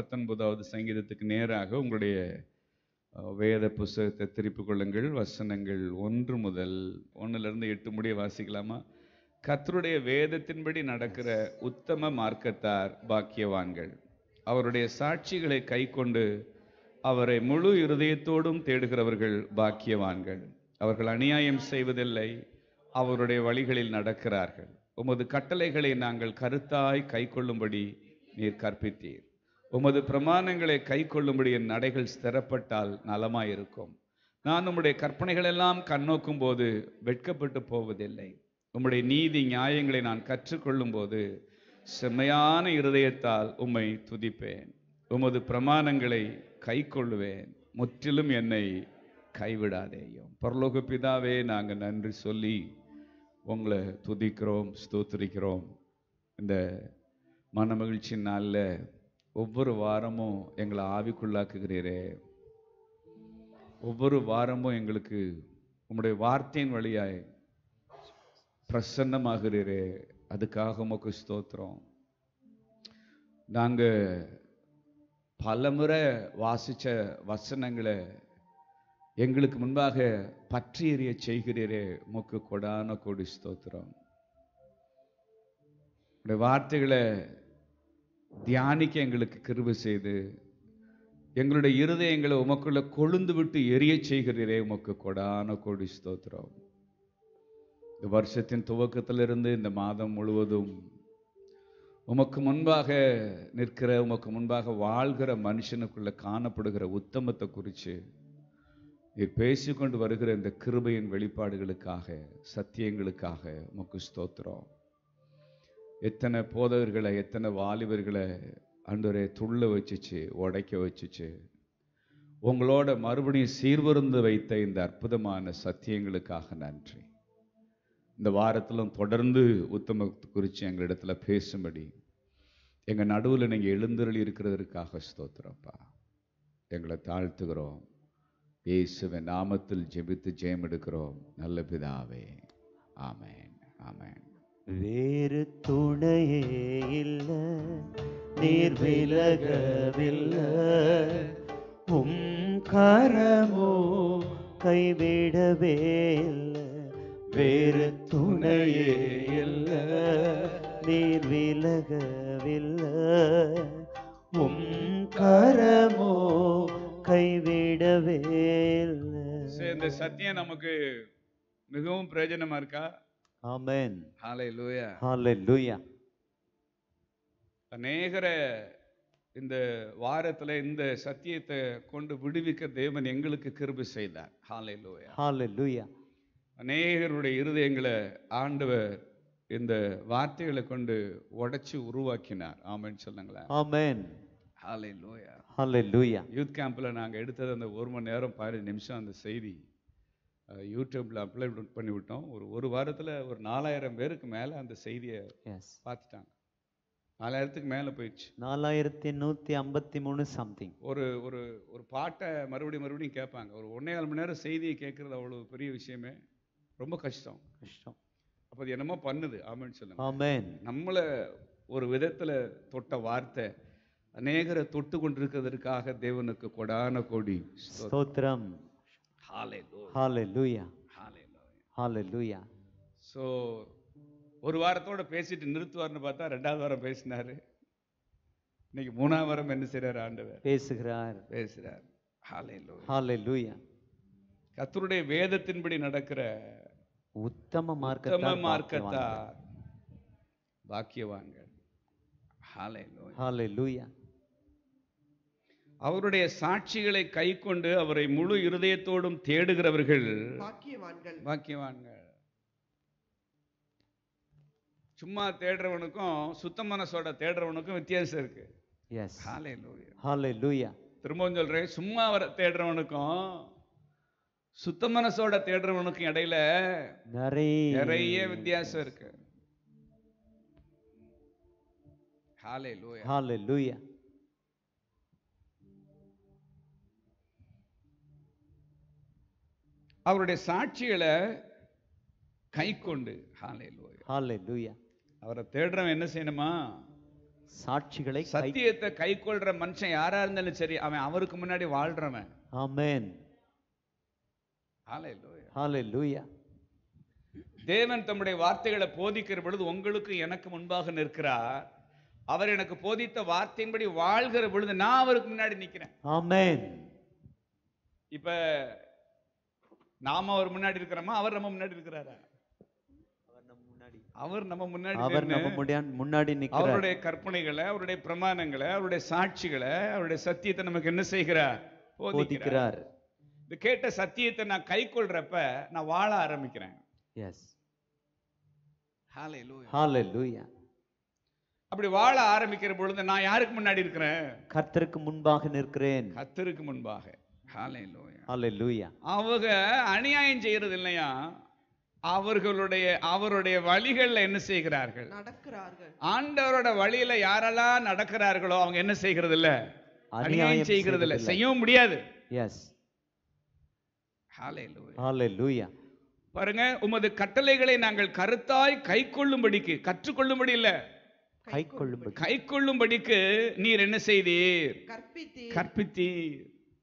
பத்தொன்பதாவது சங்கீதத்துக்கு நேராக உங்களுடைய அஹ், வேத புஸ்தகத்தை திருப்பிக் கொள்ளுங்கள் வசனங்கள் ஒன்று முதல் ஒன்றிலிருந்து எட்டு முடிய வாசிக்கலாமா கர்த்தருடைய வேதத்தின்படி நடக்கிற உத்தம மார்க்கத்தார் பாக்கியவான்கள் அவருடைய சாட்சிகளை கைக்கொண்டு அவரை முழு இருதயத்தோடும் தேடுகிறவர்கள் பாக்கியவான்கள் அவர்கள் அநியாயம் செய்வதில்லை அவருடைய வழிகளில் நடக்கிறார்கள் உமது கட்டளைகளை நாங்கள் கருத்தாய் கைக்கொள்ளும்படி நீர் கற்பித்தீர் உமது பிரமாணங்களை கைக்கொள்ளும்படி என் நடைகள் ஸ்திரப்பட்டால் நலமாயிருக்கும் நான் உம்முடைய கற்பனைகளெல்லாம் கண்ணோக்கும் போது வெட்கப்பட்டு போவதில்லை உம்முடைய நீதி நியாயங்களை நான் கற்றுக்கொள்ளும் போது செம்மையான இருதயத்தால் உம்மை துதிப்பேன் உமது பிரமாணங்களை கைக்கொள்ளுவேன் முற்றிலும் என்னை கைவிடாதேயும் பரலோக பிதாவே நாங்கள் நன்றி சொல்லி உங்களை துதிக்கிறோம் ஸ்தோத்திரிக்கிறோம் இந்த மனமகிழ்ச்சி நாளில் ஒவ்வொரு வாரமும் எங்களை ஆவிக்குள்ளாக்குகிறீரே ஒவ்வொரு வாரமும் எங்களுக்கு உம்முடைய வார்த்தையின் வழியாய் பிரசன்னமாகிறீரே அதுக்காக உமக்கு ஸ்தோத்திரம் நாங்கள் பலமுறை வாசிச்ச வசனங்களை எங்களுக்கு முன்பாக பற்றி எறிய செய்கிறீரே உமக்கு கொடான கொடி ஸ்தோத்திரம் உடைய வார்த்தைகளை தியானிக்க எங்களுக்கு கிருபை செய்து எங்களுடைய இருதயங்களை உமக்குள்ள கொழுந்து விட்டு எரிய செய்கிறீரே உமக்கு கொடான கோடி ஸ்தோத்திரம் இந்த வருஷத்தின் துவக்கத்திலிருந்து இந்த மாதம் முழுவதும் உமக்கு முன்பாக நிற்கிற உமக்கு முன்பாக வாழ்கிற மனுஷனுக்குள்ள காணப்படுகிற உத்தமத்தை குறித்து நீர் பேசிக்கொண்டு வருகிற இந்த கிருபையின் வெளிப்பாடுகளுக்காக சத்தியங்களுக்காக உமக்கு ஸ்தோத்திரம் எத்தனை போதகர்களை எத்தனை வாலிபர்களை அன்றரே துள்ள வச்சுச்சு உடைக்க வச்சுச்சு உங்களோட மறுபடியும் சீர்வருந்து வைத்த இந்த அற்புதமான சத்தியங்களுக்காக நன்றி இந்த வாரத்திலும் தொடர்ந்து உத்தமத்தை குறித்து எங்களிடத்துல பேசும்படி எங்கள் நடுவில் நீங்கள் எழுந்தருளி இருக்கிறதற்காக ஸ்தோத்திரப்பா எங்களை தாழ்த்துகிறோம் இயேசுவின் நாமத்தில் ஜெபித்து ஜெயம் எடுக்கிறோம் நல்ல பிதாவே ஆமென் ஆமென் வேறு துணையே இல்ல நீர் விலகவில்லை உம் கரமோ கைவிடவே இல்லை வேறு துணையே இல்ல நீர் விலகவில்லை உம் கரமோ கைவிடவே இல்லை சரி, இந்த சத்தியம் நமக்கு மிகவும் பிரயோஜனமா இருக்கா ஆமென் ஹாலை லூயா ஹalleluya அநேகர இந்த வாரத்துல இந்த சத்தியத்தை கொண்டு விடுவிக்க தேவன் எங்களுக்கு கிருபை செய்தார் ஹாலை லூயா ஹalleluya அநேகருடைய இருதயங்களை ஆண்டவர் இந்த வார்த்தைகளை கொண்டு உடைச்சு உருவாக்கினார் ஆமென்னு சொல்லுங்களேன் ஆமென் ஹாலை லூயா ஹalleluya யூத் கேம்பில் நாங்கள் எடுத்தது அந்த ஒரு மணி நேரம் பதினஞ்சு நிமிஷம் அந்த செய்தி அஹ், யூடியூப்ல அப்ளை பண்ணி விட்டோம் ஒரு ஒரு வாரத்தில் ஒரு நாலாயிரம் பேருக்கு மேலே அந்த செய்தியை எஸ் பார்த்துட்டாங்க நாலாயிரத்துக்கு மேலே போயிடுச்சு நாலாயிரத்தி நூத்தி ஐம்பத்தி மூணு சம்திங் ஒரு ஒரு ஒரு பாட்டை மறுபடியும் மறுபடியும் கேட்பாங்க ஒரு ஒன்றே கால் மணி நேரம் செய்தியை கேட்குறது அவ்வளோ பெரிய விஷயமே ரொம்ப கஷ்டம் கஷ்டம் அப்போ அது என்னமோ பண்ணுது ஆமென்னு சொல்லுங்க ஆமென் நம்மளை ஒரு விதத்தில் தொட்ட வார்த்தை அநேகரை தொட்டு கொண்டிருக்கிறதற்காக தேவனுக்கு கொடான கோடி ஸ்தோத்திரம் ஹalleluya ஹalleluya ஹalleluya ஹalleluya ஸோ ஒரு வாரத்தோட பேசிட்டு நிறுத்துவார்னு பார்த்தா ரெண்டாவது வாரம் பேசினாரு இன்னைக்கு மூணாவது வாரம் என்ன செய்றாரு ஆண்டவர் பேசுகிறார் பேசுறார் ஹalleluya ஹalleluya கர்த்தருடைய வேதத்தின்படி நடக்கிற உத்தம உத்தம மார்க்கத்தார் மார்க்கத்தார் பாக்கியவான்கள் ஹalleluya ஹalleluya அவருடைய சாட்சிகளை கைக்கொண்டு அவரை முழு இருதயத்தோடும் தேடுகிறவர்கள் பாக்கியவான்கள் பாக்கியவான்கள் சும்மா தேடுறவனுக்கும் சுத்த மனசோட தேடுறவனுக்கும் வித்தியாசம் இருக்கு எஸ் ஹalleluya ஹalleluya திரும்பவும் சொல்றேன் சும்மா வர தேடுறவனுக்கும் சுத்த மனசோட தேடுறவனுக்கும் இடையில நிறைய நிறைய வித்தியாசம் இருக்கு ஹalleluya ஹalleluya அவருடைய சாட்சிகளை கைக்கொண்டு ஹalleluya ஹalleluya அவரை தேடுறவன் என்ன செய்யணுமா சாட்சிகளை கை சத்தியத்தை கை கொள்ற மனுஷன் யாரா இருந்தாலும் சரி அவன் அவருக்கு முன்னாடி வாழ்றவன் ஆமென் ஹalleluya. ஹalleluya தேவன் தம்முடைய வார்த்தைகளை போதிக்கிற பொழுது உங்களுக்கு எனக்கு முன்பாக நிற்கிறார் அவர் எனக்கு போதித்த வார்த்தையின்படி வாழ்கிற பொழுது நான் அவருக்கு முன்னாடி நிக்கிறேன் ஆமென் இப்ப நாம அவர் முன்னாடி இருக்கிறோமா அவர் நம்ம முன்னாடி இருக்கிறாரா அவர் நம்ம முன்னாடி அவர் நின்னு நம்ம முன்னாடி முன்னாடி நிக்கிறார் அவருடைய கற்பனைகளை அவருடைய பிரமாணங்களை அவருடைய சாட்சிகளை அவருடைய சத்தியத்தை நமக்கு என்ன செய்கிறார் போதிக்கிறார் போதிக்கிறார் இந்த கேட்ட சத்தியத்தை நான் கை கொள்றப்ப நான் வாழ ஆரம்பிக்கிறேன் எஸ் Hallelujah. ஹalleluya அப்படி வாழ ஆரம்பிக்கிற பொழுது நான் யாருக்கு முன்னாடி இருக்கிறேன் கர்த்தருக்கு முன்பாக நிற்கிறேன் கத்தருக்கு முன்பாக Hallelujah. ஹalleluya அவங்க அநியாயம் செய்யறது இல்லையா அவர்களுடைய அவருடைய வழிகள்ல என்ன செய்கிறார்கள் நடக்கிறார்கள் ஆண்டவரோட வழியில யாரெல்லாம் நடக்கிறார்களோ அவங்க என்ன செய்கிறது இல்ல அநியாயம் அநியாயம் செய்கிறது இல்ல செய்கிறதில்லை. செய்யவும் முடியாது எஸ் Hallelujah. ஹalleluya பாருங்க உமது கட்டளைகளை நாங்கள் கருத்தாய் கை கொள்ளும்படிக்கு கற்றுக்கொள்ளும்படி இல்ல கை கொள்ளும்படி கை கொள்ளும்படிக்கு நீர் என்ன செய்தீர் கற்பித்து கற்பித்தீர்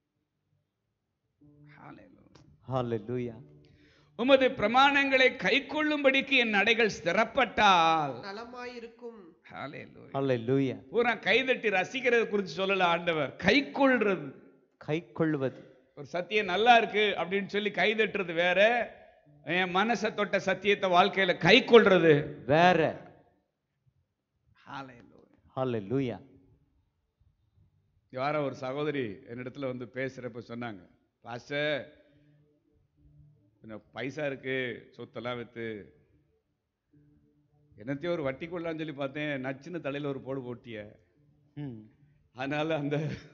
Hallelujah. ஹalleluya உமது பிரமாணங்களை கை கொள்ளும்படிக்கு என் நடைகள் ஸ்திரப்பட்டால் நலமாயிருக்கும் Hallelujah. ஹalleluya பூரா கைதட்டி ரசிக்கிறது குறித்து சொல்லல ஆண்டவர் கை கொள்றது கை கொள்வது ஒரு சத்தியம் நல்லா இருக்கு அப்படின்னு சொல்லி கைதட்டுறது வேற என் மனசை தொட்ட சத்தியத்தை வாழ்க்கையில கை கொள்றது வேற Hallelujah. ஹalleluya யாரோ ஒரு சகோதரி என்னிடத்துல வந்து பேசுறப்ப சொன்னாங்க பாஸ்டர் கொஞ்சம் பைசா இருக்கு சொத்தெல்லாம் வித்து என்னத்தையோ ஒரு வட்டி கொள்ளலாம்னு சொல்லி பார்த்தேன் நச்சுன்னு தலையில ஒரு போடு போட்டிய ம் அதனால அந்த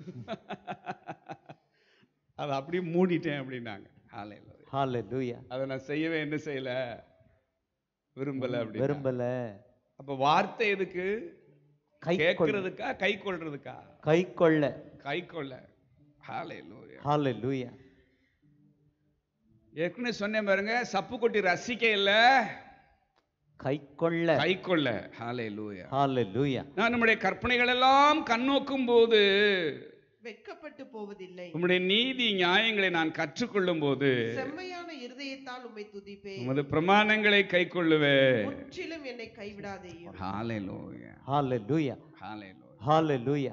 அதை அப்படியே மூடிட்டேன் அப்படின்னாங்க Hallelujah. ஹalleluya அதை நான் செய்யவே என்ன செய்யல விரும்பல அப்படி விரும்பல அப்ப வார்த்தை எதுக்கு கை கொள் கேட்கறதுக்கா கை கொள்றதுக்கா கை கொள்ள கை கொள்ள ஹalleluya ஹalleluya ஏற்கனவே சொன்னேன் பாருங்க சப்பு கொட்டி ரசிக்க இல்ல கை கொள்ள கை கொள்ள ஹalleluya ஹalleluya நான் நம்முடைய கற்பனைகள் எல்லாம் கண்ணோக்கும் போது வெட்கப்பட்டு போவதில்லை உம்முடைய நீதி நியாயங்களை நான் கற்றுக்கொள்ளும் போது செம்மையான இருதயத்தால் உம்மை துதிப்பேன் உமது பிரமாணங்களை கை கொள்ளுவேன் முற்றிலும் என்னை கைவிடாதேயும் ஹalleluya ஹalleluya ஹalleluya ஹalleluya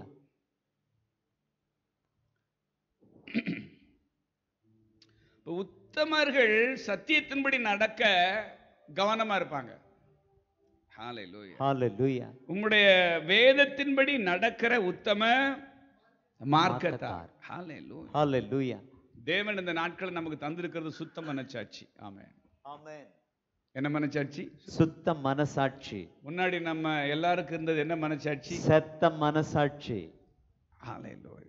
இப்ப உத்தமர்கள் சத்தியத்தின்படி நடக்க கவனமா இருப்பாங்க ஹalleluya ஹalleluya உம்முடைய வேதத்தின்படி நடக்கிற உத்தம மார்க்கத்தார் மார்க்கத்தார். ஹalleluya ஹalleluya தேவன் இந்த நாட்கள் நமக்கு தந்திருக்கிறது சுத்த மனச்சாட்சி ஆமென் ஆமென் என்ன மனச்சாட்சி சுத்த மனசாட்சி முன்னாடி நம்ம எல்லாருக்கும் இருந்தது என்ன மனச்சாட்சி செத்த மனசாட்சி ஹalleluya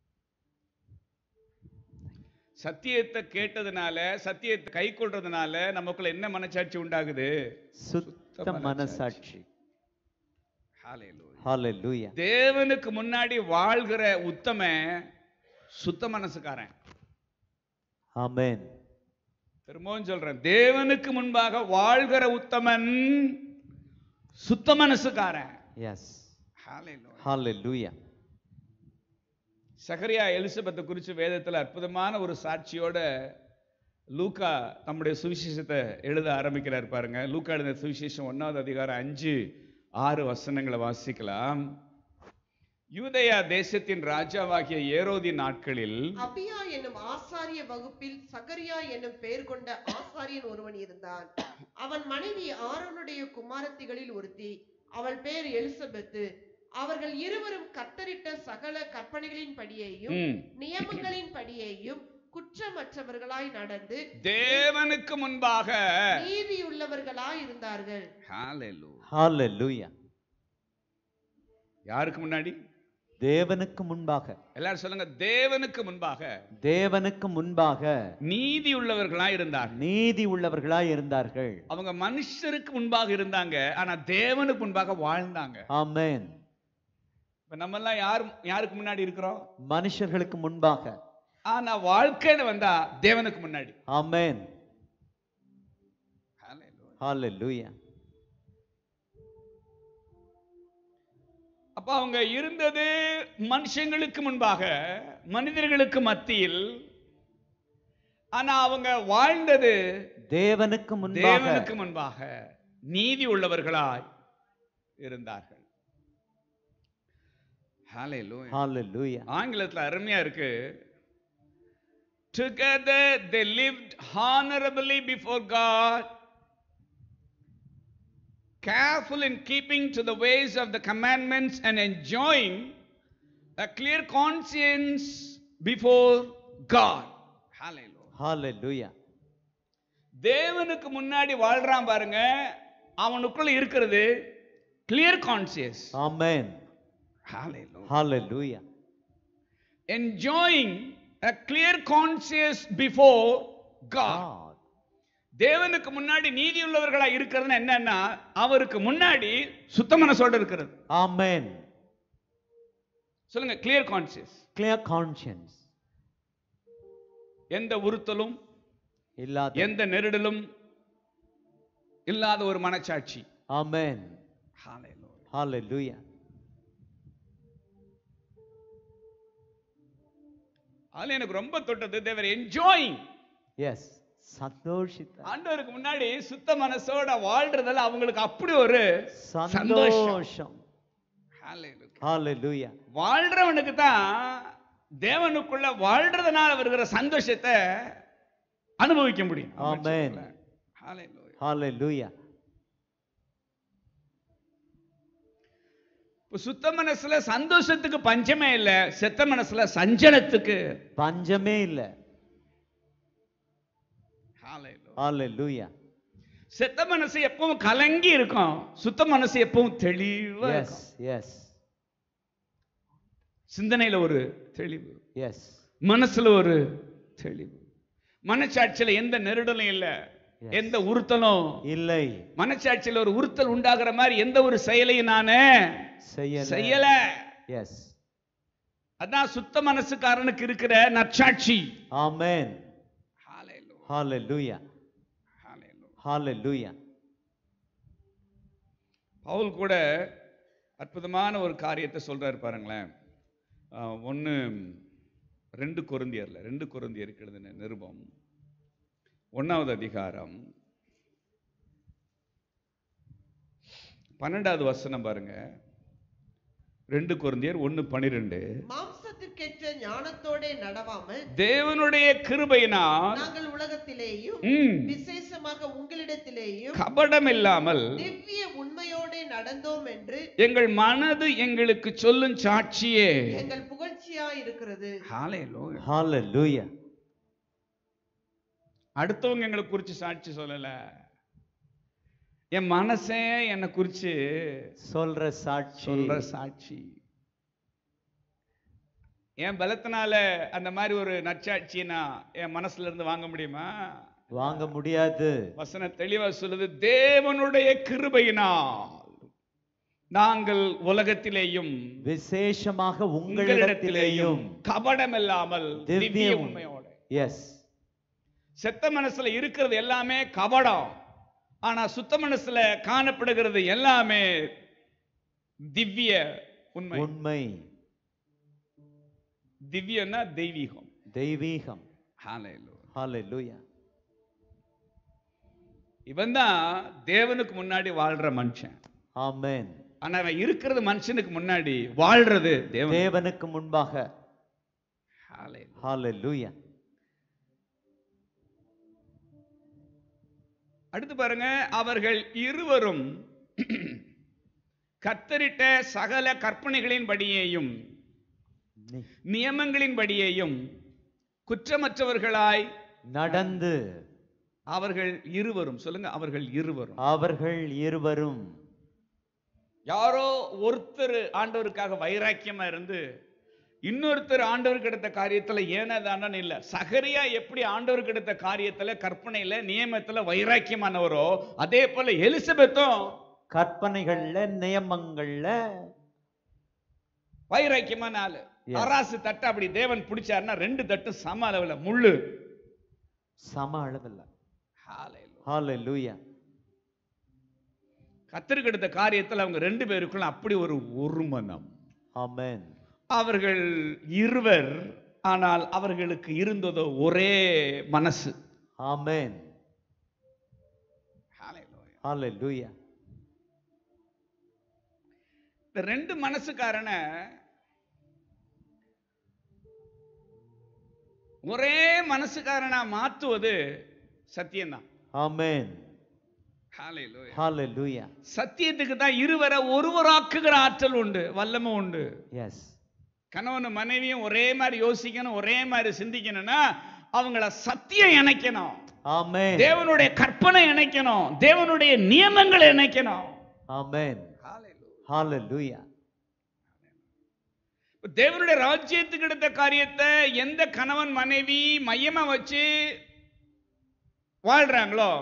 சத்தியத்தை கேட்டதுனால சத்தியத்தை கை கொள்றதுனால நமக்குள்ள என்ன மனச்சாட்சி உண்டாகுது சுத்த மனசாட்சி ஹalleluya ஹalleluya தேவனுக்கு முன்னாடி வாழ்கிற உத்தம சுத்த மனசுக்காரன் ஆமென் திரும்பவும் சொல்றேன் தேவனுக்கு முன்பாக வாழ்கிற உத்தமன் சுத்த மனசுக்காரன் எஸ் ஹalleluya ஹalleluya சகரியா எலிசபெத்தை குறித்து வேதத்துல அற்புதமான ஒரு சாட்சியோட லூக்கா தம்முடைய சுவிசேஷத்தை எழுத ஆரம்பிக்கிறார் பாருங்க லூக்கா எழுதின சுவிசேஷம் ஒன்னாவது அதிகாரம் அஞ்சு ஆறு வசனங்களை வாசிக்கலாம் யூதயா தேசத்தின் ராஜாவாகிய ஏரோதி நாட்களில் அபியா என்னும் ஆசாரிய வகுப்பில் சகரியா என்னும் பெயர் கொண்ட ஆசாரியன் ஒருவன் இருந்தான் அவன் மனைவி ஆரோனுடைய குமாரத்திகளில் ஒருத்தி அவள் பெயர் எலிசபெத்து அவர்கள் இருவரும் கத்தரிட்ட சகல கற்பனைகளின் படியையும் ம், நியமங்களின் படியையும் குற்றமற்றவர்களாய் நடந்து தேவனுக்கு முன்பாக நீதியுள்ளவர்களாய் இருந்தார்கள் Hallelujah. ஹalleluya யாருக்கு முன்னாடி தேவனுக்கு முன்பாக எல்லாரும் சொல்லுங்க தேவனுக்கு முன்பாக தேவனுக்கு முன்பாக நீதி உள்ளவர்களா இருந்தார் நீதி உள்ளவர்களாய் இருந்தார்கள் அவங்க மனுஷருக்கு முன்பாக இருந்தாங்க ஆனா தேவனுக்கு முன்பாக வாழ்ந்தாங்க ஆமென் இப்ப நம்ம எல்லாம் யார் யாருக்கு முன்னாடி இருக்கிறோம் மனுஷர்களுக்கு முன்பாக ஆனா வாழ்க்கைன்னு வந்தா தேவனுக்கு முன்னாடி ஆமென் ஹalleluya அப்ப அவங்க இருந்தது மனுஷங்களுக்கு முன்பாக மனிதர்களுக்கு மத்தியில் ஆனா அவங்க வாழ்ந்தது தேவனுக்கு முன்பாக தேவனுக்கு முன்பாக நீதி உள்ளவர்களாய் இருந்தார்கள் Hallelujah. Hallelujah. ஆங்கிலத்துல அருமையா இருக்கு together they lived honorably before god careful in keeping to the ways of the commandments and enjoying a clear conscience before god hallelujah Hallelujah. தேவனுக்கு முன்னாடி வாழ்றான் பாருங்க அவனுக்குள்ள இருக்கிறது clear conscience Amen. hallelujah Hallelujah. enjoying a clear conscience before God. God. தேவனுக்கு முன்னாடி நீதியுள்ளவர்களா இருக்கிறதுனா என்னன்னா அவருக்கு முன்னாடி சுத்த மனசோட இருக்கிறது Amen. சொல்லுங்க clear conscience Clear conscience. எந்த உறுத்தலும் இல்லாத எந்த நெருடலும் இல்லாத ஒரு மனச்சாட்சி Amen. Hallelujah. Hallelujah. அதுல எனக்கு ரொம்ப தொட்டது தேவர் என்ஜாயிங் Yes. சந்தோஷித்த ஆண்டவருக்கு முன்னாடி சுத்த மனசோட வாழ்றதுல அவங்களுக்கு அப்படி ஒரு சந்தோஷம் சந்தோஷம் Hallelujah. Hallelujah. வாழ்றவனுக்கு தான் தேவனுக்குள்ள வாழ்றதுனால வருகிற சந்தோஷத்தை அனுபவிக்க முடியும் Amen. Hallelujah. Hallelujah. இப்ப சுத்த மனசுல சந்தோஷத்துக்கு பஞ்சமே இல்ல செத்த மனசுல சஞ்சலத்துக்கு பஞ்சமே இல்ல Hallelujah. Hallelujah. செத்த மனசு எப்பவும் கலங்கி இருக்கும் சுத்த மனசு எப்பவும் தெளிவா Yes. இருக்கும் Yes. சிந்தனையில ஒரு தெளிவு Yes. மனசுல ஒரு தெளிவு மனச்சாட்சியில எந்த நெருடலும் இல்ல Yes. எந்த உறுத்தலும் இல்லை மனச்சாட்சியில ஒரு உறுத்தல் உண்டாகிற மாதிரி எந்த ஒரு செயலையும் நானு செய்யல செய்யல எஸ் அதான் சுத்த மனசுக்காரனுக்கு இருக்கிற நற்சாட்சி ஆமென் Hallelujah. ஹalleluya Hallelujah. ஹalleluya பவுல் கூட அற்புதமான ஒரு காரியத்தை சொல்றாரு பாருங்களேன் ஒன்று ரெண்டு கொருந்தியர்ல ரெண்டு கொருந்தியருக்கு எழுதின நிருபம் ஒன்னாவது அதிகாரம் பன்னெண்டாவது வசனம் பாருங்க ரெண்டு கொருந்தியர் ஒன்னு பனிரெண்டு மாம்சத்திற்கேற்ற ஞானத்தோடே நடவாமல் தேவனுடைய கிருபையினால் நாங்கள் உலகத்திலேயும் ம், விசேஷமாக உங்களிடத்திலேயும் கபடம் இல்லாமல் திவ்ய உண்மையோடே நடந்தோம் என்று எங்கள் மனது எங்களுக்கு சொல்லும் சாட்சியே எங்கள் புகழ்ச்சியா இருக்கிறது Hallelujah. ஹalleluya அடுத்தவங்க எங்களை குறிச்சு சாட்சி சொல்லல என் மனசே என்னை குறிச்சு சொல்ற சாட்சி சொல்ற சாட்சி என் பலத்தினால அந்த மாதிரி ஒரு நற்சாட்சியை நான் என் மனசுல இருந்து வாங்க முடியுமா வாங்க முடியாது வசன தெளிவா சொல்லுது தேவனுடைய கிருபையினால் நாங்கள் உலகத்திலேயும் விசேஷமாக உங்களிடத்திலேயும் உங்களிடத்திலேயும் கபடம் இல்லாமல் திவ்ய திவ்ய உண்மை. உண்மையோட எஸ் செத்த மனசுல இருக்கிறது எல்லாமே கபடம் ஆனா சுத்த மனசுல காணப்படுகிறது எல்லாமே திவ்ய உண்மை உண்மை திவ்யன்னா தெய்வீகம் தெய்வீகம் Hallelujah. ஹalleluya இவன் தான் தேவனுக்கு முன்னாடி வாழ்ற மனுஷன் ஆமென் ஆனா அவன் இருக்கிறது மனுஷனுக்கு முன்னாடி வாழ்றது தேவன் தேவனுக்கு முன்பாக Hallelujah. ஹalleluya அடுத்து பாருங்க அவர்கள் இருவரும் கத்தரிட்ட சகல கற்பனைகளின்படியேயும் நி- நியமங்களின்படியேயும் குற்றமற்றவர்களாய் நடந்து அவர்கள் இருவரும் சொல்லுங்க அவர்கள் இருவரும் அவர்கள் இருவரும் யாரோ ஒருத்தர் ஆண்டவருக்காக வைராக்கியமா இருந்து இன்னொருத்தர் ஆண்டவருக்கு எடுத்த காரியத்துல ஏனதானு இல்ல சகரியா எப்படி ஆண்டவருக்கு எடுத்த காரியத்துல கற்பனையில நியமத்துல வைராக்கியமானவரோ அதே போல எலிசபெத்தும் கற்பனைகள்ல நியமங்கள்ல வைராக்கியமான ஆளு Yes. அராசு தட்டு அப்படி தேவன் பிடிச்சாருன்னா ரெண்டு தட்டு சம அளவுல முள்ளு சம அளவில் ஹalleluya கத்தருக்கு எடுத்த காரியத்தில் அவங்க ரெண்டு பேருக்குள்ள அப்படி ஒரு ஒருமனம் ஆமென் அவர்கள் இருவர் ஆனால் அவர்களுக்கு இருந்ததோ ஒரே மனசு ஆமென் ஹalleluya இந்த ரெண்டு மனசுக்காரனை ஒரே மனசுக்காரனா மாத்துவது சத்தியம்தான் ஆமென் Hallelujah. ஹalleluya சத்தியத்துக்கு தான் இருவரை ஒருவராக்குகிற ஆற்றல் உண்டு வல்லமை உண்டு எஸ் கணவனும் மனைவியும் ஒரே மாதிரி யோசிக்கணும் ஒரே மாதிரி சிந்திக்கணும்னா அவங்கள சத்தியம் இணைக்கணும் ஆமென் தேவனுடைய கற்பனை இணைக்கணும் தேவனுடைய நியமங்களை இணைக்கணும் ஆமென் ஹalleluya இப்ப தேவனுடைய ராஜ்யத்துக்கு எடுத்த காரியத்தை எந்த கணவன் மனைவி மையமா வச்சு வாழ்றாங்களோ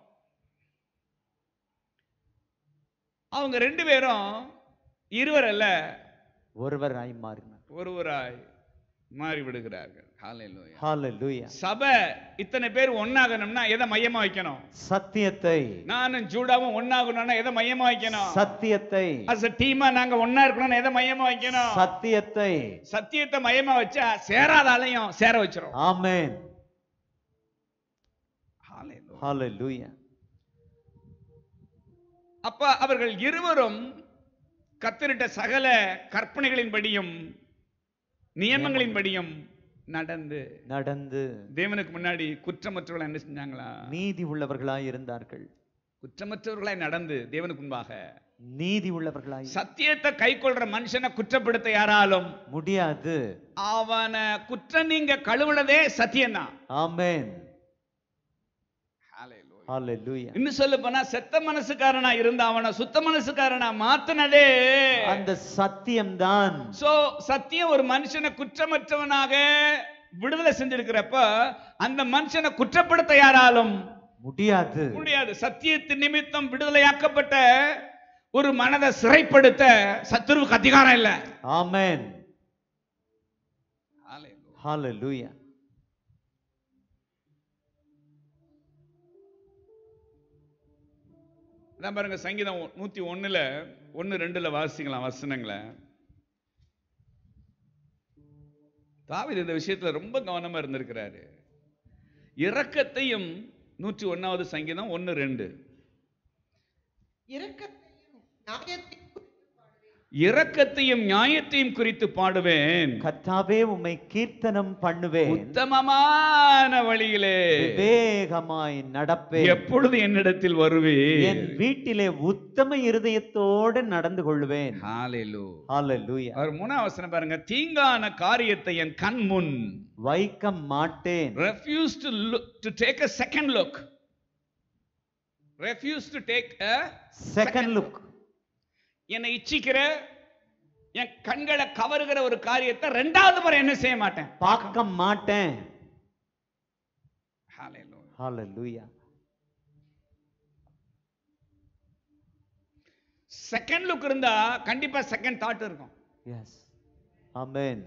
அவங்க ரெண்டு பேரும் இருவர் அல்ல ஒருவராய் மாறினார் ஒருவராய் மாறி விடுகிறார்கள் ஹalleluya. ஹalleluya சபை இத்தனை பேர் ஒன்னாகணும்னா எதை மையமா வைக்கணும் சத்தியத்தை நானும் ஜூடாவும் ஒன்னாகணும்னா எதை மையமா வைக்கணும் சத்தியத்தை அஸ் டீமா நாங்க ஒன்னா இருக்கணும்னு எதை மையமா வைக்கணும் சத்தியத்தை சத்தியத்தை மையமா வச்சா சேராத ஆலயம் சேர வச்சிரும் ஆமென் Hallelujah. ஹalleluya அப்ப அவர்கள் இருவரும் கத்தரிட்ட சகல கற்பனைகளின்படியும் நியமங்களின்படியும் நடந்து நடந்து தேவனுக்கு முன்னாடி குற்றமற்றவர்கள் என்ன செஞ்சாங்களா நீதி உள்ளவர்களாய் இருந்தார்கள் குற்றமற்றவர்களாய் நடந்து தேவனுக்கு முன்பாக நீதி உள்ளவர்களாய் சத்தியத்தை கை கொள்ற மனுஷனை குற்றப்படுத்த யாராலும் முடியாது அவனை குற்றம் நீங்க கழுவுனதே சத்தியம்தான் ஆமென் ஹalleluya இன்னும் சொல்ல போனா செத்த மனசுக்காரனா இருந்த அவனை சுத்த மனசுக்காரனா மாத்தினதே அந்த சத்தியம்தான் சோ சத்தியம் ஒரு மனுஷனை குற்றமற்றவனாக விடுதலை செஞ்சிருக்கிறப்ப அந்த மனுஷனை குற்றப்படுத்த யாராலும் முடியாது முடியாது சத்தியத்தின் நிமித்தம் விடுதலையாக்கப்பட்ட ஒரு மனதை சிறைப்படுத்த சத்துருவுக்கு அதிகாரம் இல்ல ஆமென் ஹalleluya அதான் பாருங்க சங்கீதம் நூத்தி ஒண்ணுல ஒண்ணு ரெண்டுல வாசிக்கலாம் வசனங்களை தாவீது இந்த விஷயத்துல ரொம்ப கவனமா இருந்திருக்கிறாரு இரக்கத்தையும் நூற்றி ஒண்ணாவது சங்கீதம் ஒண்ணு ரெண்டு இரக்கத்தையும் நியாயத்தையும் இரக்கத்தையும் நியாயத்தையும் குறித்து பாடுவேன் கர்த்தாவே உம்மை கீர்த்தனம் பண்ணுவேன் உத்தமமான வழியிலே விவேகமாய் நடப்பேன் எப்பொழுது என்னிடத்தில் வருவேன் என் வீட்டிலே உத்தம இருதயத்தோடு நடந்து கொள்வேன் ஹalleluya. ஹalleluya அவர் மூணாவது வசனம் பாருங்க தீங்கான காரியத்தை என் கண் முன் வைக்க மாட்டேன் refuse to look to take a second look refuse to take a second look என்னை இச்சிக்கிற என் கண்களை கவருகிற ஒரு காரியத்தை ரெண்டாவது முறை என்ன செய்ய மாட்டேன் பார்க்க மாட்டேன் Hallelujah. ஹalleluya செகண்ட் லுக் இருந்தா கண்டிப்பா செகண்ட் தாட் இருக்கும் எஸ் ஆமென்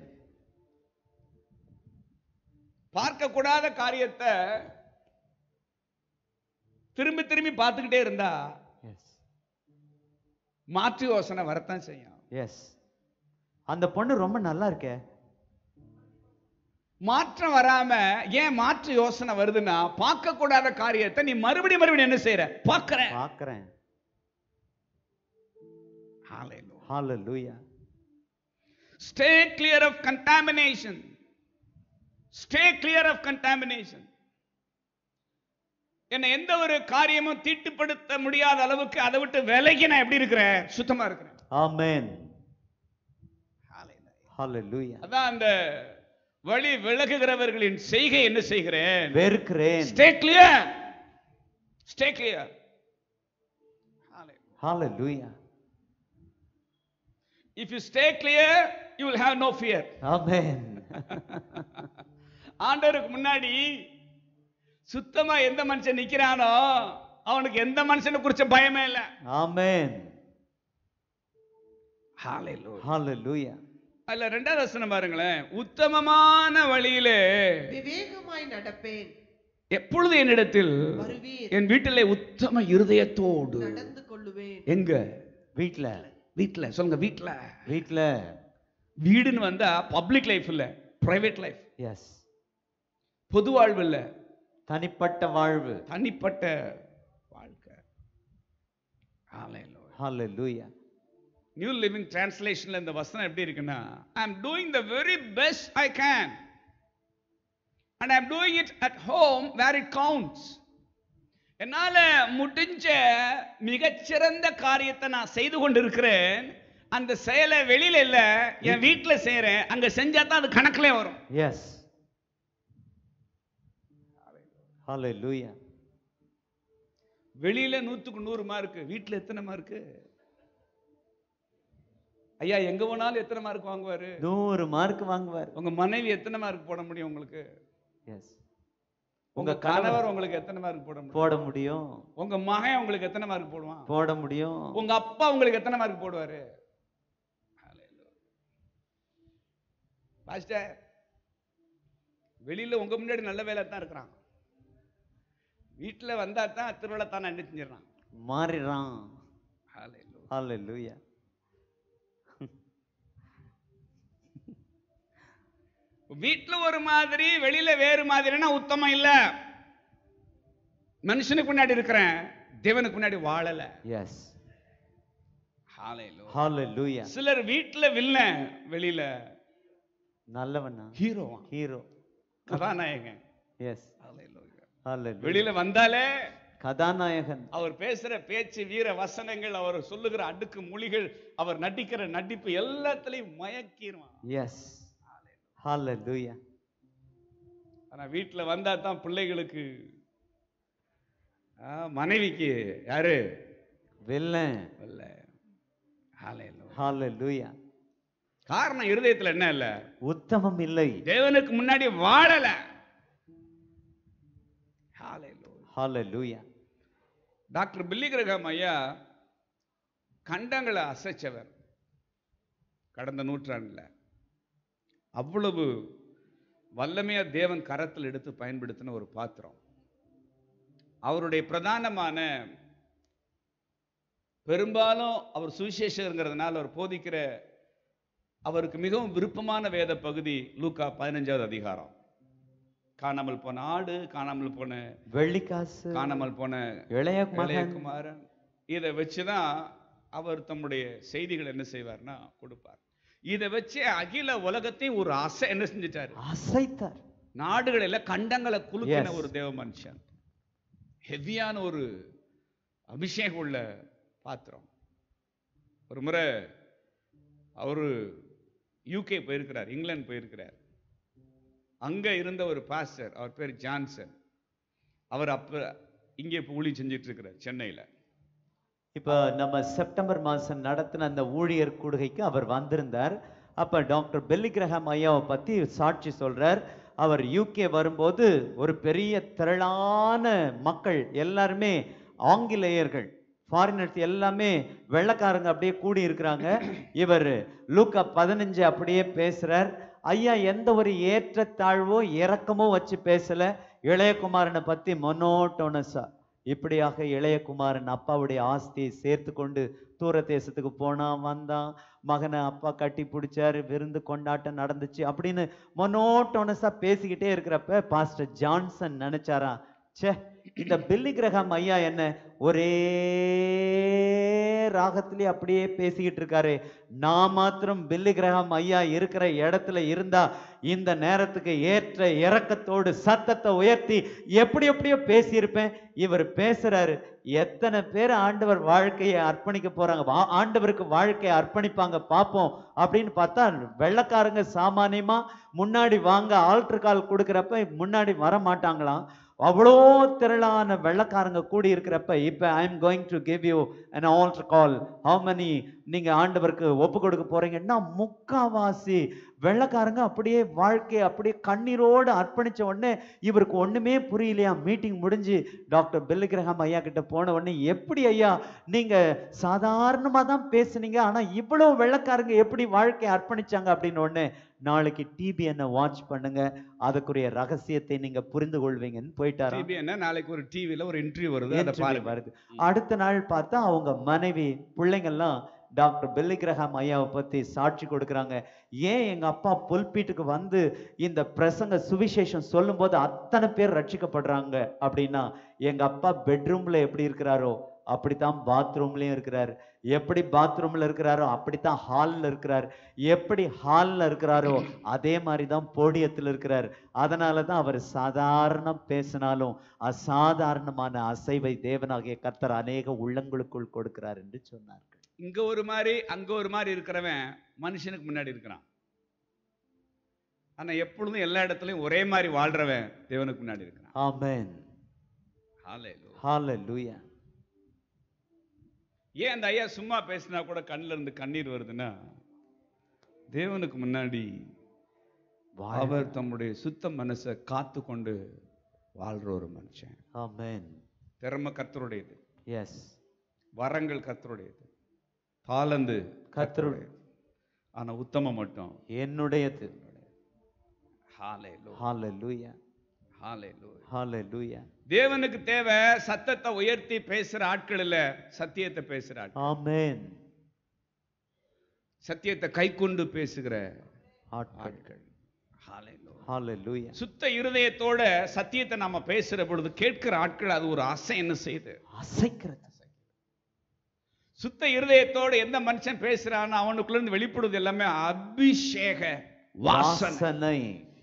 பார்க்க கூடாத காரியத்தை திரும்பி திரும்பி பார்த்துக்கிட்டே இருந்தா எஸ் மாற்று யோசனை வரத்தான் செய்யும் எஸ் அந்த பொண்ணு ரொம்ப நல்லா இருக்கே மாற்றம் வராம ஏன் மாற்று யோசனை வருதுன்னா பார்க்க கூடாத காரியத்தை நீ மறுபடியும் மறுபடியும் என்ன செய்யற பார்க்கற பார்க்கறேன் Hallelujah. Hallelujah Stay clear of contamination. Stay clear of contamination. என்ன எந்த ஒரு காரியமும் தீட்டுப்படுத்த முடியாத அளவுக்கு அதை விட்டு விலகி நான் எப்படி இருக்கிறேன் சுத்தமா இருக்கிறேன் ஆமென் ஹalleluya அதான் அந்த வழி விலகுகிறவர்களின் செய்கை என்ன செய்கிறேன் வெறுக்கிறேன் ஸ்டே கிளியர் ஸ்டே கிளியர் ஹalleluya if you stay clear you will have no fear amen ஆண்டவருக்கு முன்னாடி சுத்தமா எந்த மனுஷன் நிக்கிறானோ அவனுக்கு எந்த மனுஷனை குறிச்ச பயமே இல்ல ஆமென் ஹalleluya ஹalleluya அதுல ரெண்டாவது வசனம் பாருங்களேன் உத்தமமான வழியிலே விவேகமாய் நடப்பேன் எப்பொழுது என்னிடத்தில் வருவீர் என் வீட்டிலே உத்தம இருதயத்தோடு நடந்து கொள்ளுவீர் கொள்ளுவேன் எங்க வீட்ல வீட்ல சொல்லுங்க வீட்ல வீட்ல வீடுன்னு வந்தா பப்ளிக் லைஃப் இல்ல பிரைவேட் லைஃப் எஸ் பொது வாழ்வு இல்ல தனிப்பட்ட வாழ்வு தனிப்பட்ட வாழ்க்கை Hallelujah. ஹalleluya நியூ லிவிங் டிரான்ஸ்லேஷன்ல இந்த வசனம் எப்படி இருக்குன்னா I am doing the very best I can and I am doing it at home where it counts என்னால முடிஞ்ச மிகச்சிறந்த காரியத்தை நான் செய்து கொண்டிருக்கிறேன் அந்த செயலை வெளியில இல்ல என் வீட்டுல செய்யறேன் அங்க செஞ்சா தான் அது கணக்குல வரும் எஸ் ஹalleluya வெளியில நூத்துக்கு நூறு மார்க் வீட்டுல எத்தனை மார்க்கு ஐயா எங்க போனாலும் எத்தனை மார்க் வாங்குவாரு நூறு மார்க் வாங்குவார் உங்க மனைவி எத்தனை மார்க் போட முடியும் உங்களுக்கு எஸ் உங்க உங்க கணவர் கணவர் உங்களுக்கு எத்தனை மார்க் போட முடியும் போட முடியும் உங்க மகன் உங்களுக்கு எத்தனை மார்க் போடுவான் போட முடியும் உங்க அப்பா உங்களுக்கு எத்தனை மார்க் போடுவாரு பாஸ்டர் வெளியில உங்க முன்னாடி நல்ல வேலை தான் இருக்கிறான் வீட்டுல வந்தா தான் திருவிழா தான் என்ன செஞ்சிடறான் மாறிறான் Hallelujah. ஹalleluya வீட்டுல ஒரு மாதிரி வெளியில வேறு மாதிரினா உத்தமம் இல்ல மனுஷனுக்கு முன்னாடி இருக்கிறேன் தேவனுக்கு முன்னாடி வாழல எஸ் Hallelujah. ஹalleluya சிலர் வீட்டுல வில்லன் வெளியில நல்லவனா ஹீரோவா ஹீரோ கதாநாயகன் எஸ் Hallelujah. ஹalleluya வெளியில வந்தாலே கதாநாயகன் அவர் பேசுற பேச்சு வீர வசனங்கள் அவர் சொல்லுகிற அடுக்கு மொழிகள் அவர் நடிக்கிற நடிப்பு எல்லாத்துலயும் மயக்கிடுவான் எஸ் ஹalleluya ஆனா வீட்டுல வந்தா தான் பிள்ளைகளுக்கு ஆ, மனைவிக்கு யாரு வில்லன் இல்ல Hallelujah. ஹalleluya காரணம் இருதயத்துல என்ன இல்ல உத்தமம் இல்லை தேவனுக்கு முன்னாடி வாழல Hallelujah. Hallelujah doctor Billy Graham ஐயா கண்டங்களை அசைச்சவர் கடந்த நூற்றாண்டுல அவ்வளவு வல்லமையா தேவன் கரத்தில் எடுத்து பயன்படுத்தின ஒரு பாத்திரம் அவருடைய பிரதானமான பெரும்பாலும் அவர் சுவிசேஷங்கிறதுனால அவர் போதிக்கிற அவருக்கு மிகவும் விருப்பமான வேத பகுதி லூக்கா பதினஞ்சாவது அதிகாரம் காணாமல் போன ஆடு காணாமல் போன வெள்ளிக்காசு காணாமல் போன இளைய மகன் இளையகுமாரன் இதை வச்சுதான் அவர் தம்முடைய செய்திகள் என்ன செய்வார்னா கொடுப்பார் இதை வச்சு அகில உலகத்தையும் ஒரு அசை என்ன செஞ்சிட்டாரு அசைத்தார் நாடுகள் எல்லாம் கண்டங்களை குலுக்கின Yes. ஒரு தேவ மனுஷன் ஹெவியான ஒரு அபிஷேகம் உள்ள பாத்திரம் ஒரு முறை அவரு யூகே போயிருக்கிறார் இங்கிலாந்து போயிருக்கிறார் அங்க இருந்த ஒரு பாஸ்டர் அவர் பேர் ஜான்சன் அவர் அப்ப இங்கே இப்போ ஊழி செஞ்சுட்டு இருக்கிறார் சென்னையில இப்ப நம்ம செப்டம்பர் மாசம் நடத்தின அந்த ஊழியர் கூடுகைக்கு அவர் வந்திருந்தார் அப்ப டாக்டர் பெல்லி கிரஹாம் ஐயாவை பத்தி சாட்சி சொல்றார் அவர் யூகே வரும்போது ஒரு பெரிய திரளான மக்கள் எல்லாருமே ஆங்கிலேயர்கள் ஃபாரினர்ஸ் எல்லாமே வெள்ளைக்காரங்க அப்படியே கூடி இருக்கிறாங்க இவர் லூக்கா பதினஞ்சு அப்படியே பேசுறார் ஐயா எந்த ஒரு ஏற்றத்தாழ்வோ இறக்கமோ வச்சு பேசல இளையகுமாரனை பத்தி மொனோட்டோனஸா இப்படியாக இளையகுமாரன் அப்பாவுடைய ஆஸ்தியை சேர்த்து கொண்டு தூர தேசத்துக்கு போனான் வந்தான் மகனை அப்பா கட்டி பிடிச்சாரு விருந்து கொண்டாட்டம் நடந்துச்சு அப்படின்னு மொனோட்டோனஸா பேசிக்கிட்டே இருக்கிறப்ப பாஸ்டர் ஜான்சன் நினைச்சாராம் ச்சே இந்த பில்லி கிரகம் ஐயா என்ன ஒரே ராகத்திலே அப்படியே பேசிக்கிட்டு இருக்காரு நான் மாத்திரம் பில்லி கிரகம் ஐயா இருக்கிற இடத்துல இருந்தா இந்த நேரத்துக்கு ஏற்ற இறக்கத்தோடு சத்தத்தை உயர்த்தி எப்படி எப்படியோ பேசியிருப்பேன் இவர் பேசுறாரு எத்தனை பேர் ஆண்டவர் வாழ்க்கையை அர்ப்பணிக்க போறாங்க வா- ஆண்டவருக்கு வாழ்க்கையை அர்ப்பணிப்பாங்க பார்ப்போம் அப்படின்னு பார்த்தா வெள்ளைக்காரங்க சாமானியமா முன்னாடி வாங்க ஆல்டர் கால் கொடுக்குறப்ப முன்னாடி வர மாட்டாங்களாம் அவ்வளோ திரளான வெள்ளைக்காரங்க கூடி இருக்கிறப்ப இப்போ I am going to give you an altar call how many நீங்க ஆண்டவருக்கு ஒப்பு கொடுக்க போறீங்கன்னா முக்காவாசி வெள்ளைக்காரங்க அப்படியே வாழ்க்கையை அப்படியே கண்ணீரோடு அர்ப்பணிச்ச உடனே இவருக்கு ஒண்ணுமே புரியலையா மீட்டிங் முடிஞ்சு டாக்டர் பெல்லிகிரஹாம் ஐயா கிட்ட போன உடனே எப்படி ஐயா நீங்க சாதாரணமா தான் பேசுனீங்க ஆனா இவ்வளவு வெள்ளைக்காரங்க எப்படி வாழ்க்கையை அர்ப்பணிச்சாங்க அப்படின்னு உடனே நாளைக்கு டிபிஎன்னை வாட்ச் பண்ணுங்க அதுக்குரிய ரகசியத்தை நீங்க புரிந்து கொள்வீங்கன்னு போயிட்டாராம் டிவி என்ன நாளைக்கு ஒரு டிவில ஒரு இன்டர்வியூ வருது அதை Interview பாருங்க வருது அடுத்த நாள் பார்த்தா அவங்க மனைவி பிள்ளைங்கள்லாம் டாக்டர் பெல்லிகிரஹாம் ஐயாவை பத்தி சாட்சி கொடுக்குறாங்க ஏன் எங்க அப்பா புல்பீட்டுக்கு வந்து இந்த பிரசங்க சுவிசேஷம் சொல்லும்போது அத்தனை பேர் ரட்சிக்கப்படுறாங்க அப்படின்னா எங்க அப்பா பெட்ரூம்ல எப்படி இருக்கிறாரோ அப்படித்தான் பாத்ரூம்லயும் இருக்கிறார் எப்படி பாத்ரூம்ல இருக்கிறாரோ அப்படித்தான் ஹால்ல இருக்கிறார் எப்படி ஹால்ல இருக்கிறாரோ அதே மாதிரி தான் போடியத்தில் இருக்கிறார் அதனால தான் அவர் சாதாரண பேசினாலும் அசாதாரணமான அசைவை தேவனாகிய கர்த்தர் அநேக உள்ளங்களுக்குள் கொடுக்கிறார் என்று சொன்னார்கள் இங்க ஒரு மாதிரி அங்க ஒரு மாதிரி இருக்கிறவன் மனுஷனுக்கு முன்னாடி இருக்கிறான் ஆனா எப்பொழுதும் எல்லா இடத்துலயும் ஒரே மாதிரி வாழ்றவன் தேவனுக்கு முன்னாடி இருக்கிறான் ஆமென் Hallelujah. ஹalleluya ஏன் அந்த ஐயா சும்மா பேசினா கூட கண்ணுல இருந்து கண்ணீர் வருதுன்னா தேவனுக்கு முன்னாடி அவர் தம்முடைய சுத்த மனசை காத்து கொண்டு வாழ்ற ஒரு மனுஷன் ஆமென் திறமை கர்த்தருடையது எஸ் வரங்கள் கர்த்தருடையது தாளந்து கர்த்தருடைய ஆனா உத்தமம் மட்டும் என்னுடையது ஹalleluya. ஹalleluya ஹalleluya. ஹalleluya தேவனுக்கு தேவை சத்தத்தை உயர்த்தி பேசுற ஆட்கள் இல்ல சத்தியத்தை பேசுற ஆட்கள் ஆமென் சத்தியத்தை கை கொண்டு பேசுகிற ஆட்கள் ஆட்கள் Hallelujah. ஹalleluya சுத்த இருதயத்தோட சத்தியத்தை நாம பேசுற பொழுது கேட்கிற ஆட்கள் அது ஒரு அசை என்ன செய்யுது அசைக்கிறது சுத்த இருதயத்தோட எந்த மனுஷன் பேசுறான்னு அவனுக்குள்ள இருந்து வெளிப்படுவது எல்லாமே அபிஷேக வாசனை வாசனை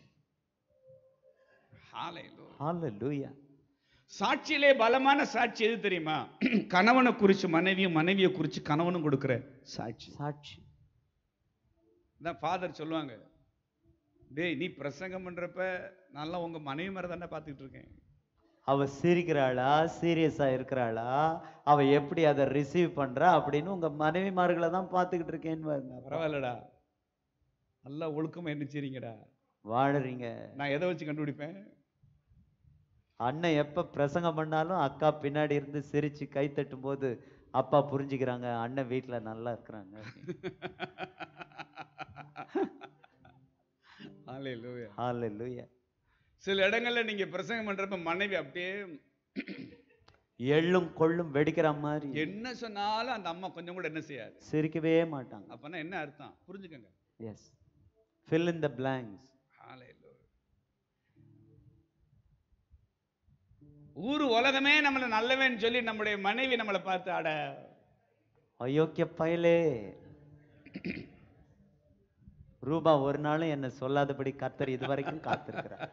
Hallelujah. ஹalleluya சாட்சியிலே பலமான சாட்சி எது தெரியுமா கணவனை குறிச்சு மனைவியும் மனைவியை குறிச்சு கணவனும் கொடுக்கிற சாட்சி சாட்சி தான் ஃபாதர் சொல்லுவாங்க டேய் நீ பிரசங்கம் பண்றப்ப நல்லா உங்க மனைவி மாதிரி தானே பார்த்துக்கிட்டு இருக்கேன் அவ சிரிக்கிறாளா சீரியஸா இருக்கிறாளா அவ எப்படி அதை ரிசீவ் பண்றா அப்படின்னு உங்க மனைவிமார்களை தான் பார்த்துக்கிட்டு இருக்கேன்னு பாருங்க. பரவாயில்லடா நல்லா ஒழுக்கமா எண்ணிச்சிருங்கடா வாழறீங்க நான் எதை வச்சு கண்டுபிடிப்பேன் அண்ணன் எப்ப பிரசங்கம் பண்ணாலும் அக்கா பின்னாடி இருந்து சிரிச்சு கை தட்டும் போது அப்பா புரிஞ்சுக்கிறாங்க அண்ணன் வீட்ல நல்லா இருக்கிறாங்க Hallelujah. ஹalleluya சில இடங்கள்ல நீங்க பிரசங்கம் பண்றப்ப மனைவி அப்படியே எள்ளும் கொள்ளும் வெடிக்கிற மாதிரி என்ன சொன்னாலும் அந்த அம்மா கொஞ்சம் கூட என்ன செய்யாது சிரிக்கவே மாட்டாங்க அப்பனா என்ன அர்த்தம் புரிஞ்சுக்கங்க yes fill in the blanks Hallelujah. ஊரு உலகமே நம்மள நல்லவன்னு சொல்லி நம்முடைய மனைவி நம்மளை பார்த்து அட அயோக்கிய பயலே ரூபா ஒரு நாளும் என்ன சொல்லாதபடி கர்த்தர் இதுவரைக்கும் காத்திருக்கிறார்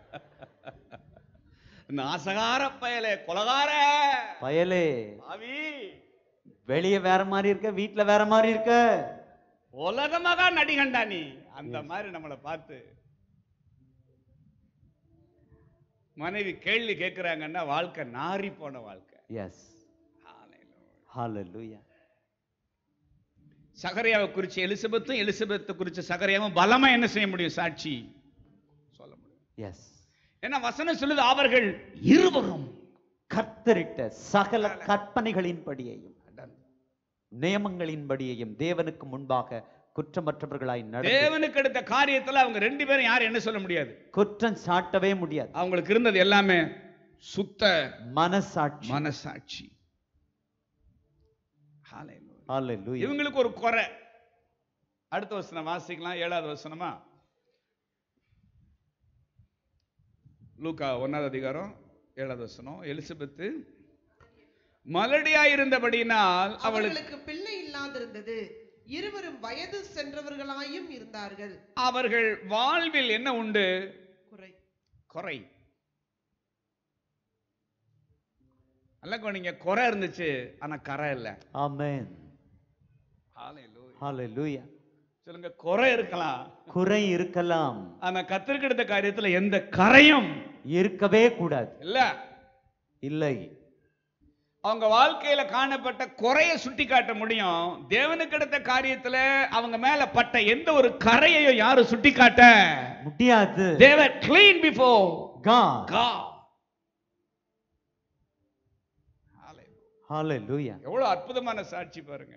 நாசகார பயலே கொலகார பயலே ஆவி வெளிய வேற மாதிரி இருக்க வீட்ல வேற மாதிரி இருக்க உலகமாக நடிகண்டா நீ அந்த மாதிரி நம்மளை பார்த்து மனைவி கேள்வி கேட்கிறாங்கன்னா வாழ்க்கை நாறி போன வாழ்க்கை எஸ் Hallelujah. ஹalleluya சகரியாவை குறிச்சு எலிசபெத்தும் எலிசபெத்தை குறிச்சு சகரியாவும் பலமா என்ன செய்ய முடியும் சாட்சி சொல்ல முடியும் எஸ் ஏன்னா வசனம் சொல்லுது அவர்கள் இருவரும் கர்த்தரிட்ட சகல கற்பனைகளின்படியையும் நியமங்களின்படியையும் தேவனுக்கு முன்பாக குற்றமற்றவர்களாய் நடந்து தேவனுக்கு எடுத்த காரியத்துல அவங்க ரெண்டு பேரும் யாரும் என்ன சொல்ல முடியாது குற்றம் சாட்டவே முடியாது அவங்களுக்கு இருந்தது எல்லாமே சுத்த மனசாட்சி மனசாட்சி Hallelujah. ஹalleluya இவங்களுக்கு ஒரு குறை அடுத்த வசனம் வாசிக்கலாம் ஏழாவது வசனமா லூக்கா ஒன்னாவது அதிகாரம் ஏழாவது வசனம் எலிசபெத்து மலடியாயிருந்தபடியினால் அவளுக்கு அவர்களுக்கு பிள்ளை இல்லாதிருந்தது இருவரும் வயது சென்றவர்களாயும் இருந்தார்கள் அவர்கள் வாழ்வில் என்ன உண்டு குறை குறை நல்ல கவனிங்க குறை இருந்துச்சு ஆனா கரை இல்ல ஆமென் Hallelujah. ஹalleluya சொல்லுங்க குறை இருக்கலாம் குறை இருக்கலாம் ஆனா கத்திற்கு எடுத்த காரியத்துல எந்த கரையும் இருக்கவே கூடாது இல்ல இல்லை அவங்க வாழ்க்கையில காணப்பட்ட குறைய சுட்டி காட்ட முடியும் தேவனுக்கு எடுத்த காரியத்துல அவங்க மேல பட்ட எந்த ஒரு கரையையும் யாரும் சுட்டி காட்ட முடியாது they were clean before God God hallelujah எவ்வளவு அற்புதமான சாட்சி பாருங்க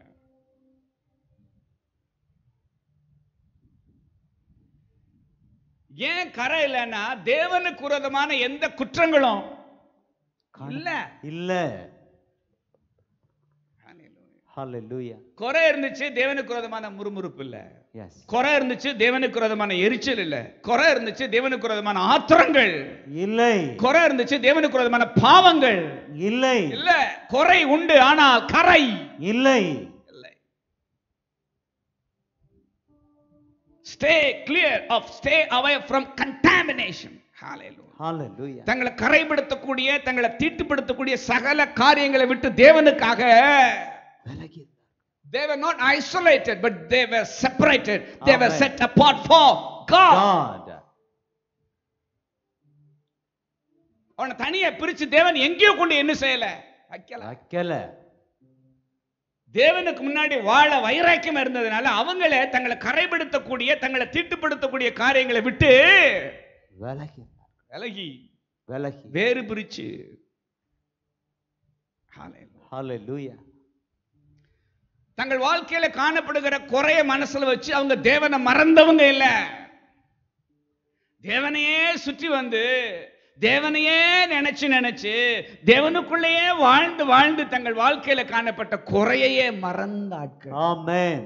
ஏன் கரை இல்லைன்னா தேவனுக்கு விரோதமான எந்த குற்றங்களும் இல்ல இல்ல hallelujah குறை இருந்துச்சு தேவனுக்கு விரோதமான முறுமுறுப்பு இல்ல yes குறை இருந்துச்சு தேவனுக்கு விரோதமான எரிச்சல் இல்ல குறை இருந்துச்சு தேவனுக்கு விரோதமான ஆத்திரங்கள் இல்லை குறை இருந்துச்சு தேவனுக்கு விரோதமான பாவங்கள் இல்லை இல்ல குறை உண்டு ஆனால் கரை இல்லை இல்லை stay clear off stay away from contamination hallelujah தங்களை கரைப்படுத்தக்கூடிய தங்களை தீட்டுப்படுத்தக்கூடிய சகல காரியங்களை விட்டு தேவனுக்காக விலகி they were not isolated but they were separated they were Amen. set apart for god God அவனை தனியா பிரிச்சு தேவன் எங்கேயோ கொண்டு என்ன செய்யல வைக்கல வைக்கல தேவனுக்கு முன்னாடி வாழ வைராக்கியம் இருந்ததுனால அவங்கள தங்களை கரைப்படுத்தக்கூடிய தங்களை தீட்டுப்படுத்தக்கூடிய காரியங்களை விட்டு விலகி விலகி விலகி வேறு பிரிச்சு Hallelujah. hallelujah தங்கள் வாழ்க்கையில காணப்படுகிற குறைய மனசுல வச்சு அவங்க தேவனை மறந்தவங்க இல்ல தேவனையே சுற்றி வந்து தேவனையே நினைச்சு நினைச்சு தேவனுக்குள்ளேயே வாழ்ந்து வாழ்ந்து தங்கள் வாழ்க்கையில காணப்பட்ட குறையையே மறந்த ஆட்கள் amen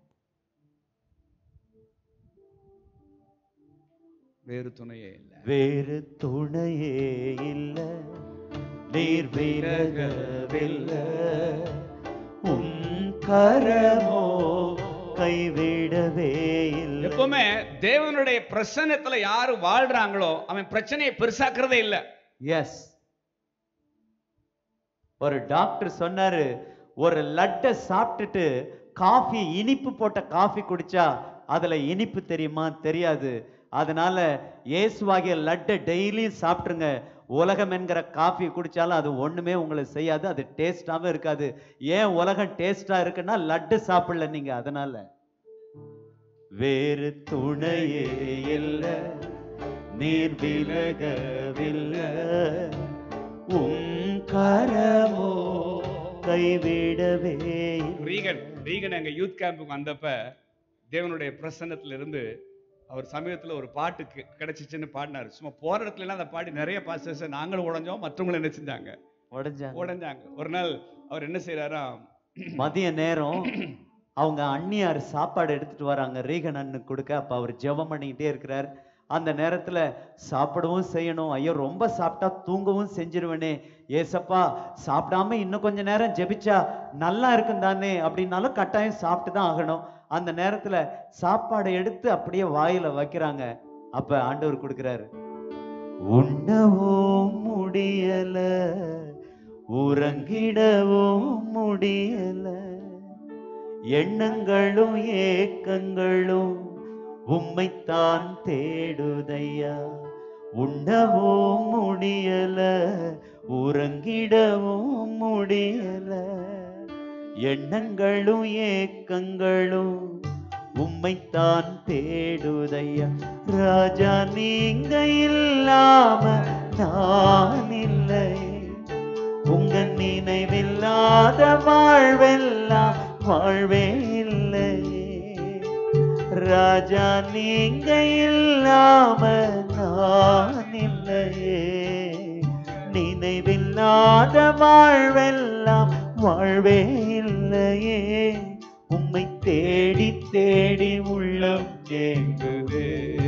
வேறு துணையே இல்லை வேறு துணையே இல்ல நீர் விலகவில்லை உன் கரமோ கைவிடவே இல்லை எப்பவுமே தேவனுடைய பிரசன்னத்துல யாரு வாழ்றாங்களோ அவன் பிரச்சனையை பெருசாக்குறதே இல்ல எஸ் ஒரு டாக்டர் சொன்னாரு ஒரு லட்டை சாப்பிட்டுட்டு காஃபி இனிப்பு போட்ட காஃபி குடிச்சா அதுல இனிப்பு தெரியுமா தெரியாது அதனால இயேசுவாகிய லட்டை டெய்லியும் சாப்பிட்டுருங்க உலகம் என்கிற காஃபி குடிச்சாலும் அது ஒண்ணுமே உங்களை செய்யாது அது டேஸ்டாவும் இருக்காது ஏன் உலகம் டேஸ்டா இருக்குன்னா லட்டு சாப்பிடல நீங்க அதனால வேறு துணையே இல்லை நீர் விலகவில்லை உம் கரமோ கைவிடவே இல்லை. ரீகன் ரீகன் எங்க யூத் கேம்புக்கு வந்தப்ப தேவனுடைய பிரசன்னத்துல இருந்து அவர் சமீபத்துல ஒரு பாட்டு கி- கிடைச்சிச்சுன்னு பாடினாரு சும்மா போற இடத்துல எல்லாம் அந்த பாடி நிறைய பாஸ்டர்ஸ் நாங்களும் உடைஞ்சோம் மற்றவங்களும் என்ன செஞ்சாங்க உடைஞ்சாங்க உடைஞ்சாங்க ஒரு நாள் அவர் என்ன செய்யறாரா மதிய நேரம் அவங்க அண்ணியார் சாப்பாடு எடுத்துட்டு வராங்க ரீகன் அண்ணன் கொடுக்க அப்ப அவர் ஜெபம் பண்ணிக்கிட்டே இருக்கிறார் அந்த நேரத்துல சாப்பிடவும் செய்யணும் ஐயோ ரொம்ப சாப்பிட்டா தூங்கவும் செஞ்சிருவேனே ஏசப்பா சாப்பிடாம இன்னும் கொஞ்ச நேரம் ஜெபிச்சா நல்லா இருக்கும் தானே அப்படின்னாலும் கட்டாயம் சாப்பிட்டு தான் ஆகணும் அந்த நேரத்துல சாப்பாடை எடுத்து அப்படியே வாயில வைக்கிறாங்க அப்ப ஆண்டவர் கொடுக்கிறாரு உண்ணவும் முடியல உறங்கிடவும் முடியல எண்ணங்களும் ஏக்கங்களும் உம்மைத்தான் தேடுதையா உண்ணவும் முடியல உறங்கிடவும் முடியல எண்ணங்களும் ஏக்கங்களும் உம்மைத்தான் தேடுதையா ராஜா நீங்க இல்லாம நான் இல்லை உங்க நினைவில்லாத வாழ்வெல்லாம் வாழ்வே இல்லையே ராஜா நீங்க இல்லாம நான் இல்லையே நினைவில்லாத வாழ்வெல்லாம் வாழ்வே இல்லையே உம்மை தேடி தேடி உள்ளம் ஏங்குதே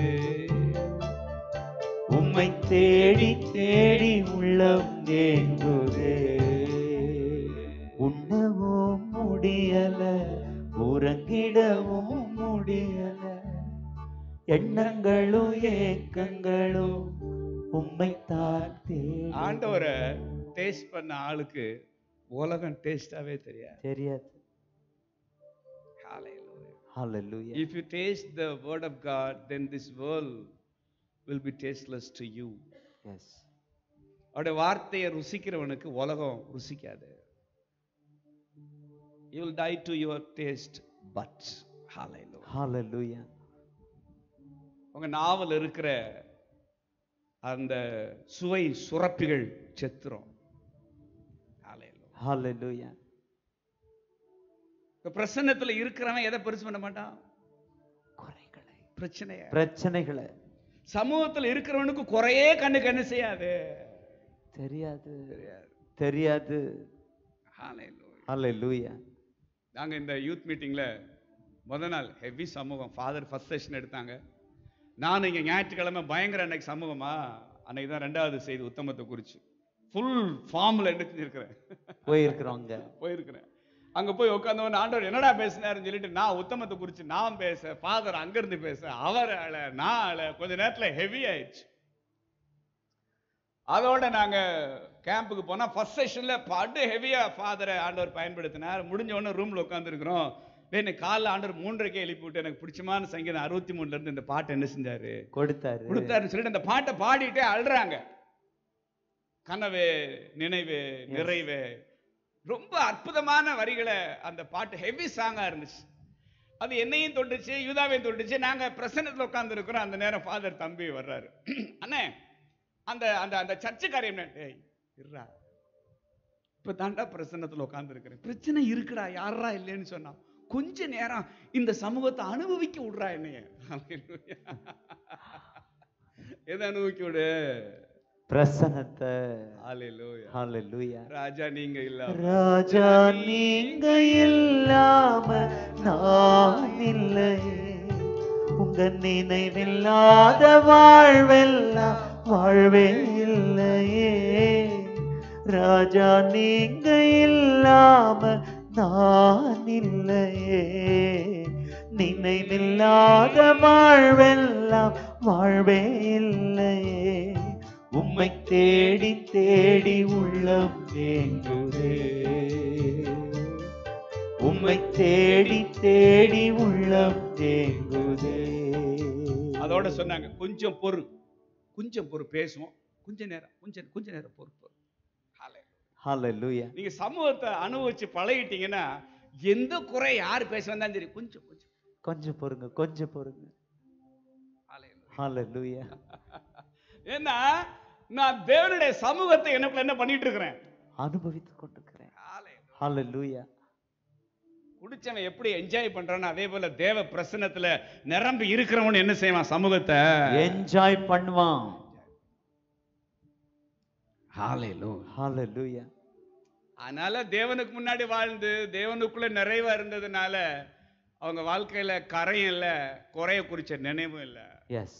உம்மை தேடி தேடி உள்ளம் ஏங்குதே உண்ணவும் முடியல உறங்கிடவும் முடியல எண்ணங்களும் ஏக்கங்களும் உம்மை தான் தேடி ஆண்டவரை டேஸ்ட் பண்ண ஆளுக்கு உலகம் டேஸ்டாவே தெரியாது தெரியாது Hallelujah. Hallelujah If you taste the word of God, then this world will be tasteless to you. Yes அவருடைய வார்த்தையை ருசிக்கிறவனுக்கு உலகம் ருசிக்காது you will die to your taste but hallelujah Hallelujah. உங்க நாவல் இருக்கிற அந்த சுவை சுரப்பிகள் செத்துரும் ஹalleluya Hallelujah. இப்ப பிரசன்னத்துல இருக்கிறவன் எதை பெருசு பண்ண மாட்டான் குறைகளை பிரச்சனைய பிரச்சனைகளை சமூகத்துல இருக்கிறவனுக்கு குறையே கண்ணுக்கு என்ன செய்யாது தெரியாது தெரியாது தெரியாது ஹalleluya Hallelujah. நாங்க இந்த யூத் மீட்டிங்ல முத நாள் ஹெவி சமூகம் ஃபாதர் ஃபர்ஸ்ட் செஷன் எடுத்தாங்க நான் இங்க ஞாயிற்றுக்கிழமை பயங்கர அன்னைக்கு சமூகமா அன்னைக்கு தான் ரெண்டாவது செய்தி உத்தமத்தை குறிச்சு ஃபுல் ஃபார்ம்ல என்ன செஞ்சிருக்கிறேன் போயிருக்கிறோங்க போயிருக்கிறேன் அங்க போய் உட்காந்தவன் ஆண்டவர் என்னடா பேசினாருன்னு சொல்லிட்டு நான் உத்தமத்தை குறிச்சு நான் பேச ஃபாதர் அங்கிருந்து பேச அவர் அழ நான் அழ கொஞ்ச நேரத்துல ஹெவி ஆயிடுச்சு அதோட நாங்க கேம்புக்கு போனா ஃபர்ஸ்ட் செஷன்ல படு ஹெவியா ஃபாதரை ஆண்டவர் பயன்படுத்தினார் முடிஞ்ச உடனே ரூம்ல உட்காந்துருக்கிறோம் எனக்கு காலைல ஆண்டவர் மூன்றரைக்கே எழுப்பி விட்டு எனக்கு பிடிச்சமான சங்கீதம் அறுபத்தி மூணுல இருந்து இந்த பாட்டு என்ன செஞ்சாரு கொடுத்தாரு கொடுத்தாருன்னு சொல்லிட்டு அந்த பாட்டை பாடிட்டே அழுறாங்க கனவே நினைவே நிறைவே ரொம்ப அற்புதமான வரிகளை அந்த பாட்டு ஹெவி சாங்கா இருந்துச்சு அது என்னையும் தொட்டுச்சு யூதாவையும் தொட்டுச்சு நாங்க பிரசன்னத்துல உட்கார்ந்து இருக்கிறோம் அந்த நேரம் ஃபாதர் தம்பி வர்றாரு அண்ணே அந்த அந்த அந்த சர்ச்சை காரியம் என்ன? டேய் இருடா இப்ப தாண்டா பிரசன்னத்துல உட்கார்ந்து இருக்கிறேன் பிரச்சனை இருக்குடா யாரா இல்லைன்னு சொன்னா கொஞ்ச நேரம் இந்த சமூகத்தை அனுபவிக்க விடுறா என்னைய Hallelujah. எதை அனுபவிக்க விடு பிரசனத்தை Hallelujah. Hallelujah. ராஜா நீங்க இல்ல ராஜா நீங்க இல்லாம நான் இல்லையே உங்க நினைவில்லாத வாழ்வெல்லாம் வாழ்வே இல்லையே ராஜா நீங்க இல்லாம நான் இல்லையே நினைவில்லாத வாழ்வெல்லாம் வாழ்வே இல்லையே உம்மை தேடி தேடி உள்ளம் ஏங்குதே உம்மை தேடி தேடி உள்ளம் ஏங்குதே அதோட சொன்னாங்க கொஞ்சம் பொறு கொஞ்சம் பொறு பேசுவோம் கொஞ்ச நேரம் கொஞ்சம் கொஞ்ச நேரம் பொறு பொறு Hallelujah. ஹalleluya நீங்க சமூகத்தை அனுபவிச்சு பழகிட்டீங்கன்னா எந்த குறை யார் பேச வந்தாலும் சரி கொஞ்சம் கொஞ்சம் கொஞ்சம் பொறுங்க கொஞ்சம் பொறுங்க Hallelujah. ஹalleluya ஏன்னா நான் தேவனுடைய சமூகத்தை எனக்குள்ள என்ன பண்ணிட்டு இருக்கிறேன் அனுபவித்துக் கொண்டிருக்கிறேன் Hallelujah. ஹalleluya குடிச்சவன் எப்படி என்ஜாய் பண்றானோ அதே போல தேவ பிரசன்னத்துல நிரம்பி இருக்கிறவன் என்ன செய்வான் சமூகத்தை என்ஜாய் பண்ணுவான் Hallelujah. ஹalleluya அதனால தேவனுக்கு முன்னாடி வாழ்ந்து தேவனுக்குள்ள நிறைவா இருந்ததுனால அவங்க வாழ்க்கையில கரையும் இல்ல குறைய குறிச்ச நினைவும் இல்ல எஸ்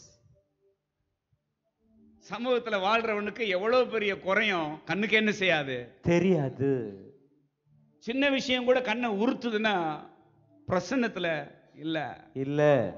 சமூகத்துல வாழ்றவனுக்கு எவ்வளவு பெரிய குறையும் கண்ணுக்கு என்ன செய்யாது தெரியாது சின்ன விஷயம் கூட கண்ணை உறுத்துதுன்னா பிரசன்னத்துல இல்ல இல்ல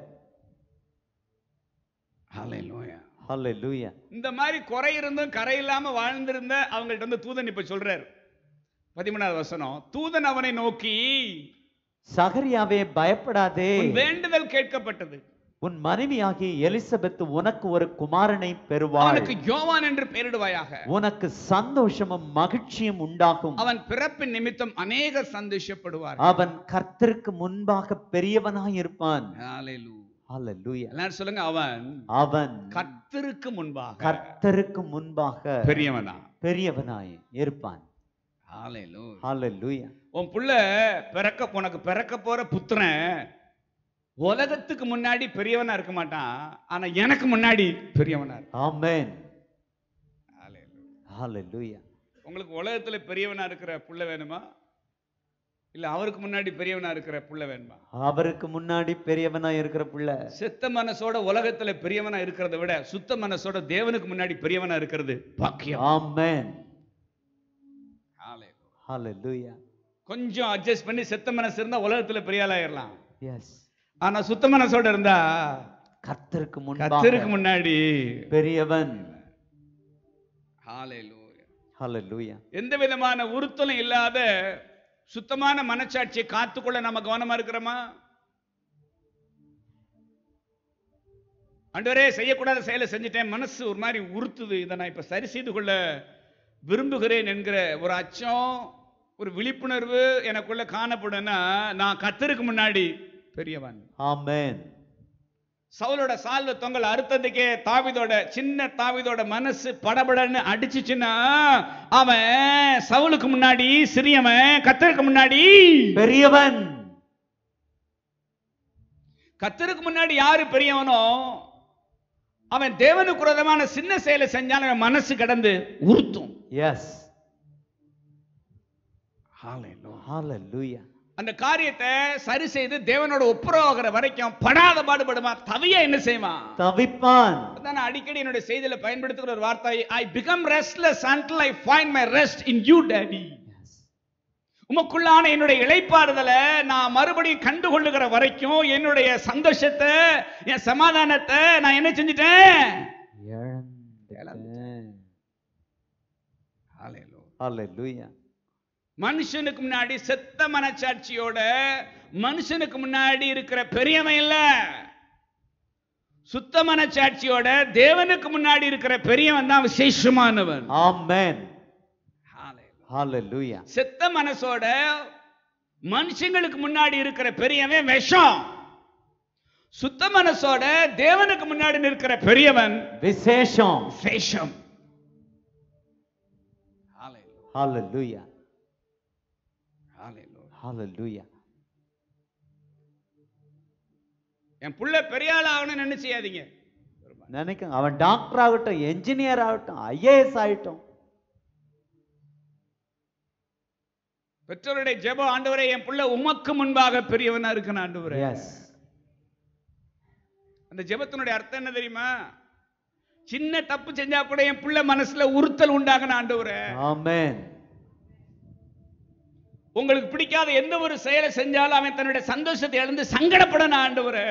Hallelujah. ஹalleluya இந்த மாதிரி குறை இருந்தும் கரை இல்லாம வாழ்ந்திருந்த அவங்கள்ட்ட வந்து தூதன் இப்ப சொல்றாரு பதிமூணாவது வசனம் தூதன் அவனை நோக்கி சகரியாவே பயப்படாதே உன் வேண்டுதல் கேட்கப்பட்டது உன் மனைவியாகிய எலிசபெத் உனக்கு ஒரு குமாரனை பெறுவாள் அவனுக்கு யோவான் என்று பெயரிடுவாயாக உனக்கு சந்தோஷமும் மகிழ்ச்சியும் உண்டாகும் அவன் பிறப்பின் நிமித்தம் அநேக சந்தோஷப்படுவார் அவன் கர்த்தருக்கு முன்பாக பெரியவனாய் இருப்பான் ஹalleluya எல்லாரும் சொல்லுங்க அவன் அவன் கர்த்தருக்கு முன்பாக கர்த்தருக்கு முன்பாக பெரியவனா பெரியவனாய் இருப்பான் Hallelujah. ஹalleluya உன் புள்ள பிறக்க உனக்கு பிறக்க போற புத்திரன் உலகத்துக்கு முன்னாடி பெரியவனா இருக்க மாட்டான் ஆனா எனக்கு முன்னாடி பெரியவனா இருப்பான் ஆமென் Hallelujah. ஹalleluya உங்களுக்கு உலகத்துல பெரியவனா இருக்கிற புள்ள வேணுமா இல்ல அவருக்கு முன்னாடி பெரியவனா இருக்கிற புள்ள வேணுமா அவருக்கு முன்னாடி பெரியவனாய் இருக்கிற புள்ள செத்த மனசோட உலகத்துல பெரியவனா இருக்கிறத விட சுத்த மனசோட தேவனுக்கு முன்னாடி பெரியவனா இருக்கிறது பாக்கியம் ஆமென் Hallelujah. ஹalleluya கொஞ்சம் அட்ஜஸ்ட் பண்ணி செத்த மனசு இருந்தா உலகத்துல பெரிய ஆளாயிரலாம் எஸ் ஆனா சுத்த மனசோட இருந்தா கர்த்தருக்கு கத்தருக்கு முன்பாக முன்னாடி பெரியவன் Hallelujah. ஹalleluya எந்த விதமான உறுத்தலும் இல்லாத சுத்தமான மனச்சாட்சியை காத்துக்கொள்ள நம்ம கவனமா இருக்கிறோமா ஆண்டவரே செய்யக்கூடாத செயலை செஞ்சுட்டேன் மனசு ஒரு மாதிரி உறுத்துது இதை நான் இப்ப சரி செய்து கொள்ள விரும்புகிறேன் என்கிற ஒரு அச்சம் ஒரு விழிப்புணர்வு எனக்குள்ள காணப்படும்னா நான் கத்தருக்கு முன்னாடி பெரியவன் ஆமென் சவுலோட சால்வ தொங்கல் அறுத்ததுக்கே தாவிதோட சின்ன தாவிதோட மனசு படபடன்னு அடிச்சுச்சுன்னா அவன் சவுலுக்கு முன்னாடி சிறியவன் கத்தருக்கு முன்னாடி பெரியவன் கத்தருக்கு முன்னாடி யாரு பெரியவனோ அவன் தேவனுக்கு விரோதமான சின்ன செயலை செஞ்சாலும் அவன் மனசு கடந்து உறுத்தும் எஸ் ஹalleluya அந்த காரியத்தை சரி செய்து தேவனோட ஒப்புரவாகிற வரைக்கும் படாத பாடுபடுமா தவியா என்ன செய்வான் தவிப்பான் அதான் நான் அடிக்கடி என்னுடைய செய்தியில பயன்படுத்துகிற ஒரு வார்த்தை I become restless until I find my rest in you daddy உமக்குள்ளான என்னுடைய இளைப்பாறுதலை நான் மறுபடியும் கண்டுகொள்ளுகிற வரைக்கும் என்னுடைய சந்தோஷத்தை என் சமாதானத்தை நான் என்ன செஞ்சிட்டேன் இழந்துட்டேன் ஹalleluya மனுஷனுக்கு முன்னாடி செத்த மனச்சாட்சியோட மனுஷனுக்கு முன்னாடி இருக்கிற பெரியவன் இல்ல சுத்த மனச்சாட்சியோட தேவனுக்கு முன்னாடி இருக்கிற பெரியவன் தான் விசேஷமானவன் ஆமென் ஹalleluya செத்த மனசோட மனுஷங்களுக்கு முன்னாடி இருக்கிற பெரியவன் விஷம் சுத்த மனசோட தேவனுக்கு முன்னாடி நிற்கிற பெரியவன் விசேஷம் விசேஷம் ஹalleluya ஹalleluya என் புள்ள பெரிய ஆள் ஆகணும்னு என்ன செய்யாதீங்க நினைக்க அவன் டாக்டர் ஆகட்டும் என்ஜினியர் ஆகட்டும் ஐஏஎஸ் ஆகட்டும் பெற்றோருடைய ஜெபம் ஆண்டவரே என் புள்ள உமக்கு முன்பாக பெரியவனா இருக்கணும் ஆண்டவரே எஸ் அந்த ஜெபத்தினுடைய அர்த்தம் என்ன தெரியுமா சின்ன தப்பு செஞ்சா கூட என் புள்ள மனசுல உறுத்தல் உண்டாகணும் ஆண்டவரே ஆமென் உங்களுக்கு பிடிக்காத எந்த ஒரு செயலை செஞ்சாலும் அவன் தன்னுடைய சந்தோஷத்தை இழந்து சங்கடப்படணும் ஆண்டவரே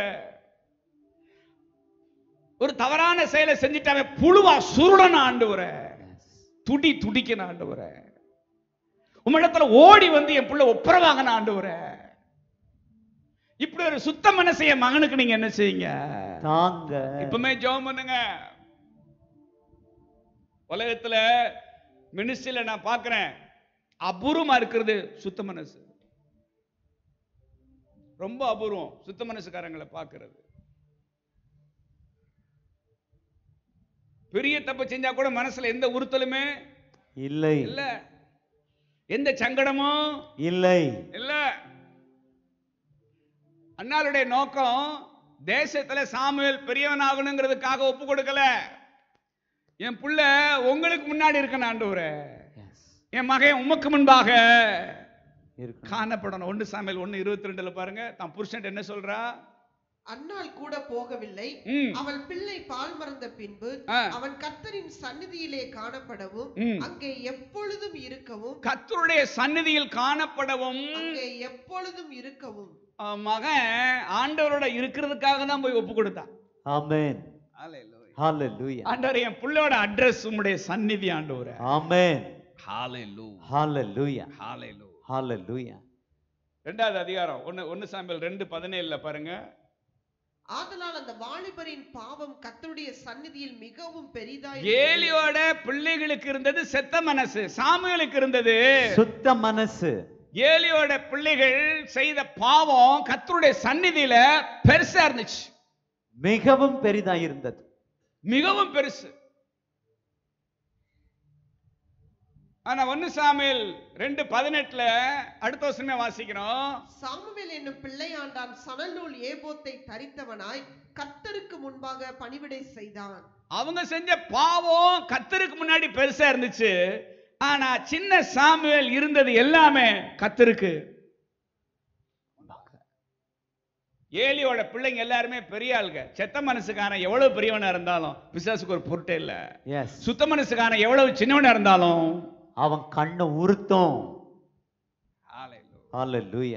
ஒரு தவறான செயலை செஞ்சுட்டு அவன் புழுவா சுருடணும் ஆண்டவரே துடி துடிக்கணும் ஆண்டவரே உம்மிடத்துல ஓடி வந்து என் புள்ள ஒப்புரவாகணும் ஆண்டவரே இப்படி ஒரு சுத்த மனசை என் மகனுக்கு நீங்க என்ன செய்யுங்க தாங்க இப்பவுமே ஜெபம் பண்ணுங்க உலகத்துல மினிஸ்ட்ரியில நான் பார்க்கிறேன் அபூர்வமா இருக்கிறது சுத்த மனசு ரொம்ப அபூர்வம் சுத்த மனசுக்காரங்களை பார்க்கிறது பெரிய தப்பு செஞ்சா கூட மனசுல எந்த உறுத்தலுமே இல்லை இல்ல எந்த சங்கடமும் இல்லை இல்ல அண்ணாளுடைய நோக்கம் தேசத்துல சாமுவேல் பெரியவன் ஆகணுங்கிறதுக்காக ஒப்பு கொடுக்கல என் புள்ள உங்களுக்கு முன்னாடி இருக்கணும் ஆண்டவரே என் மகன் உமக்கு முன்பாக இருக்கு காணப்படணும் ஒன்று சாமுவேல் ஒன்று இருபத்தி ரெண்டுல பாருங்க தான் புருஷன் என்ன சொல்றா அன்னாள் கூட போகவில்லை ம் அவள் பிள்ளை பால் மறந்த பின்பு ஆ. அவன் கர்த்தரின் சந்நிதியிலே காணப்படவும் ம். அங்கே எப்பொழுதும் இருக்கவும் கர்த்தருடைய சந்நிதியில் காணப்படவும் அங்கே எப்பொழுதும் இருக்கவும் அவன் மகன் ஆண்டவரோட இருக்கிறதுக்காக தான் போய் ஒப்பு கொடுத்தான் ஆமென் ஹalleluya ஆண்டவர் என் புள்ளோட அட்ரஸ் உம்முடைய சந்நிதி ஆண்டவரே ஆமென் ஹalleluya ஹalleluya ஹalleluya ஹalleluya ரெண்டாவது அதிகாரம் ஒன்னு ஒன்னு சாம்பல் ரெண்டு பதினேழுல பாருங்க ஆதலால் அந்த வாலிபரின் பாவம் கர்த்தருடைய சந்நிதியில் மிகவும் பெரிதாய் ஏலியோட பிள்ளைகளுக்கு இருந்தது செத்த மனசு சாமுவேலுக்கு இருந்தது சுத்த மனசு ஏலியோட பிள்ளைகள் செய்த பாவம் கர்த்தருடைய சந்நிதியில பெருசா இருந்துச்சு மிகவும் பெரிதாய் இருந்தது மிகவும் பெருசு ஆனா ஒன்னு சாமுவேல் ரெண்டு பதினெட்டுல அடுத்த வருஷமே வாசிக்கிறோம் சாமுவேல் என்னும் பிள்ளையாண்டான் சணல் நூல் ஏபோத்தை தரித்தவனாய் கர்த்தருக்கு முன்பாக பணிவிடை செய்தான் அவங்க செஞ்ச பாவம் கத்தருக்கு முன்னாடி பெருசா இருந்துச்சு ஆனா சின்ன சாமுவேல் இருந்தது எல்லாமே கத்தருக்கு ஏலியோட பிள்ளைங்க எல்லாருமே பெரிய ஆளுங்க செத்த மனசுக்கான எவ்வளவு பெரியவனா இருந்தாலும் பிசாசுக்கு ஒரு பொருட்டே இல்ல எஸ் சுத்த மனசுக்கான எவ்வளவு சின்னவனா இருந்தாலும் அவன் கண்ணை உறுத்தும் ஹalleluya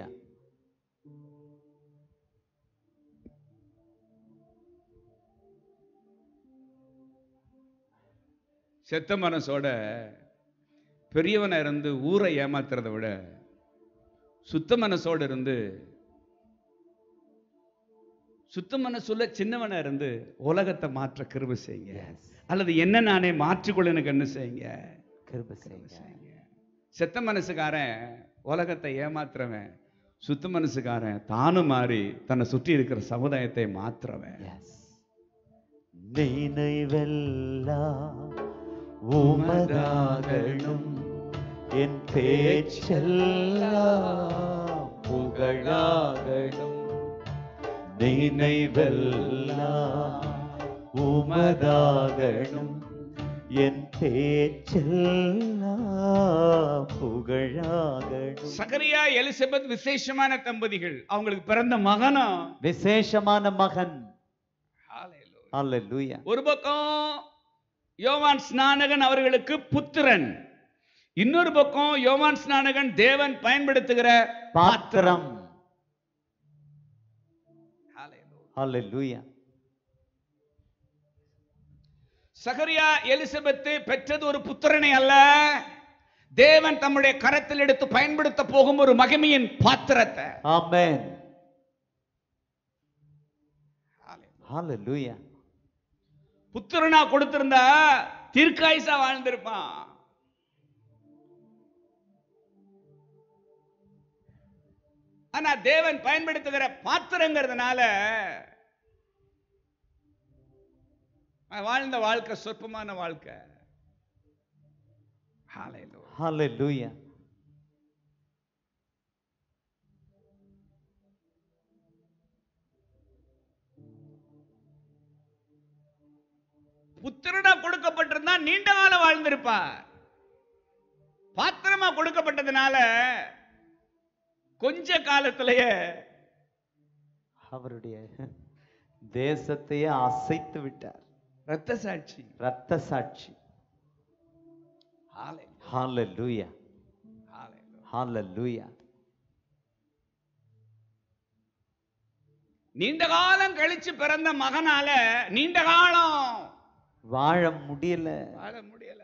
செத்த மனசோட பெரியவனா இருந்து ஊரை ஏமாத்துறதை விட சுத்த மனசோட இருந்து சுத்த மனசுள்ள சின்னவனா இருந்து உலகத்தை மாற்ற கிருபை செய்யுங்க அல்லது என்ன நானே மாற்றிக்கொள்ள எனக்கு என்ன செய்யுங்க கிருபை செய்யுங்க செத்த மனசுக்காரன் உலகத்தை ஏமாத்துறவன் சுத்த மனசுக்காரன் தானும் மாறி தன்னை சுற்றி இருக்கிற சமுதாயத்தை மாத்துறவன் எஸ் நினைவெல்லாம் உமதாகணும் என் பேச்செல்லாம் புகழாகணும் நினைவெல்லாம் உமதாகணும் என் பேச்செல்லாம் புகழாகணும் சகரியா எலிசபெத் விசேஷமான தம்பதிகள் அவங்களுக்கு பிறந்த மகனா விசேஷமான மகன் அல்லேலூயா ஒரு பக்கம் யோவான் ஸ்நானகன் அவர்களுக்கு புத்திரன் இன்னொரு பக்கம் யோவான் ஸ்நானகன் தேவன் பயன்படுத்துகிற பாத்திரம் அல்லேலூயா சகரியா எலிசபெத்து பெற்றது ஒரு புத்திரனை அல்ல தேவன் தம்முடைய கரத்தில் எடுத்து பயன்படுத்த போகும் ஒரு மகிமையின் பாத்திரத்தை ஆமென் ஹalleluya புத்திரனா கொடுத்திருந்தா தீர்க்காயுசா வாழ்ந்திருப்பான் ஆனா தேவன் பயன்படுத்துகிற பாத்திரங்கிறதுனால அவன் வாழ்ந்த வாழ்க்கை சொற்பமான வாழ்க்கை Hallelujah. ஹalleluya புத்திரனா கொடுக்கப்பட்டிருந்தா நீண்ட காலம் வாழ்ந்திருப்பார் பாத்திரமா கொடுக்கப்பட்டதுனால கொஞ்ச காலத்திலேயே அவருடைய தேசத்தையே அசைத்து விட்டார் ரத்த சாட்சி ரத்த சாட்சி ஹalleluya ஹalleluya நீண்ட காலம் கழிச்சு பிறந்த மகனால நீண்ட காலம் வாழ முடியல வாழ முடியல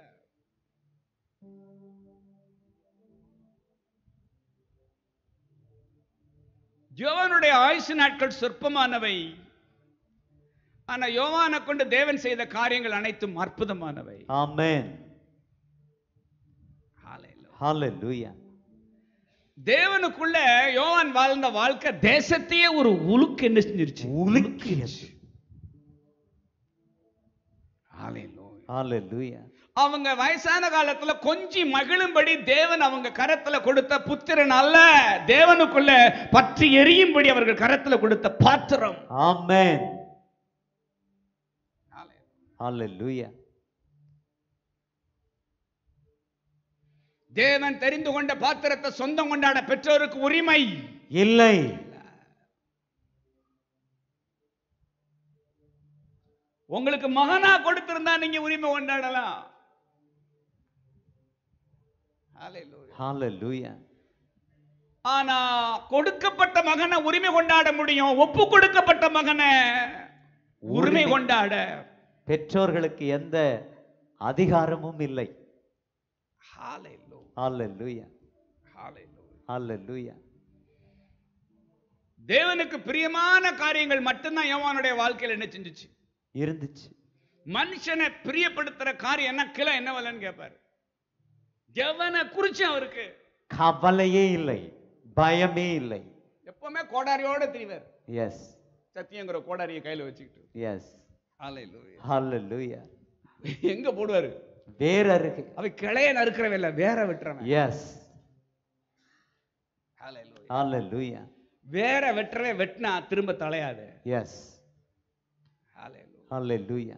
யோவானுடைய ஆயுசு நாட்கள் சொற்பமானவை ஆனா யோவானை கொண்டு தேவன் செய்த காரியங்கள் அனைத்தும் அற்புதமானவை ஆமென் Hallelujah. ஹalleluya தேவனுக்குள்ள யோவான் வாழ்ந்த வாழ்க்கை தேசத்தையே ஒரு உலுக்கு என்ன செஞ்சிருச்சு உலுக்கியது Hallelujah. ஹalleluya அவங்க வயசான காலத்துல கொஞ்சி மகிழும்படி தேவன் அவங்க கரத்துல கொடுத்த புத்திரன் அல்ல தேவனுக்குள்ள பற்றி எரியும்படி அவர்கள் கரத்துல கொடுத்த பாத்திரம் ஆமென் ஹalleluya தேவன் தெரிந்து கொண்ட பாத்திரத்தை சொந்தம் கொண்டாட பெற்றோருக்கு உரிமை இல்லை உங்களுக்கு மகனா கொடுத்திருந்தா நீங்க உரிமை கொண்டாடலாம் Hallelujah. ஹalleluya ஆனா கொடுக்கப்பட்ட மகனை உரிமை கொண்டாட முடியும் ஒப்பு கொடுக்கப்பட்ட மகனை உரிமை உரிமை. கொண்டாட பெற்றோர்களுக்கு எந்த அதிகாரமும் இல்லை Hallelujah. ஹalleluya Hallelujah. ஹalleluya தேவனுக்கு பிரியமான காரியங்கள் மட்டும்தான் யோவானுடைய வாழ்க்கையில என்ன செஞ்சுச்சு இருந்துச்சு மனுஷனை பிரியப்படுத்துற காரியம் என்ன கிளை என்ன வரலன்னு கேட்பாரு எவனை குறிச்சு அவருக்கு கவலையே இல்லை பயமே இல்லை எப்பவுமே கோடாரியோட திரிவார் எஸ் சத்தியங்கிற கோடாரியை கையில வச்சுக்கிட்டு எஸ் Hallelujah. ஹalleluya எங்க போடுவாரு வேற அருகே அவ கிளைய நறுக்கிறவன் இல்ல வேற வெட்டுறவன் எஸ் Hallelujah. ஹalleluya வேற வெட்டுறவன் வெட்டினா திரும்ப தலையாது எஸ் Hallelujah. ஹalleluya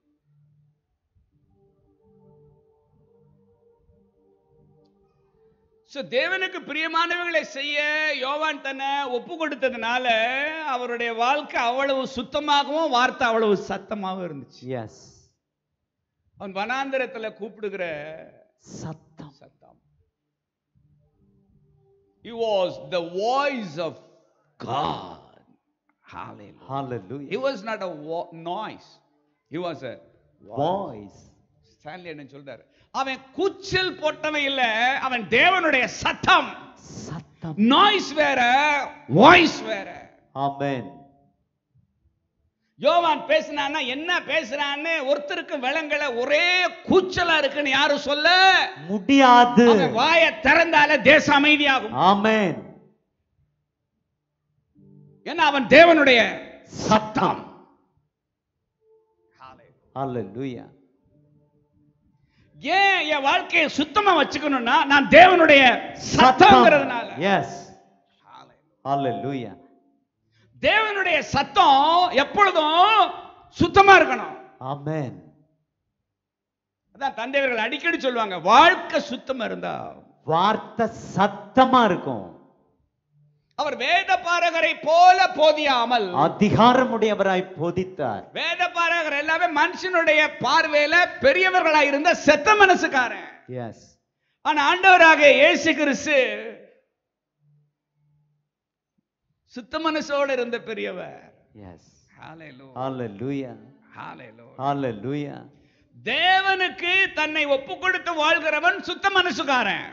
So, தேவனுக்கு பிரியமானவர்களை செய்ய யோவான் தன்னை ஒப்பு கொடுத்ததுனால அவருடைய வாழ்க்கை அவ்வளவு சுத்தமாகவும் வார்த்தை அவ்வளவு சத்தமாகவும் இருந்துச்சு எஸ் அவன் வனாந்திரத்துல கூப்பிடுகிற சத்தம் சத்தம் He was the voice of God. Hallelujah. Hallelujah He was not a wo- noise. He was a voice Stanley என்ன சொல்றாரு அவன் கூச்சல் போட்டவன் இல்ல அவன் தேவனுடைய சத்தம் சத்தம் நாய்ஸ் வேற வாய்ஸ் வேற ஆமென் யோவான் பேசினான்னா என்ன பேசுறான்னு ஒருத்தருக்கு விளங்கல ஒரே கூச்சலா இருக்குன்னு யாரும் சொல்ல முடியாது அவன் வாயை திறந்தால தேச அமைதியாகும் ஆமென் ஏன்னா அவன் தேவனுடைய சத்தம் ஹalleluya ஏன் என் வாழ்க்கையை சுத்தமா வச்சுக்கணும்னா நான் தேவனுடைய சத்தம்ங்கிறதுனால எஸ் ஹalleluya தேவனுடைய சத்தம் எப்பொழுதும் சுத்தமா இருக்கணும் ஆமென் அதான் தந்தையர்கள் அடிக்கடி சொல்லுவாங்க வாழ்க்கை சுத்தமா இருந்தா வார்த்தை சத்தமா இருக்கும் அவர் வேத பாரகரை போல போதியாமல் அதிகாரமுடையவராய் போதித்தார் வேத பாரகர் எல்லாமே மனுஷனுடைய பார்வையில பெரியவர்களா இருந்த செத்த மனசுக்காரன் எஸ் ஆனா ஆண்டவராக இயேசு கிறிஸ்து சுத்த மனசோட இருந்த பெரியவர் எஸ் Hallelujah. ஹalleluya Hallelujah. ஹalleluya தேவனுக்கு தன்னை ஒப்பு கொடுத்து வாழ்கிறவன் சுத்த மனசுக்காரன்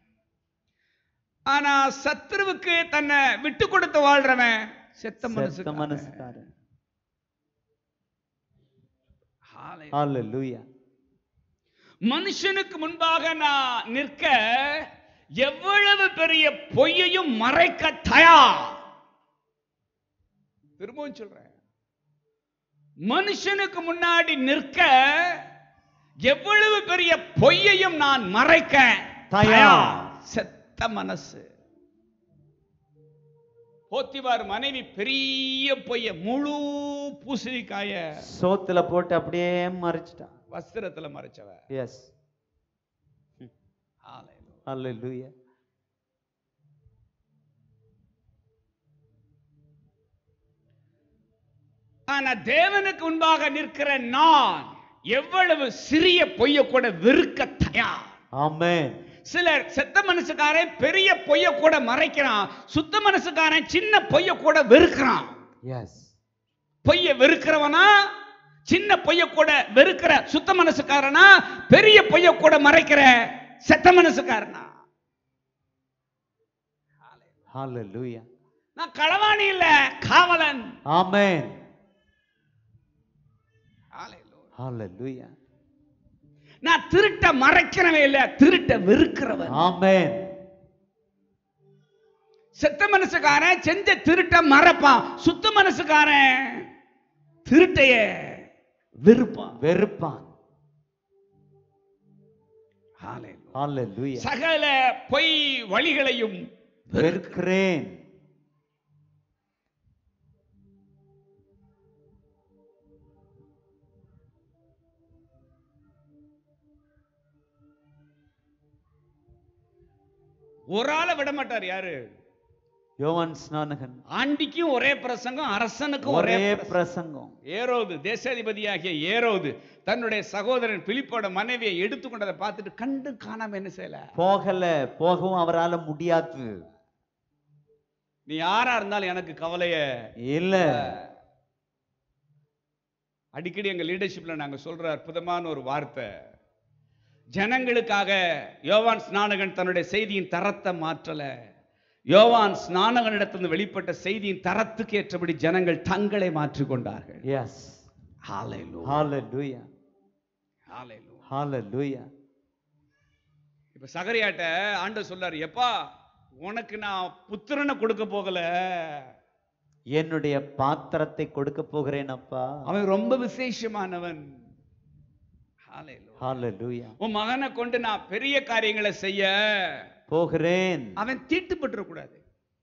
ஆனா சத்துருவுக்கு தன்னை விட்டு கொடுத்து வாழ்றவன் செத்த செத்த மனசு மனசுக்காரன் ஹalleluya மனுஷனுக்கு முன்பாக நான் நிற்க எவ்வளவு பெரிய பொய்யையும் மறைக்க தயார் திரும்பவும் சொல்றேன் மனுஷனுக்கு முன்னாடி நிற்க எவ்வளவு பெரிய பொய்யையும் நான் மறைக்க தயார். செத்த மனசு போத்திவார் மனைவி பெரிய பொய்ய முழு பூசணிக்காய சோத்துல போட்டு அப்படியே மறைச்சிட்டான் வஸ்திரத்துல மறைச்சவ எஸ் ஹalleluya ஆனா தேவனுக்கு முன்பாக நிற்கிற நான் எவ்வளவு சிறிய பொய்ய கூட வெறுக்க தயார் ஆமென் சிலர் செத்த மனசுக்காரன் பெரிய பொய்ய கூட மறைக்கிறான் சுத்த மனசுக்காரன் சின்ன பொய்ய கூட வெறுக்கிறான் எஸ் பொய்ய வெறுக்கிறவனா சின்ன பொய்ய கூட வெறுக்கிற சுத்த மனசுக்காரனா பெரிய பொய்ய கூட மறைக்கிற செத்த மனசுக்காரனா ஹalleluya நான் களவாணி இல்ல காவலன் ஆமென் ஹalleluya நான் திருட்ட மறைக்கிறவன் இல்ல திருட்ட வெறுக்கிறவன் ஆமென் செத்த மனசுக்காரன் செஞ்ச திருட்ட மறைப்பான் சுத்த மனசுக்காரன் திருட்டைய வெறுப்பான் வெறுப்பான் Hallelujah. ஹalleluya சகல பொய் வழிகளையும் வெறுக்கிறேன் ஒரு ஆளை விட மாட்டார் யாரு யோவான் ஸ்நானகன் ஆண்டிக்கும் ஒரே பிரசங்கம் அரசனுக்கும் ஒரே ஒரே பிரசங்கம். பிரசங்கம் ஏரோது தேசாதிபதியாகிய ஏரோது தன்னுடைய சகோதரன் பிலிப்போட மனைவியை எடுத்துக்கொண்டதை பார்த்துட்டு கண்டு காணாம என்ன செய்யல போகல போகவும் அவரால முடியாது நீ யாரா இருந்தாலும் எனக்கு கவலைய இல்ல அடிக்கடி எங்க லீடர்ஷிப்ல நாங்க சொல்ற அற்புதமான ஒரு வார்த்தை ஜனங்களுக்காக யோவான் ஸ்நானகன் தன்னுடைய செய்தியின் தரத்தை மாற்றல யோவான் ஸ்நானகனிடத்திலிருந்து வெளிப்பட்ட செய்தியின் தரத்துக்கு ஏற்றபடி ஜனங்கள் தங்களை மாற்றிக் கொண்டார்கள் எஸ் Hallelujah. ஹalleluya Hallelujah. ஹalleluya இப்ப சகரியாட்ட ஆண்டவர் சொல்றாரு எப்பா உனக்கு நான் புத்திரனை கொடுக்க போகல என்னுடைய பாத்திரத்தை கொடுக்க போகிறேன் அப்பா அவன் ரொம்ப விசேஷமானவன் Hallelujah. ஹalleluya உன் மகனை கொண்டு நான் பெரிய காரியங்களை செய்ய போகிறேன் அவன் தீட்டுப்பட்டுற கூடாது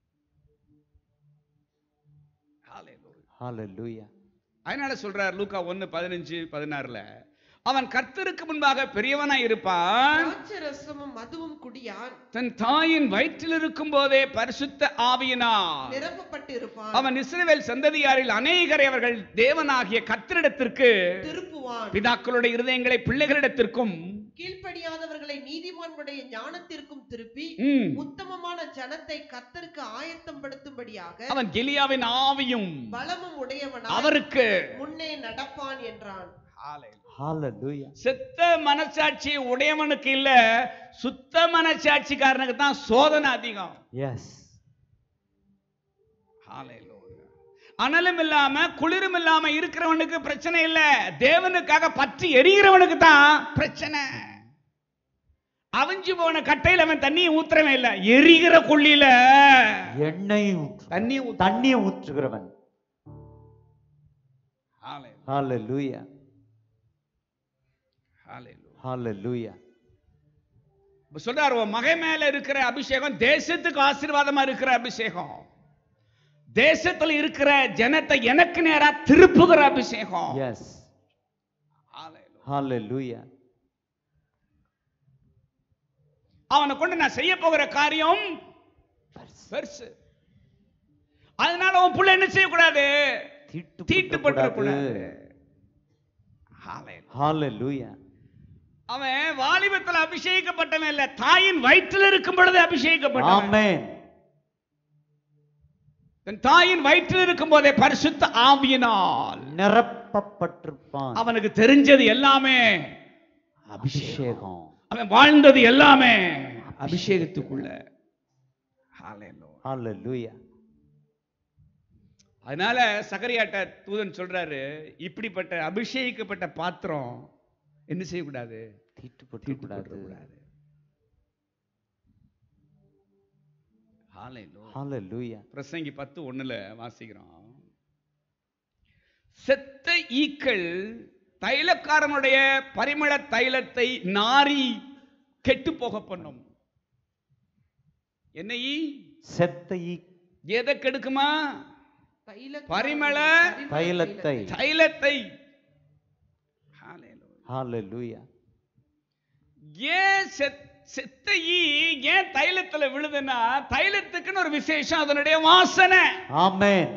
ஹalleluya அதனால சொல்றார் லூக்கா ஒன்னு பதினஞ்சு பதினாறுல அவன் கர்த்தருக்கு முன்பாக பெரியவனாய் இருப்பான் திராட்சரசமும் மதுவும் குடியான் தன் தாயின் வயிற்றில் இருக்கும் போதே பரிசுத்த ஆவியினால் நிரப்பப்பட்டு இருப்பான் அவன் இஸ்ரவேல் சந்ததியாரில் அநேகரை அவர்கள் தேவனாகிய கர்த்தரிடத்திற்கு திருப்புவான் பிதாக்களுடைய இருதயங்களை பிள்ளைகளிடத்திற்கும் கீழ்ப்படியாதவர்களை நீதிமான்களுடைய ஞானத்திற்கும் திருப்பி ம், உத்தமமான ஜனத்தை கர்த்தருக்கு ஆயத்தம் படுத்தும்படியாக அவன் கிலியாவின் ஆவியும் பலமும் உடையவனாய் அவருக்கு முன்னே நடப்பான் என்றான் ஹalleluya செத்த மனசாட்சி உடையவனுக்கு இல்ல சுத்த மனசாட்சிக்காரனுக்கு தான் சோதனை அதிகம் எஸ் அனலும் இல்லாம குளிரும் இல்லாம இருக்கிறவனுக்கு பிரச்சனை இல்ல தேவனுக்காக பற்றி எரிகிறவனுக்கு தான் பிரச்சனை அவிஞ்சு போன கட்டையில அவன் தண்ணியை ஊத்துறவன் இல்ல எரிகிற கொள்ளியில எண்ணெய் ஊற்று தண்ணி ஊத்த தண்ணியை ஊற்றுகிறவன் ஹalleluya ஹalleluya இப்ப சொல்றாரு உன் மகை மேல இருக்கிற அபிஷேகம் தேசத்துக்கு ஆசீர்வாதமா இருக்கிற அபிஷேகம் தேசத்துல இருக்கிற ஜனத்தை எனக்கு நேரா திருப்புகிற அபிஷேகம் எஸ் ஹalleluya அவனை கொண்டு நான் செய்ய போகிற காரியம் பெருசு அதனால உன் புள்ள என்ன செய்யக்கூடாது தீட்டு தீட்டுப்பட்டுறக்கூடாது Hallelujah. ஹalleluya அவன் வாலிபத்தில் அபிஷேகிக்கப்பட்டவன் இல்ல தாயின் வயிற்றில் இருக்கும் பொழுது அபிஷேகிக்கப்பட்டவன் ஆமென் தன் தாயின் வயிற்றில் இருக்கும் போதே பரிசுத்த ஆவியினால் நிரப்பப்பட்டிருப்பான் அவனுக்கு தெரிஞ்சது எல்லாமே அபிஷேகம் அபிஷேகம் அவன் வாழ்ந்தது எல்லாமே அபிஷேகத்துக்குள்ள Hallelujah. ஹalleluya அதனால சகரியாட்ட தூதன் சொல்றாரு இப்படிப்பட்ட அபிஷேகிக்கப்பட்ட பாத்திரம் என்ன செய்யக்கூடாது தீட்டுப்பட்டு கூடாது தீட்டுப்பட்டுறக்கூடாது. Hallelujah. ஹalleluya பிரசங்கி பத்து ஒண்ணுல வாசிக்கிறோம் செத்த ஈக்கள் தைலக்காரனுடைய பரிமள தைலத்தை நாரி கெட்டு போக பண்ணும் என்ன ஈ செத்த ஈ எதை கெடுக்குமா தைல பரிமள தைலத்தை தைலத்தை Hallelujah. ஹalleluya ஏன் செத்- செத்த ஈ ஏன் தைலத்துல விழுதுன்னா தைலத்துக்குன்னு ஒரு விசேஷம் அதனுடைய வாசனை ஆமென்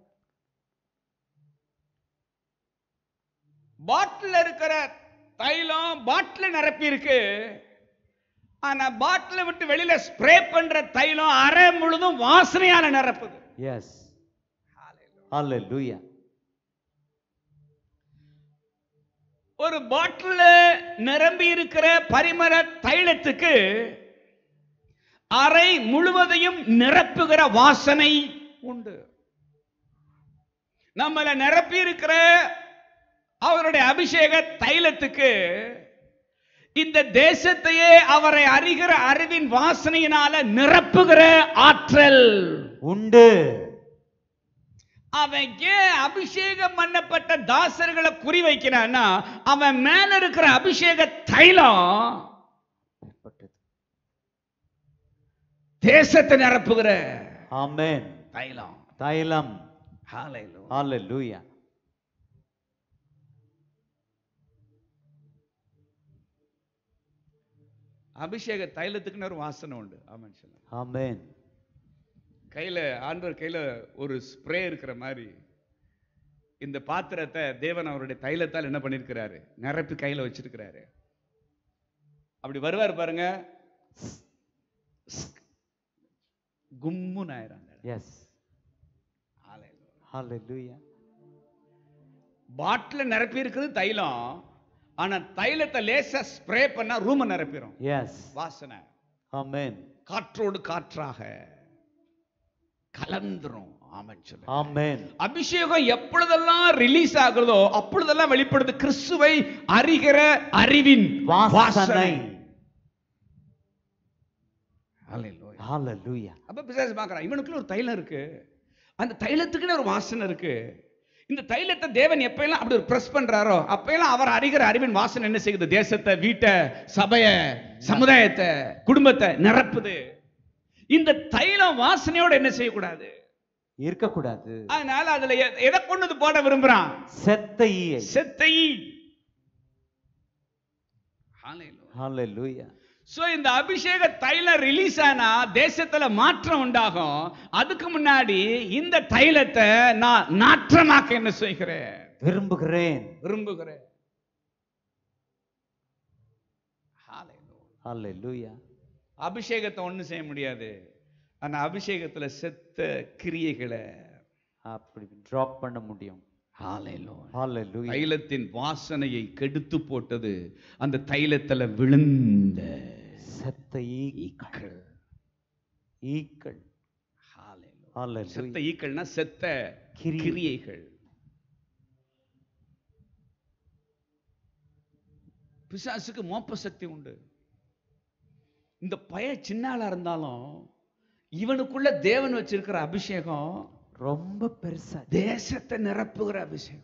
பாட்டில் இருக்கிற தைலம் பாட்டில் நிரப்பி இருக்கு ஆனா பாட்டில விட்டு வெளியில ஸ்ப்ரே பண்ற தைலம் அரை முழுதும் வாசனையால நிரப்புது எஸ் ஹalleluya ஒரு பாட்டில் நிரம்பி இருக்கிற பரிமள தைலத்துக்கு அறை முழுவதையும் நிரப்புகிற வாசனை உண்டு நம்மள நிரப்பி இருக்கிற அவருடைய அபிஷேக தைலத்துக்கு இந்த தேசத்தையே அவரை அறிகிற அறிவின் வாசனையினால நிரப்புகிற ஆற்றல் உண்டு அவன் ஏன் அபிஷேகம் பண்ணப்பட்ட தாசர்களை குறி வைக்கிறான்னா அவன் மேல இருக்கிற அபிஷேக தைலம் ஏற்பட்டது. தேசத்தை நிரப்புகிற ஆமென் தைலம் தைலம் Hallelujah. ஹalleluya அபிஷேக தைலத்துக்குன்னு ஒரு வாசனை உண்டு ஆமாம் சொல்ல ஆமென் கையில ஆண்டவர் கையில ஒரு ஸ்ப்ரே இருக்கிற மாதிரி இந்த பாத்திரத்தை தேவன் அவருடைய தைலத்தால் என்ன பண்ணிருக்கிறாரு நிரப்பி கையில வச்சிருக்கிறாரு அப்படி வருவார் பாருங்க கும்முன்னு ஆயிராங்க எஸ் ஹalleluya பாட்டில் நிரப்பி இருக்குது தைலம் ஆனா தைலத்தை லேசா ஸ்ப்ரே பண்ணா ரூமை நிரப்பிடும் எஸ் வாசனை ஆமென் காற்றோடு காற்றாக கலந்துரும் ஆமென் சொல்ல ஆமென் அபிஷேகம் எப்பொழுதெல்லாம் ரிலீஸ் ஆகுதோ அப்பொழுதெல்லாம் வெளிப்படுது கிறிஸ்துவை அறிகிற அறிவின் வாசனை வாசனை Hallelujah. ஹalleluya அப்ப பிசாசு பார்க்கறான் இவனுக்குள்ள ஒரு தைலம் இருக்கு அந்த தைலத்துக்குன்னு ஒரு வாசனை இருக்கு இந்த தைலத்தை தேவன் எப்பெல்லாம் அப்படி ஒரு பிரஸ் பண்றாரோ அப்பெல்லாம் அவர் அறிகிற அறிவின் வாசனை என்ன செய்யுது தேசத்தை வீட்டை சபைய சமுதாயத்தை குடும்பத்தை நிரப்புது இந்த தைலம் வாசனையோட என்ன செய்யக்கூடாது இருக்கக்கூடாது அதனால அதுல எ- எதை கொண்டு வந்து போட விரும்புறான் செத்த ஈயை செத்தை ஹalleluya சோ இந்த அபிஷேக தைலம் ரிலீஸ் ஆனா தேசத்துல மாற்றம் உண்டாகும் அதுக்கு முன்னாடி இந்த தைலத்தை நான் நாற்றமாக்க என்ன செய்கிறேன் விரும்புகிறேன் விரும்புகிறேன் ஹalleluya அபிஷேகத்தை ஒண்ணும் செய்ய முடியாது ஆனா அபிஷேகத்துல செத்த கிரியைகளை அப்படி டிராப் பண்ண முடியும் ஹalleluya தைலத்தின் வாசனையை கெடுத்து போட்டது அந்த தைலத்துல விழுந்த செத்த ஈக்கள் ஈக்கள். ஈக்கள் செத்த ஹalleluya ஈக்கள்னா செத்த கிரியை. கிரியைகள் பிசாசுக்கு மோப்ப சக்தி உண்டு இந்த பய சின்ன ஆளா இருந்தாலும் இவனுக்குள்ள தேவன் வச்சிருக்கிற அபிஷேகம் ரொம்ப பெருசா தேசத்தை நிரப்புகிற அபிஷேகம்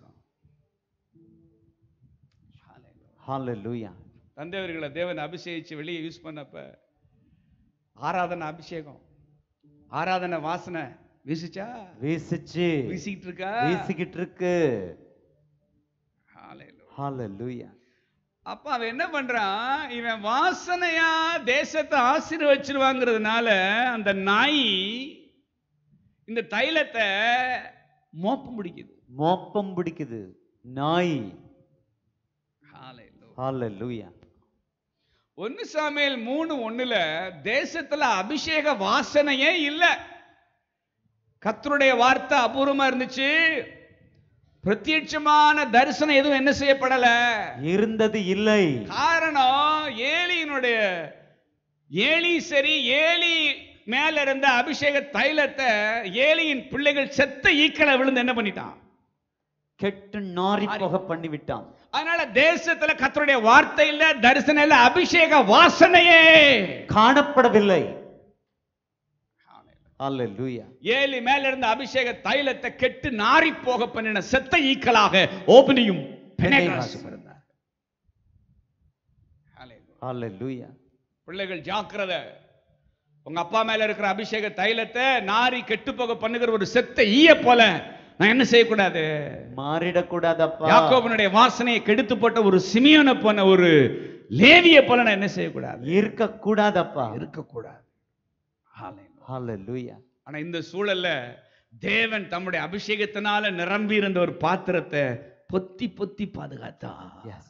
ஹalleluya தந்தையவர்களை தேவன் அபிஷேகிச்சு வெளியே யூஸ் பண்ணப்ப ஆராதனை அபிஷேகம் ஆராதனை வாசனை வீசிச்சா வீசிச்சு வீசிக்கிட்டு இருக்கா வீசிக்கிட்டு இருக்கு Hallelujah. ஹalleluya அப்ப அவன் என்ன பண்றான் இவன் வாசனையா தேசத்தை ஆசீர்வச்சிருவாங்கிறதுனால அந்த நாய் இந்த தைலத்தை மோப்பம் பிடிக்குது மோப்பம் பிடிக்குது நாய் Hallelujah. ஹalleluya ஒன்னு சாமியல் மூணு ஒண்ணுல தேசத்துல அபிஷேக வாசனையே இல்ல கர்த்தருடைய வார்த்தை அபூர்வமா இருந்துச்சு பிரத்யட்சமான தரிசனம் எதுவும் என்ன செய்யப்படல இருந்தது இல்லை காரணம் ஏலியினுடைய ஏலி சரி ஏலி மேல இருந்த அபிஷேக தைலத்தை ஏலியின் பிள்ளைகள் செத்த ஈக்களை விழுந்து என்ன பண்ணிட்டான் கெட்டு நாரி போக பண்ணி விட்டான் அதனால தேசத்துல கர்த்தருடைய வார்த்தை இல்ல தரிசனம் இல்ல அபிஷேக வாசனையே காணப்படவில்லை ஹalleluya ஏலி மேல இருந்த அபிஷேக தைலத்தை கெட்டு நாரி போக பண்ணின செத்த ஈக்களாக ஓபனியும் பெனேகாசும் இருந்தார் Hallelujah. ஹalleluya பிள்ளைகள் ஜாக்கிரதை உங்க அப்பா மேல இருக்கிற அபிஷேக தைலத்தை நாரி கெட்டு போக பண்ணுகிற ஒரு செத்த ஈய போல நான் என்ன செய்யக்கூடாது மாறிடக்கூடாதப்பா யாக்கோபனுடைய வாசனையை கெடுத்து போட்ட ஒரு சிமியோனை போன ஒரு லேவிய போல நான் என்ன செய்யக்கூடாது இருக்க கூடாதப்பா இருக்கக்கூடாது Hallelujah. ஹalleluya ஆனா இந்த சூழல்ல தேவன் தம்முடைய அபிஷேகத்தினால நிரம்பி இருந்த ஒரு பாத்திரத்தை பொத்தி பொத்தி பாதுகாத்தா எஸ்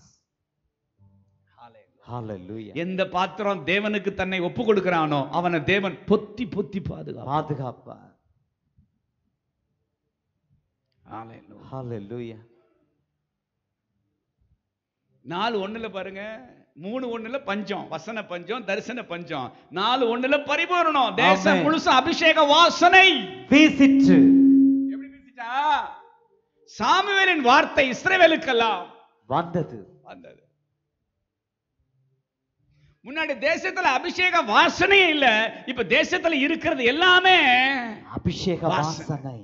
ஹalleluya எந்த பாத்திரம் தேவனுக்கு தன்னை ஒப்பு கொடுக்கிறானோ அவனை தேவன் பொத்தி பொத்தி பாதுகா பாதுகாப்பா ஹalleluya நாலு ஒண்ணுல பாருங்க மூணு ஒண்ணுல பஞ்சம் வசன பஞ்சம் தரிசன பஞ்சம் நாலு ஒண்ணுல பரிபூரணம் தேசம் ஆமென். முழுசு அபிஷேக வாசனை வீசிற்று எப்படி வீசிட்டா சாமுவேலின் வார்த்தை இஸ்ரவேலுக்கெல்லாம் வந்தது வந்தது முன்னாடி தேசத்துல அபிஷேக வாசனையே இல்ல இப்ப தேசத்துல இருக்கிறது எல்லாமே அபிஷேக வாசனை. வாசனை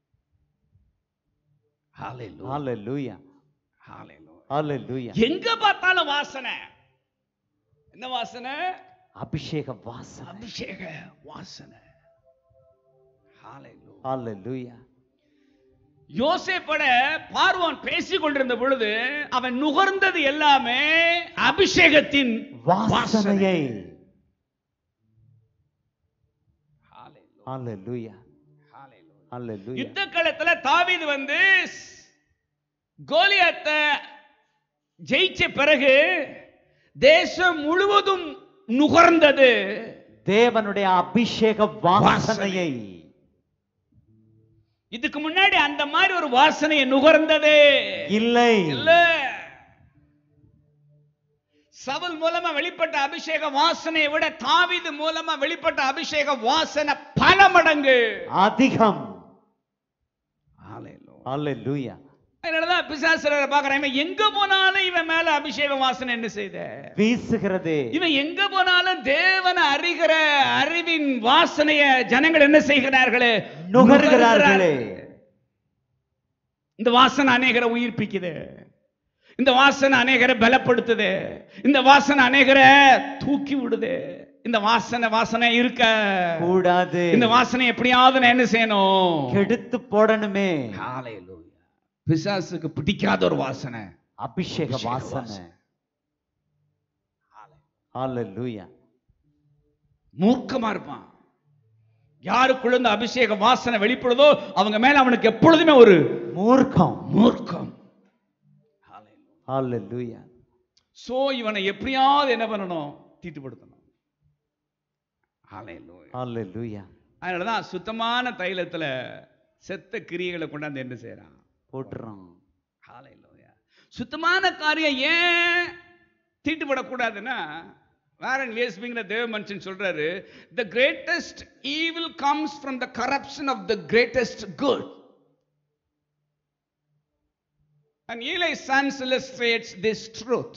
Hallelujah. ஹalleluya Hallelujah. ஹalleluya எங்க பார்த்தாலும் வாசனை என்ன வாசனை அபிஷேக வாசனை அபிஷேக வாசனை Hallelujah. ஹalleluya யோசேப்பட பார்வோன் பேசிக் கொண்டிருந்த பொழுது அவன் நுகர்ந்தது எல்லாமே அபிஷேகத்தின் வாசனை வாசனையை Hallelujah. ஹalleluya Hallelujah. ஹalleluya யுத்த களத்துல தாவீது வந்து கோலியாத்தை ஜெயிச்ச பிறகு தேசம் முழுவதும் நுகர்ந்தது தேவனுடைய அபிஷேக வாசனையை இதுக்கு முன்னாடி அந்த மாதிரி ஒரு வாசனையை நுகர்ந்தது இல்லை இல்ல சவுல் மூலமா வெளிப்பட்ட அபிஷேக வாசனையை விட தாவீது மூலமா வெளிப்பட்ட அபிஷேக வாசனை பல மடங்கு அதிகம் ஹalleluya அதனாலதான் பிசாசுரரை பாக்குறேன் இவன் எங்க போனாலும் இவன் மேல அபிஷேக வாசனை என்ன செய்த வீசுகிறது இவன் எங்க போனாலும் தேவனை அறிகிற அறிவின் வாசனைய ஜனங்கள் என்ன செய்கிறார்களே நுகர்கிறார்களே இந்த வாசனை அநேகரை உயிர்ப்பிக்குது இந்த வாசனை அநேகரை பலப்படுத்துது இந்த வாசனை அநேகரை தூக்கி விடுது இந்த வாசனை வாசனை இருக்க கூடாது இந்த வாசனை எப்படியாவது நான் என்ன செய்யணும் கெடுத்து போடணுமே Hallelujah. பிசாசுக்கு பிடிக்காத ஒரு வாசனை அபிஷேக அபிஷேக வாசனை ஹalleluya மூர்க்கமா இருப்பான் யாருக்குள்ள இந்த அபிஷேக வாசனை வெளிப்படுதோ அவங்க மேல அவனுக்கு எப்பொழுதுமே ஒரு மூர்க்கம் மூர்க்கம் ஹalleluya சோ இவனை எப்படியாவது என்ன பண்ணணும் தீட்டுப்படுத்தணும் Hallelujah. ஹalleluya அதனாலதான் சுத்தமான தைலத்துல செத்த கிரியைகளை கொண்டாந்து என்ன செய்யறான் போட்டுறோம் Hallelujah. சுத்தமான காரியம் ஏன் தீட்டுப்படக்கூடாதுன்னா வேரன் வேஸ்பிங்கிற தேவ மனுஷன் சொல்றாரு the greatest evil comes from the corruption of the greatest good And Eli's sons illustrates this truth.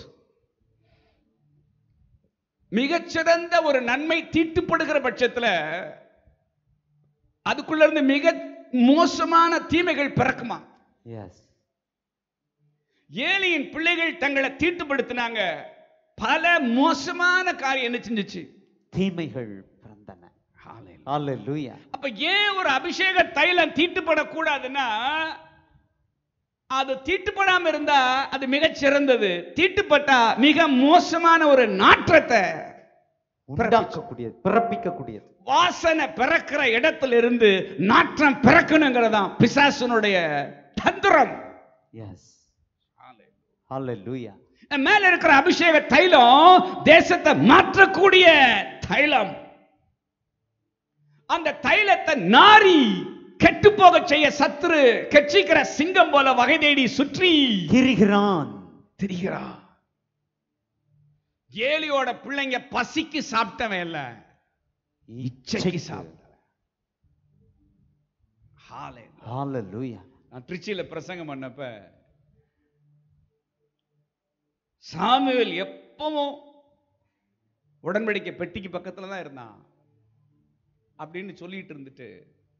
மிகச்சிறந்த ஒரு நன்மை தீட்டுப்படுகிற பட்சத்துல அதுக்குள்ள இருந்து மிக மோசமான தீமைகள் பிறக்குமா எஸ் ஏலியின் பிள்ளைகள் தங்களை தீட்டுப்படுத்தினாங்க பல மோசமான காரியம் என்ன செஞ்சுச்சு தீமைகள் பிறந்தன ஹalleluya அப்ப ஏன் ஒரு அபிஷேக தைலம் தீட்டுப்படக்கூடாதுன்னா அது தீட்டுப்படாம இருந்தா அது மிகச் சிறந்தது தீட்டுப்பட்டா மிக மோசமான ஒரு நாற்றத்தை உண்டாக்கக்கூடியது பிறப்பிக்கக்கூடியது வாசனை பிறக்கிற இடத்துல இருந்து நாற்றம் பிறக்கணுங்கிறதான் பிசாசனுடைய தந்திரம் எஸ் ஹalleluya மேல இருக்கிற அபிஷேக தைலம் தேசத்தை மாற்றக்கூடிய தைலம் அந்த தைலத்தை நாரி கெட்டு போக செய்ய சத்துரு கெச்சிக்கிற சிங்கம் போல வகை தேடி சுற்றி திரிகிறான் திரிகிறான் ஏலியோட பிள்ளைங்க பசிக்கு சாப்பிட்டவன் இல்ல இச்சைக்கு சாப்பிட்டவன் Hallelujah. ஹalleluya நான் திருச்சியில பிரசங்கம் பண்ணப்ப சாமுவேல் எப்பவும் உடன்படிக்கை பெட்டிக்கு பக்கத்துல தான் இருந்தான் அப்படின்னு சொல்லிட்டு இருந்துட்டு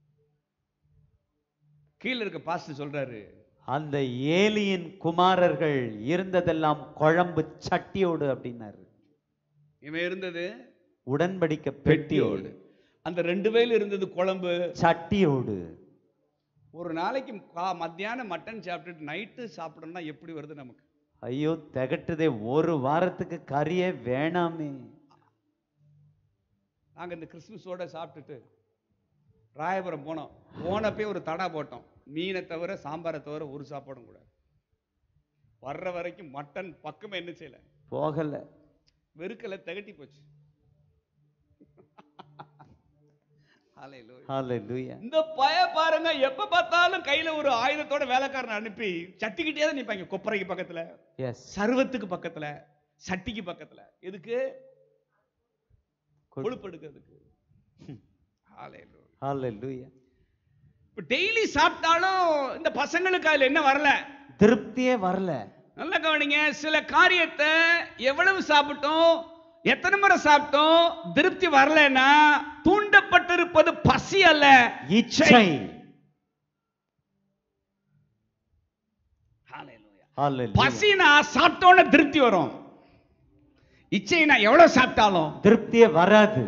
கீழ இருக்க பாஸ்டர் சொல்றாரு அந்த ஏலியின் குமாரர்கள் இருந்ததெல்லாம் குழம்பு சட்டியோடு அப்படின்னாரு இவன் இருந்தது உடன்படிக்கை பெட்டியோடு பெட்டியோடு அந்த ரெண்டு பேர்ல இருந்தது குழம்பு சட்டியோடு ஒரு நாளைக்கு கா- மத்தியானம் மட்டன் சாப்பிட்டுட்டு நைட்டு சாப்பிடணும்னா எப்படி வருது நமக்கு ஐயோ திகட்டுதே ஒரு வாரத்துக்கு கறியே வேணாமே நாங்க இந்த கிறிஸ்துமஸோட சாப்பிட்டுட்டு ராயபுரம் போனோம் போனப்பே ஒரு தடா போட்டோம் மீனை தவிர சாம்பாரை தவிர ஒரு சாப்பாடும் கூட வர்ற வரைக்கும் மட்டன் பக்கமே என்ன செய்யல போகல வெறுக்கல திகட்டி போச்சு Hallelujah. ஹalleluya இந்த பய பாருங்க எப்ப பார்த்தாலும் கையில ஒரு ஆயுதத்தோட வேலைக்காரனை அனுப்பி சட்டிக்கிட்டே தான் நிப்பாங்க கொப்பரைக்கு பக்கத்துல எஸ் சர்வத்துக்கு பக்கத்துல சட்டிக்கு பக்கத்துல எதுக்கு கொழுப்பு எடுக்கிறதுக்கு Hallelujah. ஹalleluya இப்ப டெய்லி சாப்பிட்டாலும் இந்த பசங்களுக்கு அதுல என்ன வரல திருப்தியே வரல நல்லா கவனிங்க சில காரியத்தை எவ்வளவு சாப்பிட்டோம் எத்தனை முறை சாப்பிட்டோம் திருப்தி வரலன்னா தூண்டப்பட்டிருப்பது பசி அல்ல இச்சை Hallelujah. ஹalleluya பசினா சாப்பிட்டோன்னு திருப்தி வரும் இச்சைனா எவ்வளவு சாப்பிட்டாலும் திருப்தியே வராது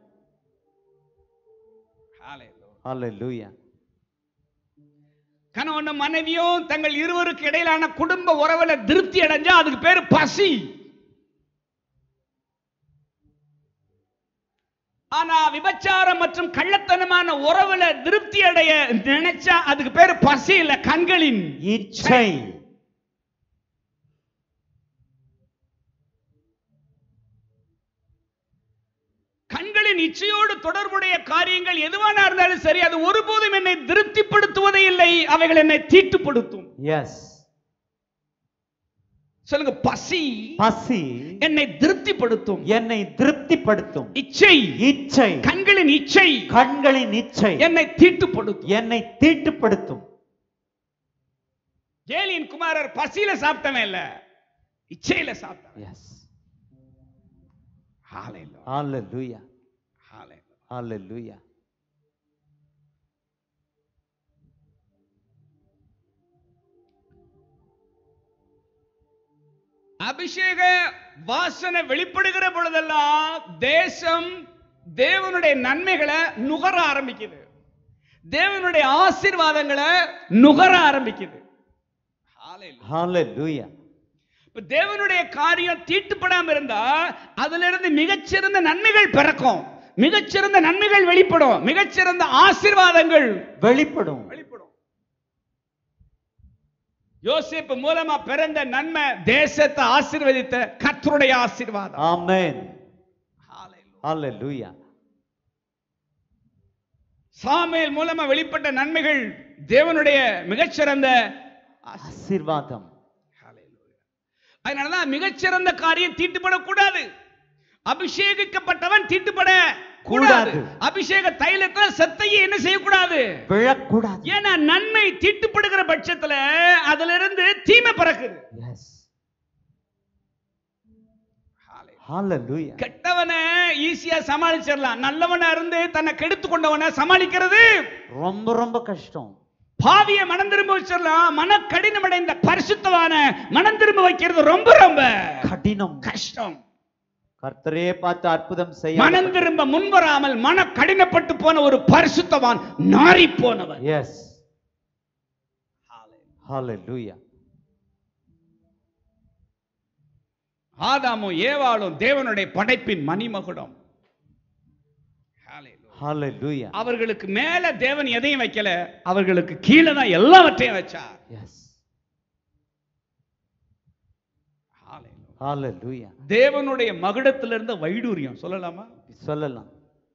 Hallelujah. ஹalleluya கணவனும் மனைவியும் தங்கள் இருவருக்கு இடையிலான குடும்ப உறவுல திருப்தி அடைஞ்சா அதுக்கு பேரு பசி ஆனா விபச்சாரம் மற்றும் கள்ளத்தனமான உறவுல திருப்தி அடைய நினைச்சா அதுக்கு பேரு பசி இல்ல கண்களின் இச்சை கண்களின் இச்சையோடு தொடர்புடைய காரியங்கள் எதுவானா இருந்தாலும் சரி அது ஒருபோதும் என்னை திருப்திப்படுத்துவதே இல்லை அவைகள் என்னை தீட்டுப்படுத்தும் எஸ் சொல்லுங்க பசி பசி என்னை திருப்திப்படுத்தும் என்னை திருப்திப்படுத்தும் இச்சை இச்சை கண்களின் இச்சை கண்களின் இச்சை என்னை தீட்டுப்படுத்தும் என்னை தீட்டுப்படுத்தும் ஏலியின் குமாரர் பசியில சாப்பிட்டவன் இல்ல இச்சையில சாப்பிட்டவன் எஸ் Hallelujah. ஹalleluya Hallelujah. ஹalleluya அபிஷேக வாசனை வெளிப்படுகிற பொழுதெல்லாம் தேசம் தேவனுடைய நன்மைகளை நுகர ஆரம்பிக்குது தேவனுடைய ஆசீர்வாதங்களை நுகர ஆரம்பிக்குது Hallelujah. ஹalleluya இப்ப தேவனுடைய காரியம் தீட்டுப்படாம இருந்தா அதுல இருந்து மிகச்சிறந்த நன்மைகள் பிறக்கும் மிகச்சிறந்த நன்மைகள் வெளிப்படும் மிகச்சிறந்த ஆசீர்வாதங்கள் வெளிப்படும் வெளிப்படும் யோசேப்பு மூலமா பிறந்த நன்மை தேசத்தை ஆசீர்வதித்த கர்த்தருடைய ஆசீர்வாதம் ஆமென் Hallelujah. ஹalleluya சாமுவேல் மூலமா வெளிப்பட்ட நன்மைகள் தேவனுடைய மிகச்சிறந்த ஆசீர்வாதம். ஆசீர்வாதம் Hallelujah. அதனாலதான் மிகச்சிறந்த காரியம் தீட்டுப்படக்கூடாது அபிஷேகிக்கப்பட்டவன் தீட்டுப்பட கூடாது கூடாது. அபிஷேக தைலத்துல செத்தையை என்ன செய்யக்கூடாது விழக்கூடாது ஏன்னா நன்மை தீட்டுப்படுகிற பட்சத்துல அதுல இருந்து தீமை பிறக்குது எஸ் ஹalleluya கெட்டவனை ஈஸியா சமாளிச்சிடலாம் நல்லவனா இருந்து தன்னை கெடுத்து கொண்டவனை சமாளிக்கிறது ரொம்ப ரொம்ப கஷ்டம் பாவிய மனம் திரும்ப வச்சிடலாம் மன கடினமடைந்த பரிசுத்தவான மனம் திரும்ப வைக்கிறது ரொம்ப ரொம்ப கடினம் கஷ்டம் கர்த்தரே பார்த்து அற்புதம் செய்ய மனம் திரும்ப முன்வராமல் மன கடினப்பட்டு போன ஒரு பரிசுத்தவான் நாரி போனவன் எஸ் ஹalleluya ஆதாமும் ஏவாளும் தேவனுடைய படைப்பின் மணிமகுடம் ஹalleluya அவர்களுக்கு மேல தேவன் எதையும் வைக்கல அவர்களுக்கு கீழே தான் எல்லாவற்றையும் வச்சார் எஸ் ஹalleluya தேவனுடைய மகுடத்திலிருந்த வைடூரியம் சொல்லலாமா சொல்லலாம்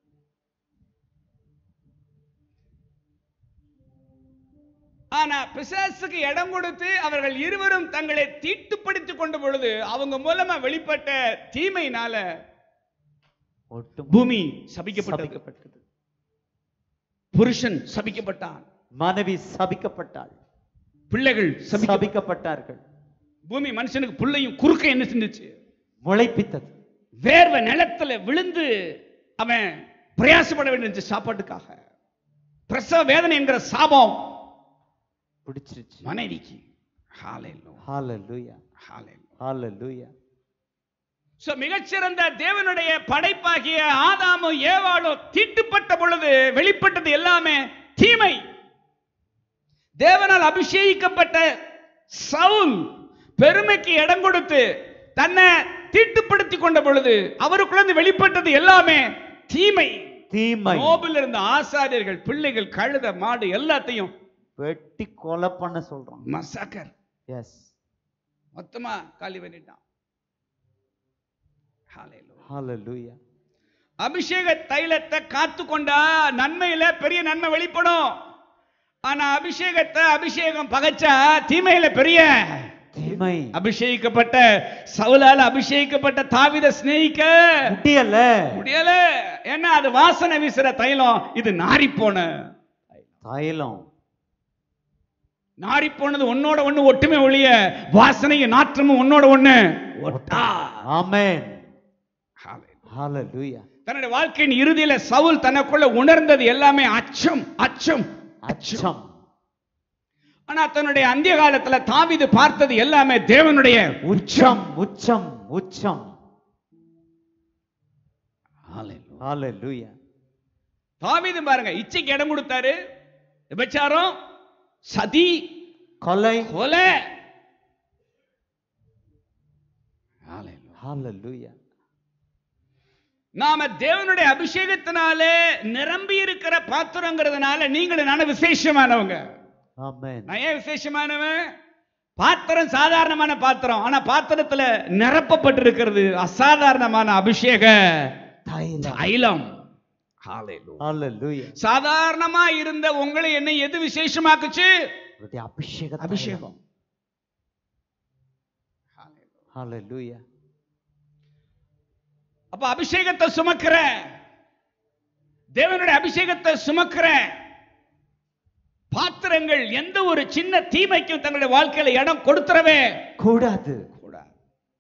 ஆனா பிசாசுக்கு இடம் கொடுத்து அவர்கள் இருவரும் தங்களை தீட்டுப்படுத்திக் கொண்ட பொழுது அவங்க மூலமா வெளிப்பட்ட தீமையினால ஒட்டும் பூமி சபிக்கப்பட்டது சபிக்கப்பட்டது புருஷன் சபிக்கப்பட்டான் மனைவி சபிக்கப்பட்டாள் பிள்ளைகள் சபிக்க சபிக்கப்பட்டார்கள் பூமி மனுஷனுக்கு புள்ளையும் குறுக்க என்ன செஞ்சுச்சு முளைப்பித்தது வேர்வை நிலத்துல விழுந்து அவன் பிரயாசப்பட வேண்டியிருந்துச்சு சாப்பாட்டுக்காக பிரசவ வேதனை என்கிற சாபம் பிடிச்சிருச்சு மனைவிக்கு ஹalleluya ஹalleluya ஹalleluya ஹalleluya சோ மிகச்சிறந்த தேவனுடைய படைப்பாகிய ஆதாமும் ஏவாளும் தீட்டுப்பட்ட பொழுது வெளிப்பட்டது எல்லாமே தீமை தேவனால் அபிஷேகிக்கப்பட்ட சவுல் பெருமைக்கு இடம் கொடுத்து தன்னை தீட்டுப்படுத்தி கொண்ட பொழுது அவருக்குள்ள வெளிப்பட்டது எல்லாமே தீமை தீமை நோபில் இருந்த ஆசாரியர்கள் பிள்ளைகள் கழுத மாடு எல்லாத்தையும் வெட்டி கொலை பண்ண சொல்றான் மசாக்கர் எஸ் மொத்தமா காலி பண்ணிட்டான் Hallelujah. ஹalleluya அபிஷேக தைலத்தை காத்து கொண்டா நன்மையில பெரிய நன்மை வெளிப்படும் ஆனா அபிஷேகத்தை அபிஷேகம் பகைச்சா தீமையில பெரிய தீமை அபிஷேகிக்கப்பட்ட சவுலால அபிஷேகிக்கப்பட்ட தாவித சிநேகிக்க முடியல முடியல ஏன்னா அது வாசனை வீசுற தைலம் இது நாரி போன தைலம் நாரி போனது உன்னோட ஒண்ணு ஒட்டுமே ஒழிய வாசனையும் நாற்றமும் உன்னோட ஒண்ணு ஒட்டா ஆமென் ஹalleluya தன்னுடைய வாழ்க்கையின் இறுதியில சவுல் தனக்குள்ள உணர்ந்தது எல்லாமே அச்சம் அச்சம் அச்சம் ஆனா தன்னுடைய அந்திய காலத்துல தாவீது பார்த்தது எல்லாமே தேவனுடைய உச்சம் உச்சம் உச்சம் ஹalleluya தாவீது பாருங்க இச்சைக்கு இடம் கொடுத்தாரு விபச்சாரம் சதி கொலை கொலை ஹalleluya நாம தேவனுடைய அபிஷேகத்தினாலே நிரம்பி இருக்கிற பாத்திரங்கிறதுனால நீங்களும் நானும் விசேஷமானவங்க ஆமென் நான் ஏன் விசேஷமானவன் பாத்திரம் சாதாரணமான பாத்திரம் ஆனா பாத்திரத்துல நிரப்பப்பட்டிருக்கிறது அசாதாரணமான அபிஷேக தைலம் தைலம் ஹalleluya சாதாரணமா இருந்த உங்களை என்ன எது விசேஷமாக்குச்சு அவருடைய அபிஷேக அபிஷேகம் ஹalleluya அப்ப அபிஷேகத்தை சுமக்கிற தேவனுடைய அபிஷேகத்தை சுமக்கிற பாத்திரங்கள் எந்த ஒரு சின்ன தீமைக்கும் தங்களுடைய வாழ்க்கையில இடம் கொடுத்துறவே கூடாது கூடாது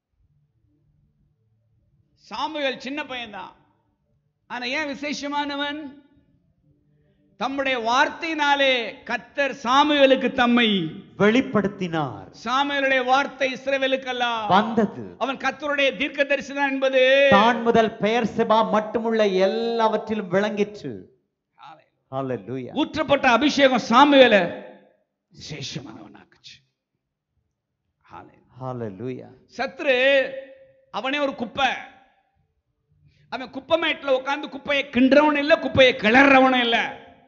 சாமுவேல் சின்ன பையன்தான் ஆனா ஏன் விசேஷமானவன் தம்முடைய வார்த்தையினாலே கத்தர் சாமுவேலுக்கு தம்மை வெளிப்படுத்தினார் சாமுவேலுடைய வார்த்தை இஸ்ரவேலுக்கெல்லாம் வந்தது அவன் கத்தருடைய தீர்க்க தரிசனம் என்பது தான் முதல் பெயர் செபா மட்டுமுள்ள எல்லாவற்றிலும் விளங்கிற்று ஹalleluya ஊற்றப்பட்ட அபிஷேகம் சாமுவேல விசேஷமானவனாக்குச்சு ஹalleluya சத்ரு அவனே ஒரு குப்பை அவன் குப்பை மேட்ல உட்கார்ந்து குப்பையை கிண்டுறவனும் இல்ல குப்பையை கிளறவனும் இல்ல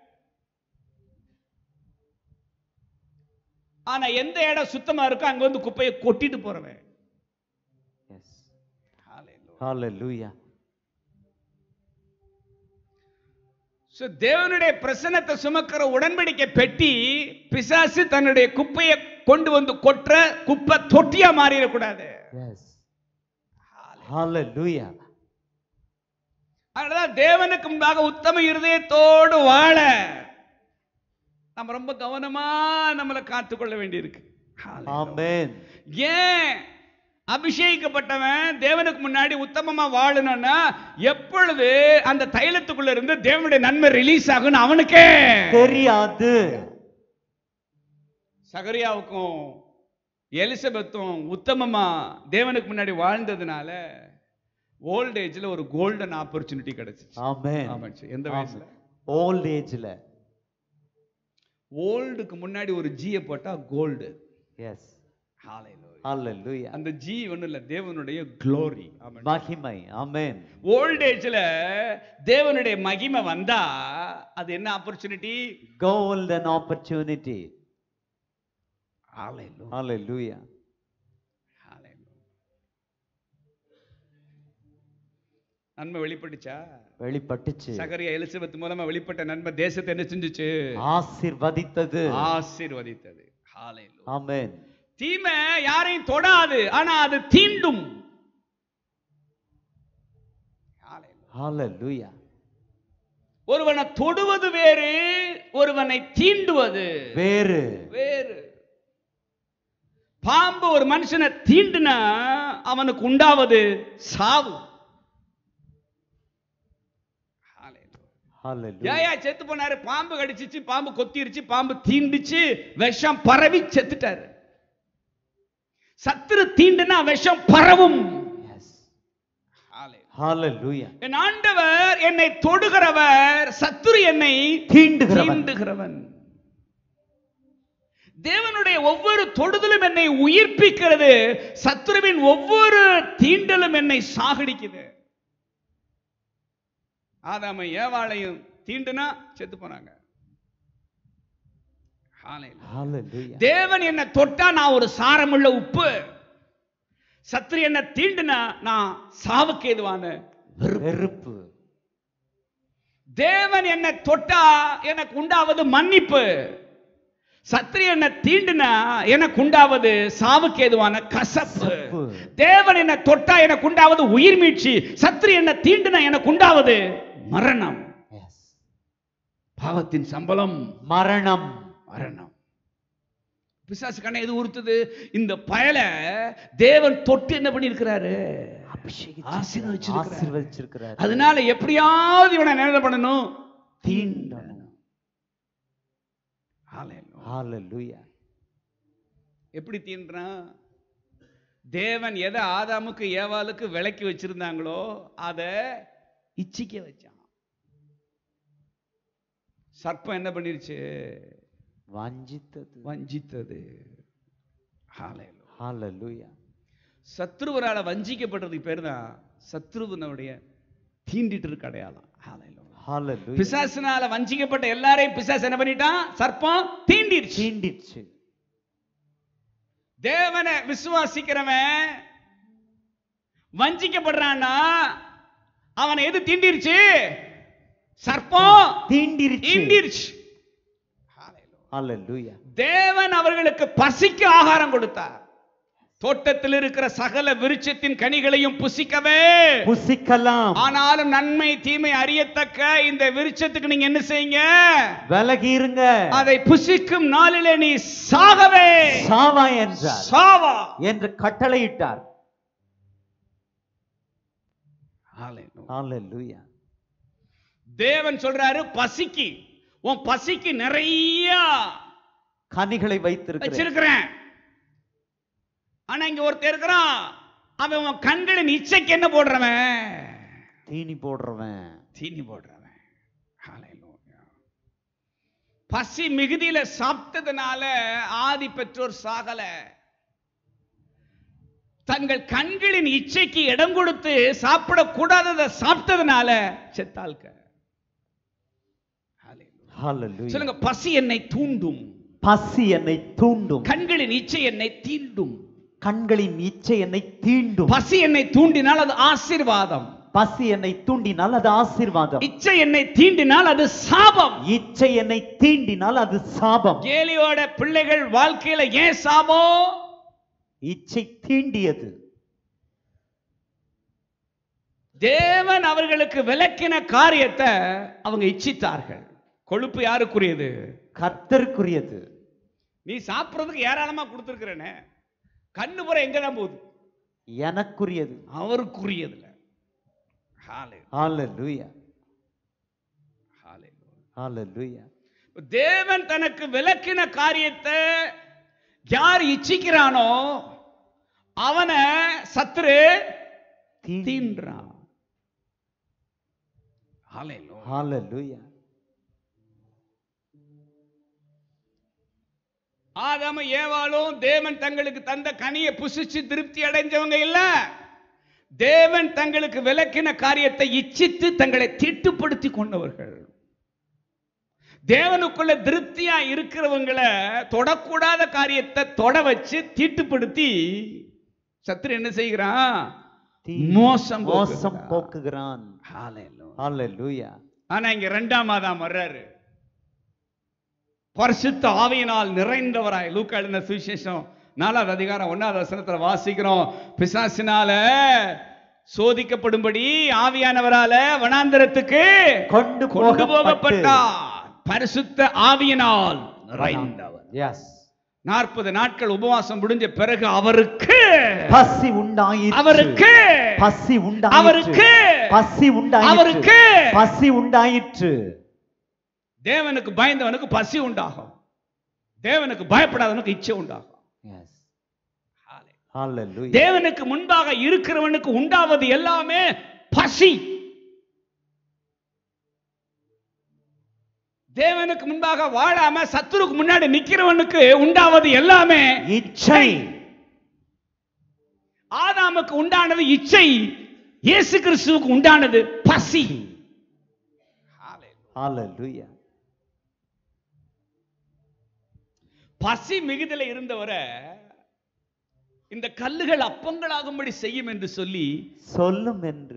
ஆனா எந்த இடம் சுத்தமா இருக்கோ அங்க வந்து குப்பையை கொட்டிட்டு போறவன் எஸ் ஹalleluya So, தேவனுடைய பிரசன்னத்தை சுமக்கிற உடன்படிக்கை பெட்டி பிசாசு தன்னுடைய குப்பையை கொண்டு வந்து கொற்ற குப்பை தொட்டியா மாறிடக்கூடாது எஸ் ஹalleluya அதனாலதான் தேவனுக்கு முன்பாக உத்தம இருதயத்தோடு வாழ நம்ம ரொம்ப கவனமா நம்மளை காத்துக்கொள்ள வேண்டியிருக்கு ஆமென் ஏன் அபிஷேகிக்கப்பட்டவன் தேவனுக்கு முன்னாடி உத்தமமா வாழணும்னா எப்பொழுது அந்த தைலத்துக்குள்ள இருந்து தேவனுடைய நன்மை ரிலீஸ் ஆகும்னு அவனுக்கே தெரியாது சகரியாவுக்கும் எலிசபெத்தும் உத்தமமா தேவனுக்கு முன்னாடி வாழ்ந்ததுனால ஓல்ட் ஏஜ்ல ஒரு கோல்டன் ஆப்பர்ச்சுனிட்டி கிடைச்சிச்சு ஆமென் ஆமாச்சு எந்த வயசுல ஓல்ட் ஏஜ்ல ஓல்டுக்கு முன்னாடி ஒரு ஜியை போட்டா கோல்டு எஸ் ஹalleluya அந்த ஜி ஒண்ணும் இல்ல தேவனுடைய க்ளோரி மகிமை ஆமென் ஓல்ட் ஏஜ்ல தேவனுடைய மகிமை வந்தா அது என்ன ஆப்பர்ச்சுனிட்டி golden opportunity hallelujah நன்மை வெளிப்பட்டுச்சா வெளிப்பட்டுச்சு சகரியா எலிசபெத் மூலமா வெளிப்பட்ட நன்மை தேசத்தை என்ன செஞ்சுச்சு ஆசீர்வதித்தது ஆசீர்வதித்தது Hallelujah. ஆமென் தீமை யாரையும் தொடாது ஆனா அது தீண்டும் Hallelujah. hallelujah ஒருவனை தொடுவது வேறு ஒருவனை தீண்டுவது வேறு வேறு பாம்பு ஒரு மனுஷனை தீண்டுனா அவனுக்கு உண்டாவது சாவு Hallelujah. hallelujah ஏயா செத்து போனாரு பாம்பு கடிச்சிச்சு பாம்பு கொத்திருச்சு பாம்பு தீண்டுச்சு விஷம் பரவி செத்துட்டாரு சத்துரு தீண்டுனா விஷம் பரவும் yes hallelujah என் ஆண்டவர் என்னை தொடுகிறவர் சத்துரு என்னை தீண்டுகிறவன் தீண்டுகிறவன் தேவனுடைய ஒவ்வொரு தொடுதலும் என்னை உயிர்ப்பிக்கிறது சத்துருவின் ஒவ்வொரு தீண்டலும் என்னை சாகடிக்குது ஆதாமை ஏவாளையும் தீண்டுனா செத்து போனாங்க Hallelujah. hallelujah தேவன் என்ன தொட்டா நான் ஒரு சாரமுள்ள உப்பு சத்துரு என்ன தீண்டுனா நான் சாவுக்கு ஏதுவான வெறுப்பு தேவன் என்ன தொட்டா எனக்கு உண்டாவது மன்னிப்பு சத்ரி என்ன தீண்டுனா எனக்கு உண்டாவது சாவுக்கு ஏதுவான கசப்பு கசப்பு. தேவன் என்ன தொட்டா எனக்கு உண்டாவது உயிர் மீட்சி சத்ரி என்ன தீண்டுனா எனக்கு உண்டாவது மரணம் yes பாவத்தின் சம்பளம் மரணம் மரணம் பிசாசு கண்ணை எது உறுத்துது இந்த பயலை தேவன் தொட்டு என்ன பண்ணியிருக்கிறாரு ஆசீர்வதிச்சிருக்கிறார். ஆசீர்வதிச்சிருக்கிறார் அதனால எப்படியாவது இவனை என்ன பண்ணணும் தீண்டணும் Hallelujah. hallelujah எப்படி தீண்டுறான் தேவன் எதை ஆதாமுக்கு ஏவாளுக்கு விளக்கி வச்சிருந்தாங்களோ அதை இச்சிக்க வச்சான் சர்ப்பம் என்ன பண்ணிருச்சு வஞ்சித்தது வஞ்சித்தது Hallelujah. hallelujah சத்ருவரால வஞ்சிக்கப்படுறதுக்கு பேர் தான் சத்ருவனுடைய தீண்டிட்டு இருக்க அடையாளம் Hallelujah. hallelujah பிசாசினால வஞ்சிக்கப்பட்ட எல்லாரையும் பிசாசு என்ன பண்ணிட்டான் சர்ப்பம் தீண்டிருச்சு தீண்டிச்சு தேவனை விசுவாசிக்கிறவன் வஞ்சிக்கப்படுறான்னா அவனை எது தீண்டிருச்சு சர்ப்பம் தீண்டிருச்சு தீண்டிருச்சு hallelujah தேவன் அவர்களுக்கு பசிக்கு ஆகாரம் கொடுத்தார் தோட்டத்தில் இருக்கிற சகல விருட்சத்தின் கனிகளையும் புசிக்கவே புசிக்கலாம் ஆனாலும் நன்மை தீமை அறியத்தக்க இந்த விருட்சத்துக்கு நீங்க என்ன செய்யுங்க விலகி இருங்க அதை புசிக்கும் நாளிலே நீ சாகவே சாவா என்றார் சாவா என்று கட்டளையிட்டார் hallelujah தேவன் சொல்றாரு பசிக்கு உன் பசிக்கு நிறைய கனிகளை வைத்திருக்கிறேன் வச்சிருக்கிறேன் ஆனா இங்க ஒருத்தர் இருக்கிறான் அவன் உன் கண்களின் இச்சைக்கு என்ன போடுறவன் தீனி போடுறவன் தீனி போடுறவன் Hallelujah. பசி மிகுதியில சாப்பிட்டதுனால ஆதி பெற்றோர் சாகல தங்கள் கண்களின் இச்சைக்கு இடம் கொடுத்து சாப்பிடக்கூடாததை சாப்பிட்டதுனால செத்தாள்க Hallelujah. hallelujah சொல்லுங்க பசி என்னை தூண்டும் பசி என்னை தூண்டும் கண்களின் இச்சை என்னை தீண்டும் கண்களின் இச்சை என்னை தீண்டும் பசி என்னை தூண்டினால் அது ஆசீர்வாதம் பசி என்னை தூண்டினால் அது ஆசீர்வாதம் இச்சை என்னை தீண்டினால் அது சாபம் இச்சை என்னை தீண்டினால் அது சாபம் கேலியோட பிள்ளைகள் வாழ்க்கையில ஏன் சாபம் இச்சை தீண்டியது தேவன் அவர்களுக்கு விளக்கின காரியத்தை அவங்க இச்சித்தார்கள் கொழுப்பு யாருக்குரியது கர்த்தருக்குரியது நீ சாப்பிடுறதுக்கு ஏராளமா கொடுத்துருக்கிறேனே கண்ணு புற எங்க தான் போகுது எனக்குரியது அவருக்குரியதுல Hallelujah. ஹalleluya Hallelujah. ஹalleluya தேவன் தனக்கு விளக்கின காரியத்தை யார் இச்சிக்கிறானோ அவனை சத்துரு தீன்றான் Hallelujah. ஹalleluya ஆதாம ஏவாளும் தேவன் தங்களுக்கு தந்த கனியை புசிச்சு திருப்தி அடைஞ்சவங்க இல்ல தேவன் தங்களுக்கு விளக்கின காரியத்தை இச்சித்து தங்களை தீட்டுப்படுத்தி கொண்டவர்கள் தேவனுக்குள்ள திருப்தியா இருக்கிறவங்களை தொடக்கூடாத காரியத்தை தொட வச்சு தீட்டுப்படுத்தி சத்துரு என்ன செய்கிறான் தீ- மோசம் மோசம் போக்குகிறான். போக்குகிறான் Hallelujah. ஹalleluya ஆனா இங்க இரண்டாம் மாதம் வர்றாரு பரிசுத்த ஆவியினால் நிறைந்தவராய் லூக்கா எழுதின சுவிசேஷம் நாலாவது அதிகாரம் ஒன்னாவது வசனத்துல வாசிக்கிறோம் பிசாசினால சோதிக்கப்படும்படி ஆவியானவரால வனாந்தரத்துக்கு கொண்டு கொண்டு போகப்பட்டு போகப்பட்டார் பரிசுத்த ஆவியினால் நிறைந்தவர் எஸ் நாற்பது நாட்கள் உபவாசம் முடிஞ்ச பிறகு அவருக்கு பசி உண்டாயிற்று அவருக்கு பசி உண்டாயிற்று அவருக்கு பசி உண்டாயிற்று அவருக்கு பசி உண்டாயிற்று தேவனுக்கு பயந்தவனுக்கு பசி உண்டாகும் தேவனுக்கு பயப்படாதவனுக்கு இச்சை உண்டாகும் எஸ் ஹalleluya தேவனுக்கு முன்பாக இருக்கிறவனுக்கு உண்டாவது எல்லாமே பசி தேவனுக்கு முன்பாக வாழாம சத்துருக்கு முன்னாடி நிக்கிறவனுக்கு உண்டாவது எல்லாமே இச்சை ஆதாமுக்கு உண்டானது இச்சை இயேசு கிறிஸ்துவுக்கு உண்டானது பசி ஹalleluya பசி மிகுதில இருந்தவரை இந்த கல்லுகள் அப்பங்களாகும்படி செய்யும் என்று சொல்லி சொல்லும் என்று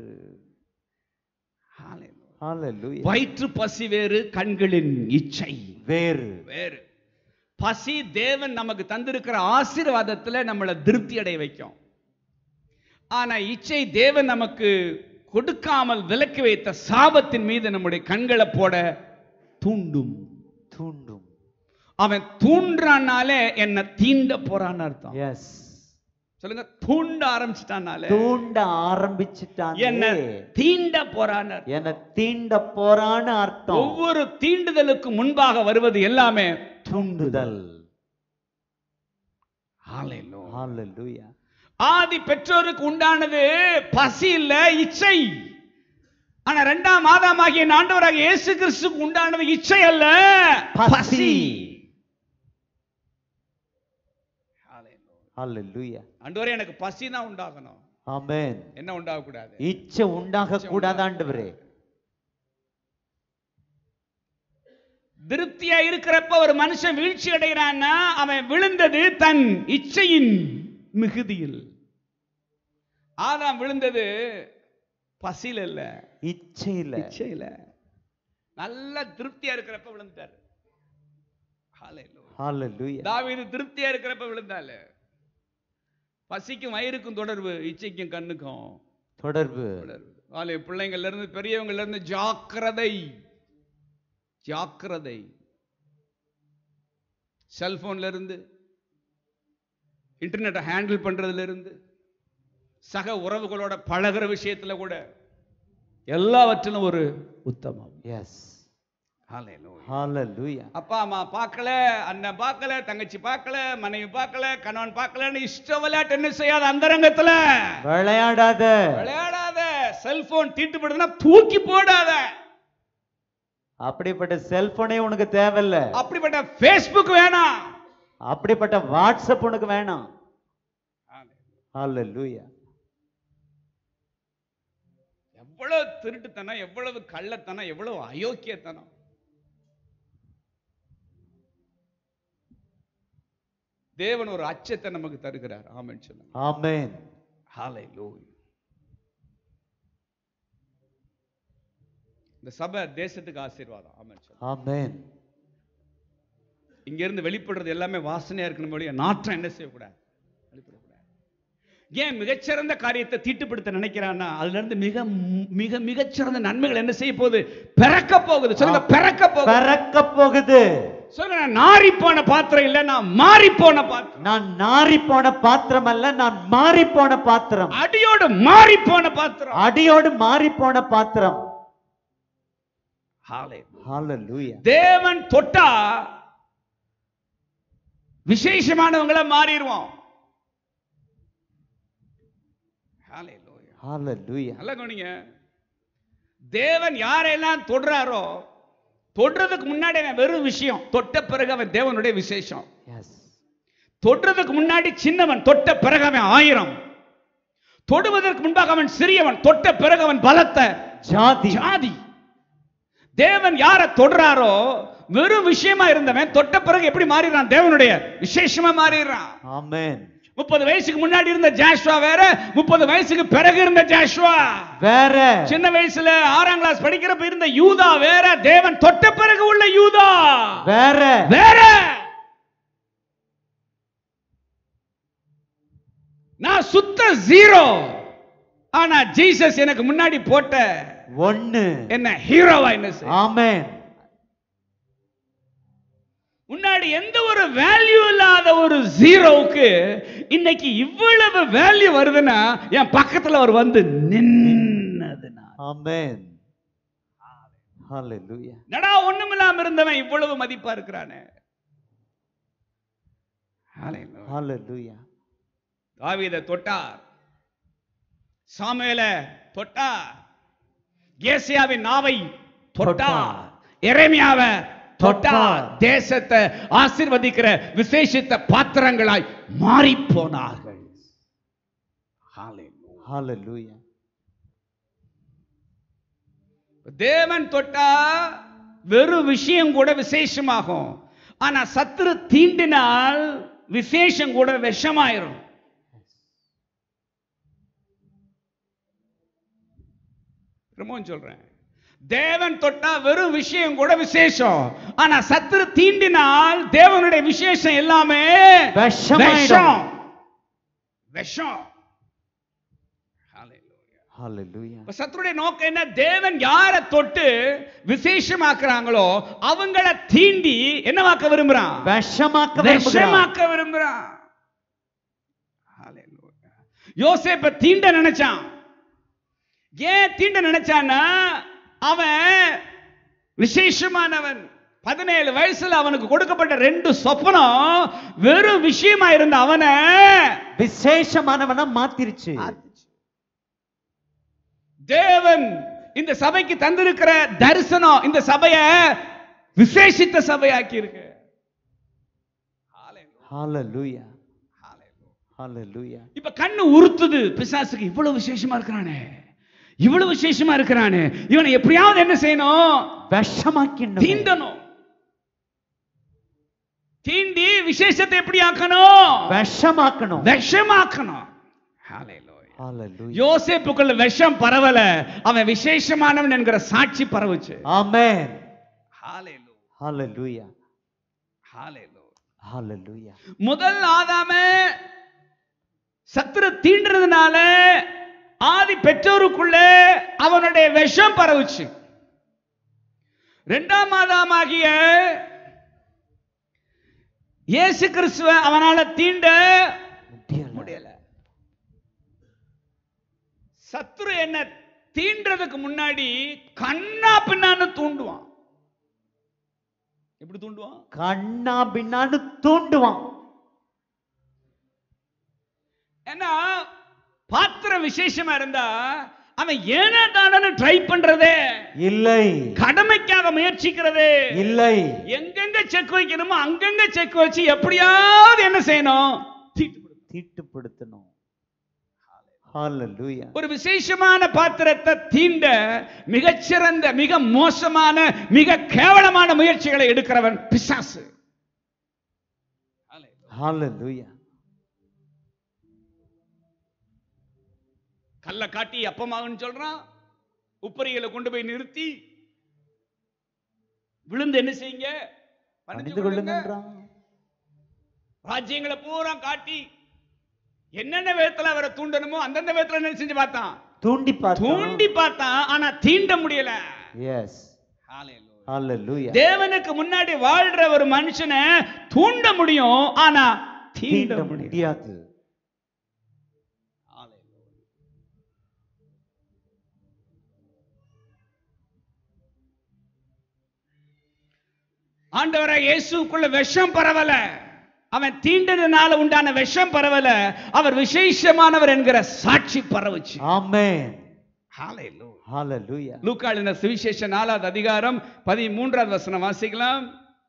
ஹalleluya வயிற்று பசி வேறு கண்களின் இச்சை வேறு வேறு பசி தேவன் நமக்கு தந்திருக்கிற ஆசீர்வாதத்துல நம்மளை திருப்தி அடைய வைக்கும் ஆனா இச்சை தேவன் நமக்கு கொடுக்காமல் விலக்கி வைத்த சாபத்தின் மீது நம்முடைய கண்களை போட தூண்டும் தூண்டும் அவன் தூண்டுறானாலே என்ன தீண்ட போறான்னு அர்த்தம் எஸ் சொல்லுங்க தூண்ட ஆரம்பிச்சிட்டானாலே தூண்ட ஆரம்பிச்சிட்டான் என்ன தீண்ட போறான்னு அர்த்தம். என்ன தீண்ட போறான்னு அர்த்தம் ஒவ்வொரு தீண்டுதலுக்கு முன்பாக வருவது எல்லாமே தூண்டுதல் Hallelujah. ஹalleluya ஆதி பெற்றோருக்கு உண்டானது பசி இல்ல இச்சை ஆனா இரண்டாம் மாதமாகிய ஆண்டவராகிய இயேசு கிறிஸ்துக்கு உண்டானது இச்சை அல்ல பசி. பசி ஹalleluya ஆண்டவரே எனக்கு பசி தான் உண்டாகணும் ஆமென் என்ன உண்டாகக்கூடாது இச்சை உண்டாக கூடாதாண்டவரே திருப்தியா இருக்கிறப்ப ஒரு மனுஷன் வீழ்ச்சி அடைகிறான்னா அவன் விழுந்தது தன் இச்சையின் மிகுதியில் ஆதாம் விழுந்தது பசியில இல்ல இச்சையில இச்சையில நல்ல திருப்தியா இருக்கிறப்ப விழுந்தாரு Hallelujah. ஹalleluya தாவீது திருப்தியா இருக்கிறப்ப விழுந்தால பசிக்கும் வயிறுக்கும் தொடர்பு இச்சைக்கும் கண்ணுக்கும் தொடர்பு தொடர்பு ஆலே பிள்ளைங்கள்ல இருந்து பெரியவங்கள்ல இருந்து ஜாக்கிரதை ஜாக்கிரதை செல்போன்ல இருந்து இன்டர்நெட்டை ஹேண்டில் பண்றதுல இருந்து சக உறவுகளோட பழகுற விஷயத்துல கூட எல்லாவற்றிலும் ஒரு உத்தமம் எஸ் Hallelujah. ஹalleluya அப்பா அம்மா பார்க்கல அண்ணன் பார்க்கல தங்கச்சி பார்க்கல மனைவி பார்க்கல கணவன் பார்க்கலன்னு இஷ்ட விளையாட்டு என்ன செய்யாத அந்தரங்கத்துல விளையாடாத விளையாடாத செல்போன் தீட்டுப்படுதுன்னா தூக்கி போடாத அப்படிப்பட்ட செல்போனே உனக்கு தேவையில்ல அப்படிப்பட்ட Facebook வேணாம் அப்படிப்பட்ட வாட்ஸ்அப் உனக்கு வேணாம் ஹalleluya எவ்வளவு திருட்டுத்தனம் எவ்வளவு கள்ளத்தனம் எவ்வளவு அயோக்கியத்தனம் தேவன் ஒரு அச்சத்தை நமக்கு தருகிறார் ஆமென் சொல்லுங்க ஆமென் ஹalleluya இந்த சபை தேசத்துக்கு ஆசீர்வாதம் ஆமென் சொல்லுங்க ஆமென் இங்க இருந்து வெளிப்படுறது எல்லாமே வாசனையா இருக்கணும் ஒழிய நாற்றம் என்ன செய்யக்கூடாது வெளிப்படக்கூடாது ஏன் மிகச்சிறந்த காரியத்தை தீட்டுப்படுத்த நினைக்கிறான்னா அதுல இருந்து மிக மிக மிகச்சிறந்த நன்மைகள் என்ன செய்ய போகுது பிறக்க போகுது சொல்லுங்க பிறக்க போகுது பறக்க போகுது சொல்லுங்க நான் நாரி போன பாத்திரம் இல்ல நான் மாறி போன பாத்திரம் நான் நாரி போன பாத்திரம் அல்ல நான் மாறி போன பாத்திரம் அடியோடு மாறி போன பாத்திரம் அடியோடு மாறி போன பாத்திரம் Hallelujah. ஹalleluya தேவன் தொட்டா விசேஷமானவங்கள மாறிடுவோம் Hallelujah. ஹalleluya நல்லா கவனிங்க தேவன் யாரெல்லாம் தொடுறாரோ தொடுறதுக்கு முன்னாடி அவன் வெறும் விஷயம் தொட்ட பிறகு அவன் தேவனுடைய விசேஷம் எஸ் தொடுறதுக்கு முன்னாடி சின்னவன் தொட்ட பிறகு அவன் ஆயிரம் தொடுவதற்கு முன்பாக அவன் சிறியவன் தொட்ட பிறகு அவன் பலத்த ஜாதி ஜாதி தேவன் யார தொடுறாரோ வெறும் விஷயமா இருந்தவன் தொட்ட பிறகு எப்படி மாறிடுறான் தேவனுடைய விசேஷமா மாறிடுறான் ஆமென் முப்பது வயசுக்கு முன்னாடி இருந்த ஜாஷ்வா வேற முப்பது வயசுக்கு பிறகு இருந்த ஜாஷ்வா வேற சின்ன வயசுல ஆறாம் கிளாஸ் படிக்கிறப்ப இருந்த யூதா வேற தேவன் தொட்ட பிறகு உள்ள யூதா வேற வேற நான் சுத்த ஜீரோ ஆனா ஜீசஸ் எனக்கு முன்னாடி போட்ட ஒண்ணு என்ன ஹீரோவா என்ன செய்ய ஆமென் முன்னாடி எந்த ஒரு வேல்யூ இல்லாத ஒரு ஜீரோவுக்கு இன்னைக்கு இவ்வளவு வேல்யூ வருதுன்னா என் பக்கத்துல அவர் வந்து நின்னதுனா ஆமென் ஹalleluya நடா ஒண்ணுமில்லாம இருந்தவன் இவ்வளவு மதிப்பா இருக்கிறானே Hallelujah. ஹalleluya தாவீதை தொட்டார் சாமுவேல தொட்டார் ஏசியாவின் நாவை தொட்டார் எரேமியாவை தொட்டார் தேசத்தை ஆசீர்வதிக்கிற விசேஷித்த பாத்திரங்களாய் மாறி போனார்கள் ஹalleluya தேவன் தொட்டா வெறும் விஷயம் கூட விசேஷமாகும் ஆனா சத்துரு தீண்டினால் விசேஷம் கூட விஷமாயிரும் திரும்பவும் சொல்றேன் தேவன் தொட்டா வெறும் விஷயம் கூட விசேஷம் ஆனா சத்துரு தீண்டினால் தேவனுடைய விசேஷம் எல்லாமே விஷமாயிடும். விஷம் விஷம் Hallelujah. ஹalleluya இப்ப சத்துருடைய நோக்கம் என்ன தேவன் யாரை தொட்டு விசேஷமாக்குறாங்களோ அவங்கள தீண்டி என்னவாக்க விரும்புறான் விஷமாக்க விரும்புகிறான் விஷமாக்க விரும்புறான் Hallelujah. யோசேப்ப தீண்ட நினைச்சான் ஏன் தீண்ட நினைச்சான்னா அவன் விசேஷமானவன் பதினேழு வயசுல அவனுக்கு கொடுக்கப்பட்ட ரெண்டு சொப்பனம் வெறும் விஷயமா இருந்த அவனை விசேஷமானவனா மாத்திருச்சு தேவன் இந்த சபைக்கு தந்திருக்கிற தரிசனம் இந்த சபைய விசேஷித்த சபையாக்கி இருக்கு ஹalleluya ஹalleluya இப்ப கண்ணு உறுத்துது பிசாசுக்கு இவ்வளவு விசேஷமா இருக்கிறானே இவ்வளவு விசேஷமா இருக்கிறானே இவனை எப்படியாவது என்ன செய்யணும் விஷமாக்கின்னு தீண்டணும் தீண்டி விசேஷத்தை எப்படி ஆக்கணும் விஷமாக்கணும் விஷமாக்கணும் Hallelujah. ஹalleluya யோசேப்புக்குள்ள விஷம் பரவல அவன் விசேஷமானவன் என்கிற சாட்சி பரவுச்சு ஆமென் Hallelujah. ஹalleluya Hallelujah. ஹalleluya முதல் ஆதாம சத்துரு தீண்டுறதுனால ஆதி பெற்றோருக்குள்ள அவனுடைய விஷம் பரவுச்சு இரண்டாம் ஆதாமாகிய இயேசு கிறிஸ்துவ அவனால தீண்ட முடியல முடியல சத்துரு என்ன தீண்டுறதுக்கு முன்னாடி கண்ணா பின்னான்னு தூண்டுவான் எப்படி தூண்டுவான் கண்ணா பின்னான்னு தூண்டுவான் ஏன்னா பாத்திரம் விசேஷமா இருந்தா அவன் ஏனா தானு ட்ரை பண்றதே இல்லை கடமைக்காக முயற்சிக்கிறது இல்லை எங்கெங்க செக் வைக்கணுமோ அங்கங்க செக் வச்சு எப்படியாவது என்ன செய்யணும் தீட்டுப்படுத்தணும். தீட்டுப்படுத்தணும் ஹalleluya ஒரு விசேஷமான பாத்திரத்தை தீண்ட மிகச்சிறந்த மிக மோசமான மிக கேவலமான முயற்சிகளை எடுக்கிறவன் பிசாசு ஹalleluya கல்ல காட்டி அப்பமாகன்னு சொல்றான் உப்பரிகளை கொண்டு போய் நிறுத்தி விழுந்து என்ன செய்யுங்க பணிந்து பணிந்து கொள்ளுங்க. கொள்ளுங்கன்றான் ராஜ்யங்களை பூரா காட்டி என்னென்ன விதத்துல அவரை தூண்டணுமோ அந்தந்த விதத்துல என்ன செஞ்சு பார்த்தான் தூண்டி பார்த்தோம் தூண்டி பார்த்தான் ஆனா தீண்ட முடியல எஸ் ஹalleluya தேவனுக்கு முன்னாடி வாழ்ற ஒரு மனுஷனை தூண்ட முடியும் ஆனா தீண்ட தீண்ட முடியாது முடியாது ஆண்டவரை இயேசுக்குள்ள விஷம் பரவல அவன் தீண்டதுனால உண்டான விஷம் பரவல அவர் விசேஷமானவர் என்கிற சாட்சி பரவுச்சு ஆமென் ஹalleluya ஹalleluya லூக்காளின சுவிசேஷ நாலாவது அதிகாரம் பதிமூன்றாவது வசனம் வாசிக்கலாம்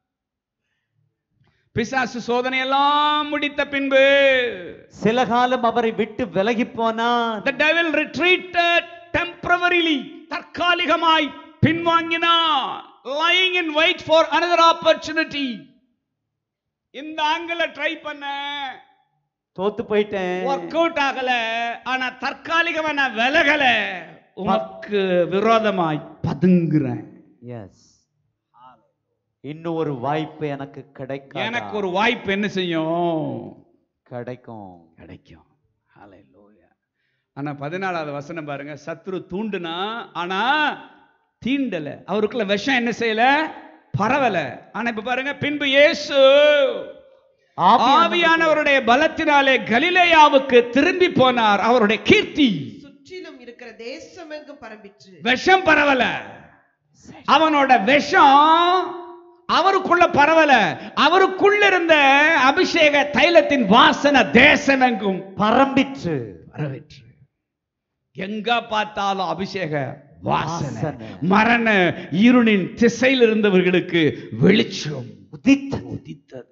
பிசாசு சோதனை எல்லாம் முடித்த பின்பு சில காலம் அவரை விட்டு விலகி போனான் the devil retreated temporarily தற்காலிகமாய் பின்வாங்கினான் lying in wait for another opportunity இந்த ஆங்கில ட்ரை பண்ண தோத்து போயிட்டேன் ஒர்க் அவுட் ஆகல ஆனா தற்காலிகமா நான் விலகல உமக்கு விரோதமாய் பதுங்குறேன் எஸ் இன்னும் ஒரு வாய்ப்பு எனக்கு கிடைக்கும் எனக்கு ஒரு வாய்ப்பு என்ன செய்யும் கிடைக்கும் கிடைக்கும் ஹalleluya ஆனா பதினாலாவது வசனம் பாருங்க சத்ரு தூண்டுனா ஆனா தீண்டல அவருக்குள்ள விஷம் என்ன செய்யல பரவல ஆனா இப்ப பாருங்க பின்பு இயேசு ஆவியானவருடைய பலத்தினாலே கலிலேயாவுக்கு திரும்பி போனார் அவருடைய கீர்த்தி சுற்றிலும் இருக்கிற தேசமெங்கும் பரம்பிற்று விஷம் பரவல அவனோட விஷம் அவருக்குள்ள பரவல அவருக்குள்ள இருந்த அபிஷேக தைலத்தின் வாசனை தேசமெங்கும் பரம்பிற்று பரவிற்று எங்க பார்த்தாலும் அபிஷேக வாசனை வாசனை. மரண இருளின் திசையில் இருந்தவர்களுக்கு வெளிச்சம் உதித்து உதித்தது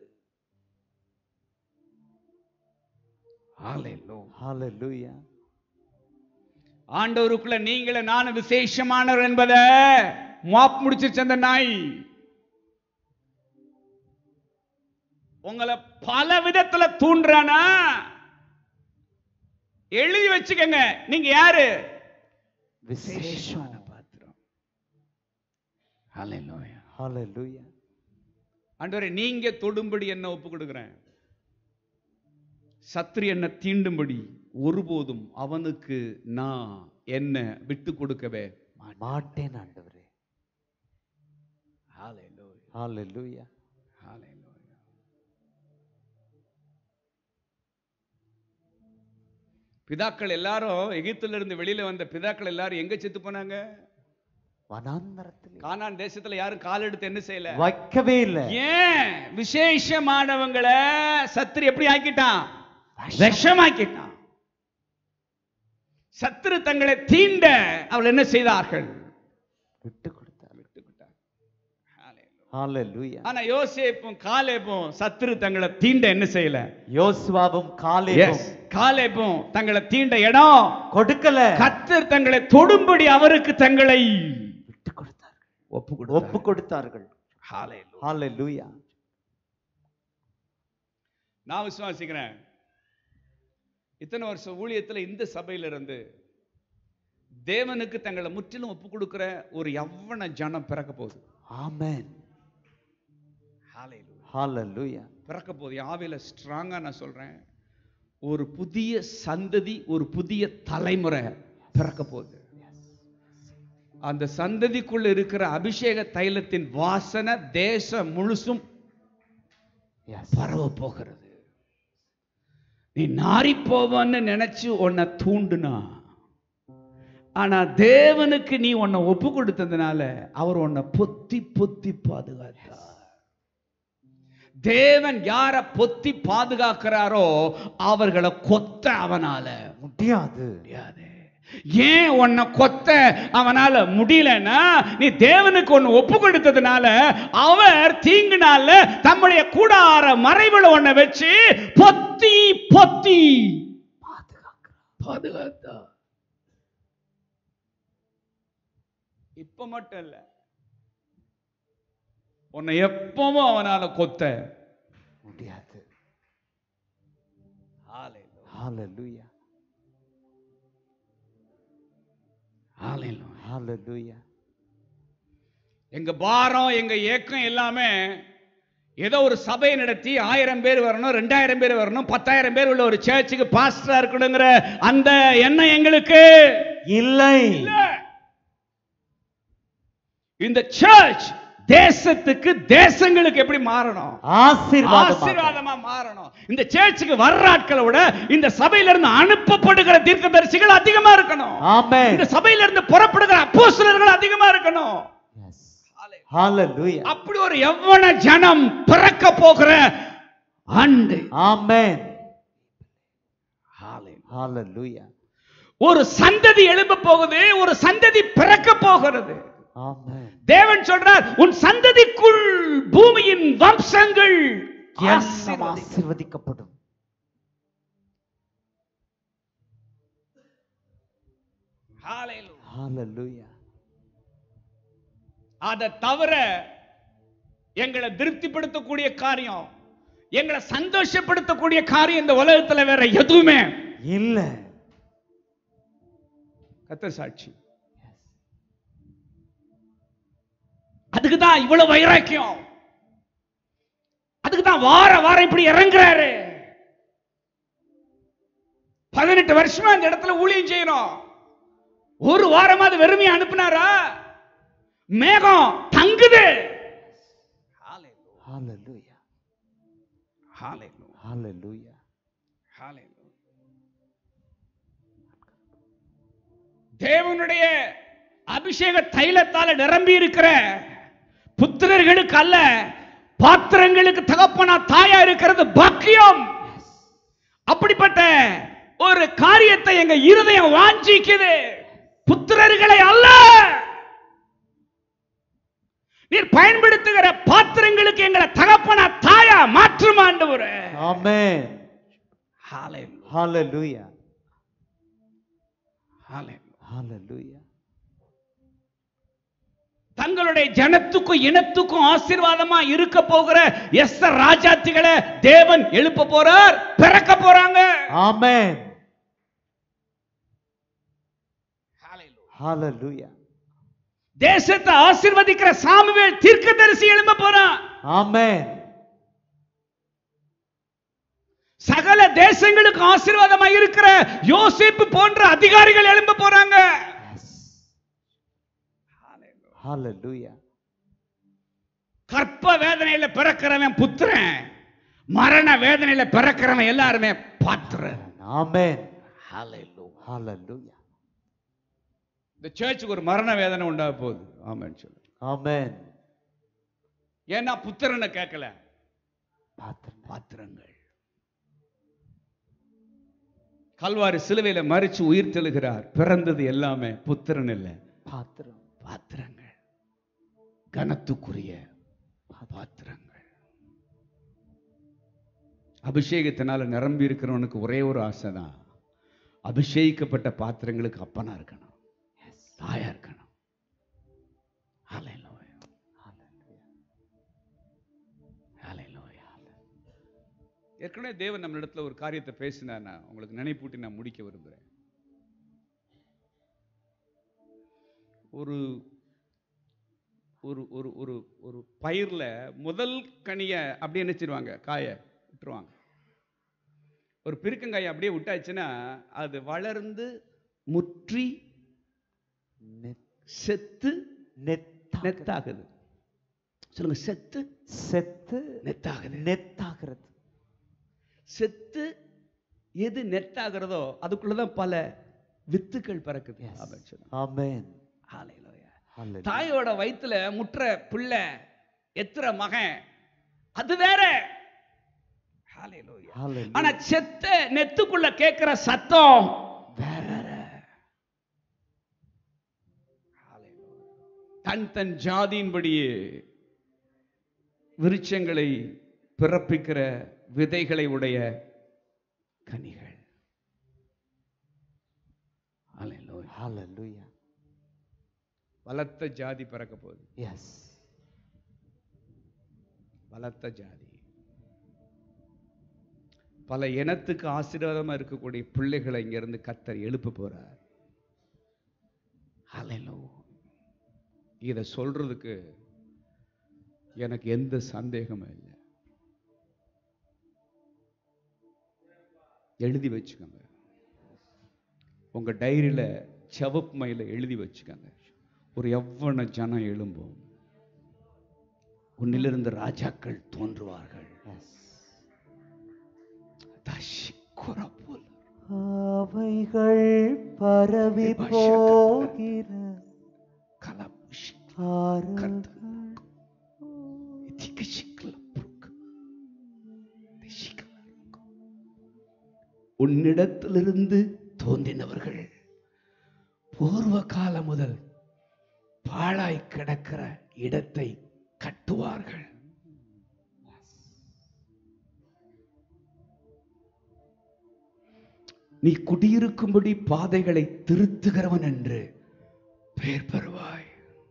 Hallelujah. ஹalleluya ஆண்டவருக்குள்ள நீங்கள நானும் விசேஷமானவர் என்பதை மாப் முடிச்சிருச்சு அந்த நாய் உங்களை பல விதத்துல தூண்டுறானா எழுதி வச்சுக்கங்க நீங்க யாரு விசேஷம் பாத்திரம் ஹalleluya ஹalleluya ஆண்டவரே நீங்க தொடும்படி என்ன ஒப்பு கொடுக்கிறேன் சத்ரு என்ன தீண்டும்படி ஒருபோதும் அவனுக்கு நான் என்ன விட்டு கொடுக்கவே மாட்டேன். மாட்டேன் ஆண்டவரே Hallelujah. ஹalleluya Hallelujah. பிதாக்கள் எல்லாரும் எகிப்துல இருந்து வெளியில வந்த பிதாக்கள் எல்லாரும் எங்க செத்து போனாங்க வனாந்தரத்தில் கானான் தேசத்துல யாரும் கால் எடுத்து என்ன செய்யல வைக்கவே இல்ல ஏன் விசேஷமானவங்களை சத்துரு எப்படி ஆக்கிட்டான் விஷமாக்கிட்டான் சத்துரு தங்களை தீண்ட அவள் என்ன செய்தார்கள் விட்டு கொடுத்தார் விட்டுவிட்டார். Hallelujah. ஹalleluya ஆனா யோசேப்பும் காலேப்பும் சத்துரு தங்களை தீண்ட என்ன செய்யல யோசுவாவும் காலேபும் Yes. காலேப்பும் தங்களை தீண்ட இடம் கொடுக்கல கத்தர் தங்களை தொடும்படி அவருக்கு தங்களை விட்டு கொடுத்தார்கள் ஒப்பு ஒப்பு கொடுத்தார்கள் Hallelujah. ஹalleluya நான் விசுவாசிக்கிறேன் இத்தனை வருஷம் ஊழியத்துல இந்த சபையில இருந்து தேவனுக்கு தங்களை முற்றிலும் ஒப்பு கொடுக்கிற ஒரு யவ்வன ஜனம் பிறக்க போகுது ஆமென் ஹalleluya பிறக்க போகுது என் ஆவியில ஸ்ட்ராங்கா நான் சொல்றேன் ஒரு புதிய சந்ததி ஒரு புதிய தலைமுறை பிறக்க போகுது அந்த சந்ததிக்குள்ள இருக்கிற அபிஷேக தைலத்தின் வாசனை தேசம் முழுசும் எஸ் பரவ போகிறது நீ நாரி போவன்னு நினைச்சு உன்னை தூண்டுனா ஆனா தேவனுக்கு நீ உன்னை ஒப்பு கொடுத்ததுனால அவர் உன்னை பொத்தி பொத்தி பாதுகாத்தார் தேவன் யார பொத்தி பாதுகாக்கிறாரோ அவர்களை கொத்த அவனால முடியாது முடியாது ஏன் உன்னை கொத்த அவனால முடியலன்னா நீ தேவனுக்கு ஒன்னு ஒப்பு கொடுத்ததுனால அவர் தீங்குனால தம்முடைய கூடார மறைவுல ஒன்ன வச்சு பொத்தி பொத்தி பாதுகாத்தா இப்ப மட்டும் இல்ல உன்னை எப்பவும் அவனால கொத்த முடியாது Hallelujah. ஹalleluya Hallelujah. ஹalleluya எங்க பாரம் எங்க ஏக்கம் எல்லாமே ஏதோ ஒரு சபையை நடத்தி ஆயிரம் பேர் வரணும் ரெண்டாயிரம் பேர் வரணும் பத்தாயிரம் பேர் உள்ள ஒரு சர்ச்சுக்கு பாஸ்டரா இருக்கணுங்கிற அந்த எண்ணம் எங்களுக்கு இல்லை இல்ல. இந்த சர்ச் தேசத்துக்கு தேசங்களுக்கு எப்படி மாறணும் ஆசீர்வாதம் ஆசீர்வாதமா மாறணும் இந்த சர்ச்சுக்கு வர்ற ஆட்களை விட இந்த சபையில இருந்து அனுப்பப்படுகிற தீர்க்கதரிசிகள் அதிகமா இருக்கணும் ஆமென் இந்த சபையில இருந்து புறப்படுகிற அப்போஸ்தலர்கள் அதிகமா இருக்கணும் ஹalleluya அப்படி ஒரு எவ்வளவு ஜனம் பிறக்க போகிற ஆண்டு ஆமென் ஹalleluya ஒரு சந்ததி எழும்ப போகுது ஒரு சந்ததி பிறக்க போகிறது ஆமென் தேவன் சொல்றார் உன் சந்ததிக்குள் பூமியின் வம்சங்கள் எல்லாம் ஆசீர்வதி- ஆசீர்வதிக்கப்படும் Hallelujah. ஹalleluya அதை தவிர எங்களை திருப்திப்படுத்தக்கூடிய காரியம் எங்களை சந்தோஷப்படுத்தக்கூடிய காரியம் இந்த உலகத்துல வேற எதுவுமே இல்ல கத்த சாட்சி அதுக்கு தான் இவ்வளவு வைராக்கியம் அதுக்கு தான் வார வாரம் இப்படி இறங்குறாரு பதினெட்டு வருஷமா இந்த இடத்துல ஊழியம் செய்யணும் ஒரு வாரமாவது வெறுமையை அனுப்புனாரா மேகம் தங்குது ஹalleluya ஹalleluya தேவனுடைய அபிஷேக தைலத்தால நிரம்பி இருக்கிற புத்திரர்களுக்கு அல்ல பாத்திரங்களுக்கு தகப்பனா தாயா இருக்கிறது பாக்கியம் அப்படிப்பட்ட ஒரு காரியத்தை எங்க இருதயம் வாஞ்சிக்குது புத்திரர்களை அல்ல நீர் பயன்படுத்துகிற பாத்திரங்களுக்கு எங்களை தகப்பனா தாயா மாற்றும் ஆண்டவரே ஆமென் ஹalleluya ஹalleluya ஹalleluya ஹalleluya தங்களுடைய ஜனத்துக்கும் இனத்துக்கும் ஆசீர்வாதமா இருக்க போகிற எஸ் ராஜாத்திகளை தேவன் எழுப்ப போறார் பிறக்க போறாங்க ஆமென் ஹalleluya தேசத்தை ஆசீர்வதிக்கிற சாமுவேல் தீர்க்கதரிசி எழும்ப போறான் ஆமென் சகல தேசங்களுக்கு ஆசீர்வாதமா இருக்கிற யோசிப்பு போன்ற அதிகாரிகள் எழும்ப போறாங்க ஹalleluya கற்ப வேதனையில பிறக்கிறவன் புத்திரன் மரண வேதனையில பிறக்கிறவன் எல்லாருமே பாத்திரன் ஆமென் ஹalleluya இந்த சர்ச்சுக்கு ஒரு மரண வேதனை உண்டாக போகுது ஆமென் சொல்லு ஆமென் ஏன்னா புத்திரனை கேட்கல பாத்திரம் பாத்திரங்கள் கல்வாரி சிலுவையில மறிச்சு உயிர் தெழுகிறார் பிறந்தது எல்லாமே புத்திரன் இல்ல பாத்திரம் பாத்திரங்கள் கனத்துக்குரிய பாத்திரங்கள் அபிஷேகத்தினால நிரம்பி இருக்கிறவனுக்கு ஒரே ஒரு ஆசை தான் அபிஷேகிக்கப்பட்ட பாத்திரங்களுக்கு அப்பனா இருக்கணும் தாயா இருக்கணும் Hallelujah. Hallelujah. ஏற்கனவே தேவன் நம்மளிடத்துல ஒரு காரியத்தை பேசினா நான் உங்களுக்கு நினைப்பூட்டி நான் முடிக்க விரும்புகிறேன் ஒரு ஒரு ஒரு ஒரு ஒரு பயிர்ல முதல் கனியை அப்படியே நினைச்சிருவாங்க காயை விட்டுருவாங்க ஒரு பிருக்கங்காயை அப்படியே விட்டாச்சுன்னா அது வளர்ந்து முற்றி செத்து நெத்தா நெத்தாகுது சொல்லுங்க செத்து செத்து நெத்தாகுது நெத்தாகிறது செத்து எது நெத்தாகிறதோ அதுக்குள்ளதான் பல வித்துக்கள் பிறக்குது Yes. ஆமென் சொல்லுங்க. ஆமென் ஹalleluya. ஹalleluya தாயோட வயித்துல முற்ற பிள்ளை எத்துற மகன் அது வேற ஹalleluya. ஹalleluya ஆனா செத்த நெத்துக்குள்ள கேட்கிற சத்தம் வேற ஹalleluya. தன் தன் ஜாதியின்படியே விருட்சங்களை பிறப்பிக்கிற விதைகளை உடைய கனிகள் ஹalleluya. ஹalleluya பலத்த ஜாதி பிறக்க போகுது எஸ் பலத்த ஜாதி பல இனத்துக்கு ஆசீர்வாதமா இருக்கக்கூடிய பிள்ளைகளை இங்கிருந்து கத்தர் எழுப்ப போறார் ஹalleluya. இத சொல்றதுக்கு எனக்கு எந்த சந்தேகமும் இல்லை எழுதி வச்சுக்கோங்க உங்க டைரியில செவப்பு மயில எழுதி வச்சுக்கோங்க ஒரு எவ்வன ஜனம் எழும்பும் உன்னிலிருந்து ராஜாக்கள் தோன்றுவார்கள் தஷிக்குரப்புல். அவைகள் பரவி போகிற கலபுஷி. ஆறுகள் திகசிக்கலப்புக்கு. திசிக்கலருக்கு. உன்னிடத்திலிருந்து தோன்றினவர்கள் பூர்வ காலம் முதல் பாழாய் கிடக்கிற இடத்தை கட்டுவார்கள் நீ குடியிருக்கும்படி பாதைகளை திருத்துகிறவன் என்று பெயர் பெறுவாய்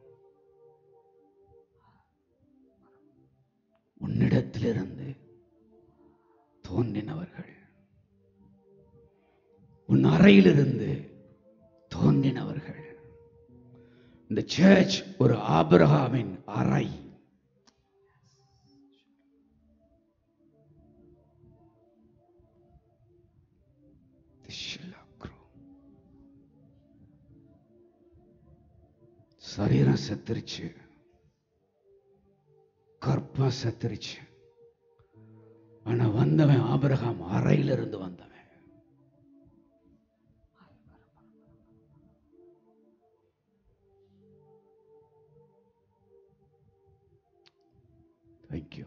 உன்னிடத்திலிருந்து தோன்றினவர்கள் உன் அறையிலிருந்து தோன்றினவர்கள் இந்த சர்ச் ஒரு ஆபிரகாமின் அறை சரீரம் செத்துருச்சு கற்பம் செத்துருச்சு ஆனா வந்தவன் ஆபிரகாம் அறையில இருந்து வந்தவன் தேங்க்யூ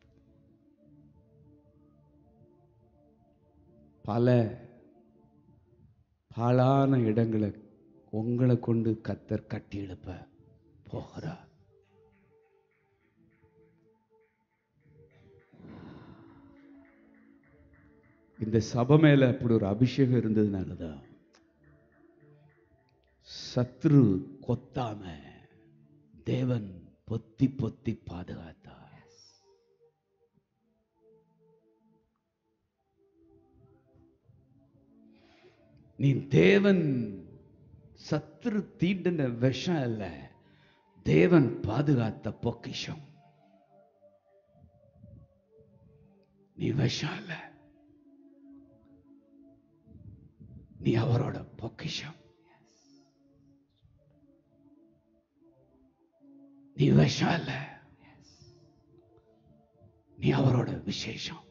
பல பாழான இடங்களை உங்களை கொண்டு கத்தர் கட்டி எழுப்ப போகிறார் இந்த சபை மேல அப்படி ஒரு அபிஷேகம் இருந்ததுனாலதான் சத்ரு கொத்தாம தேவன் பொத்தி பொத்தி பாதுகாத்தார் நீ தேவன் சத்ரு தீண்டின விஷம் அல்ல தேவன் பாதுகாத்த பொக்கிஷம் நீ விஷம் அல்ல நீ அவரோட பொக்கிஷம் நீ விஷம் அல்ல நீ அவரோட விசேஷம்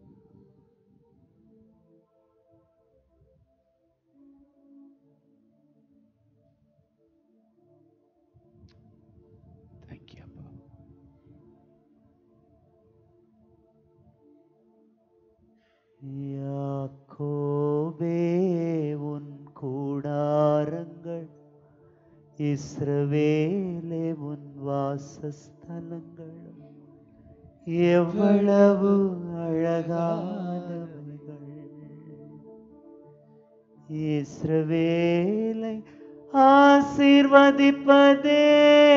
தேங்க்யூ அப்பா யாக்கோபே உன் கூடாரங்கள் இஸ்ரவேலே உன் வாசஸ்தலங்கள் எவ்வளவு அழகானவைகள் இஸ்ரவேலை ஆசீர்வதிப்பதே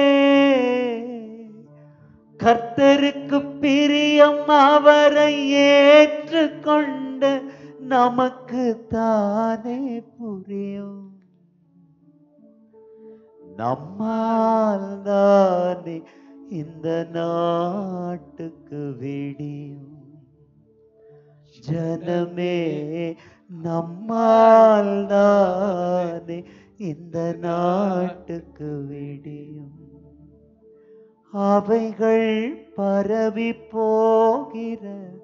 கர்த்தருக்கு பிரியம் அவரை ஏற்றுக்கொண்ட நமக்கு தானே புரியும் நம்மால் தானே இந்த நாட்டுக்கு விடியும் ஜனமே நம்மால் தானே இந்த நாட்டுக்கு விடியும் அவைகள் பரவி போகிற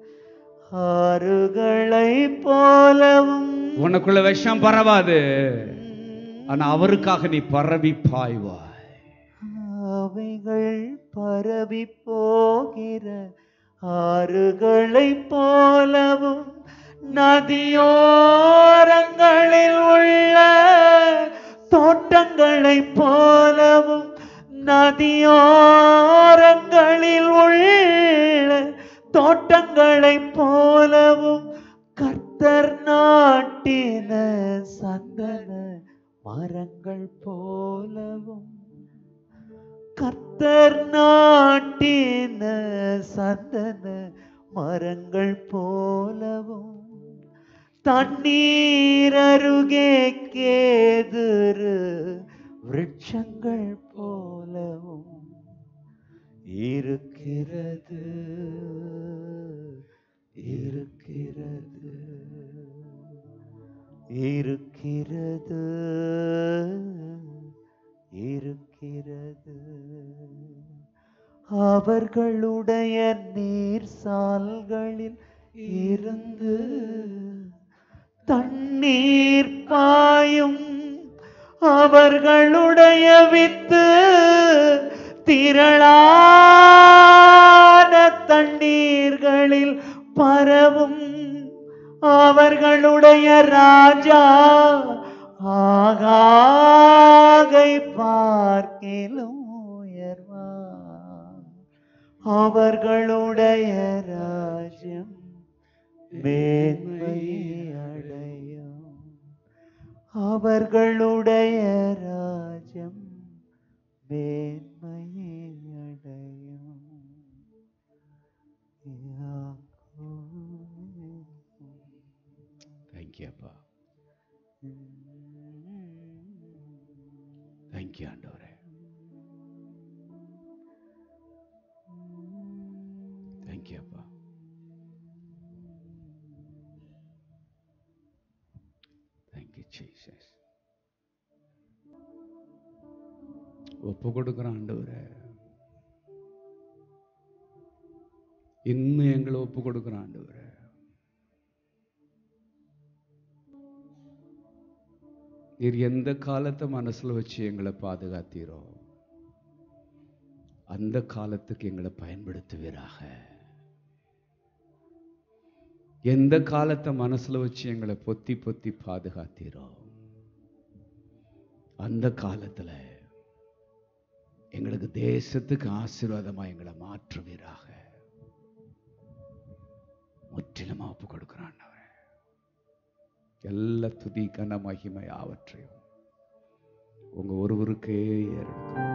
ஆறுகளை போலவும் உனக்குள்ள விஷம் பரவாது ஆனா அவருக்காக நீ பரவி பாய்வாய் அவைகள் பரவி போகிற ஆறுகளை போலவும் நதியோரங்களில் உள்ள தோட்டங்களைப் போலவும் நதியோரங்களில் உள்ள தோட்டங்களைப் போலவும் கர்த்தர் நாட்டின சந்தன மரங்கள் போலவும் கர்த்தர் நாட்டின சந்தன மரங்கள் போலவும் தண்ணீர் அருகே கேதுரு விருட்சங்கள் போலவும் இருக்கிறது இருக்கிறது இருக்கிறது இருக்கிறது அவர்களுடைய நீர் சால்களில் இருந்து தண்ணீர் பாயும் அவர்களுடைய வித்து திரளான தண்ணீர்களில் பரவும் அவர்களுடைய ராஜா ஆகாகை பார்க்கிலும் உயர்வார் அவர்களுடைய ராஜ்யம் மேன்மை அடையும் அவர்களுடைய ராஜ்யம் மேன்மை அடையும் தேங்க்யூ அப்பா தேங்க்யூ ஆண்டவரே தேங்க்யூ அப்பா தேங்க்யூ ஜீசஸ் ஒப்பு கொடுக்குறோம் ஆண்டவரே இன்னும் எங்களை ஒப்பு கொடுக்குறோம் ஆண்டவரே நீர் எந்த காலத்தை மனசுல வச்சு எங்களை பாதுகாத்தீரோ அந்த காலத்துக்கு எங்களை பயன்படுத்துவீராக எந்த காலத்தை மனசுல வச்சு எங்களை பொத்தி பொத்தி பாதுகாத்தீரோ அந்த காலத்துல எங்களுக்கு தேசத்துக்கு ஆசீர்வாதமா எங்களை மாற்றுவீராக முற்றிலுமா ஒப்பு கொடுக்கிறான் எல்லா துதி கன மகிமை யாவற்றையும் உங்க ஒருவருக்கே ஏறெடுக்கிறோம்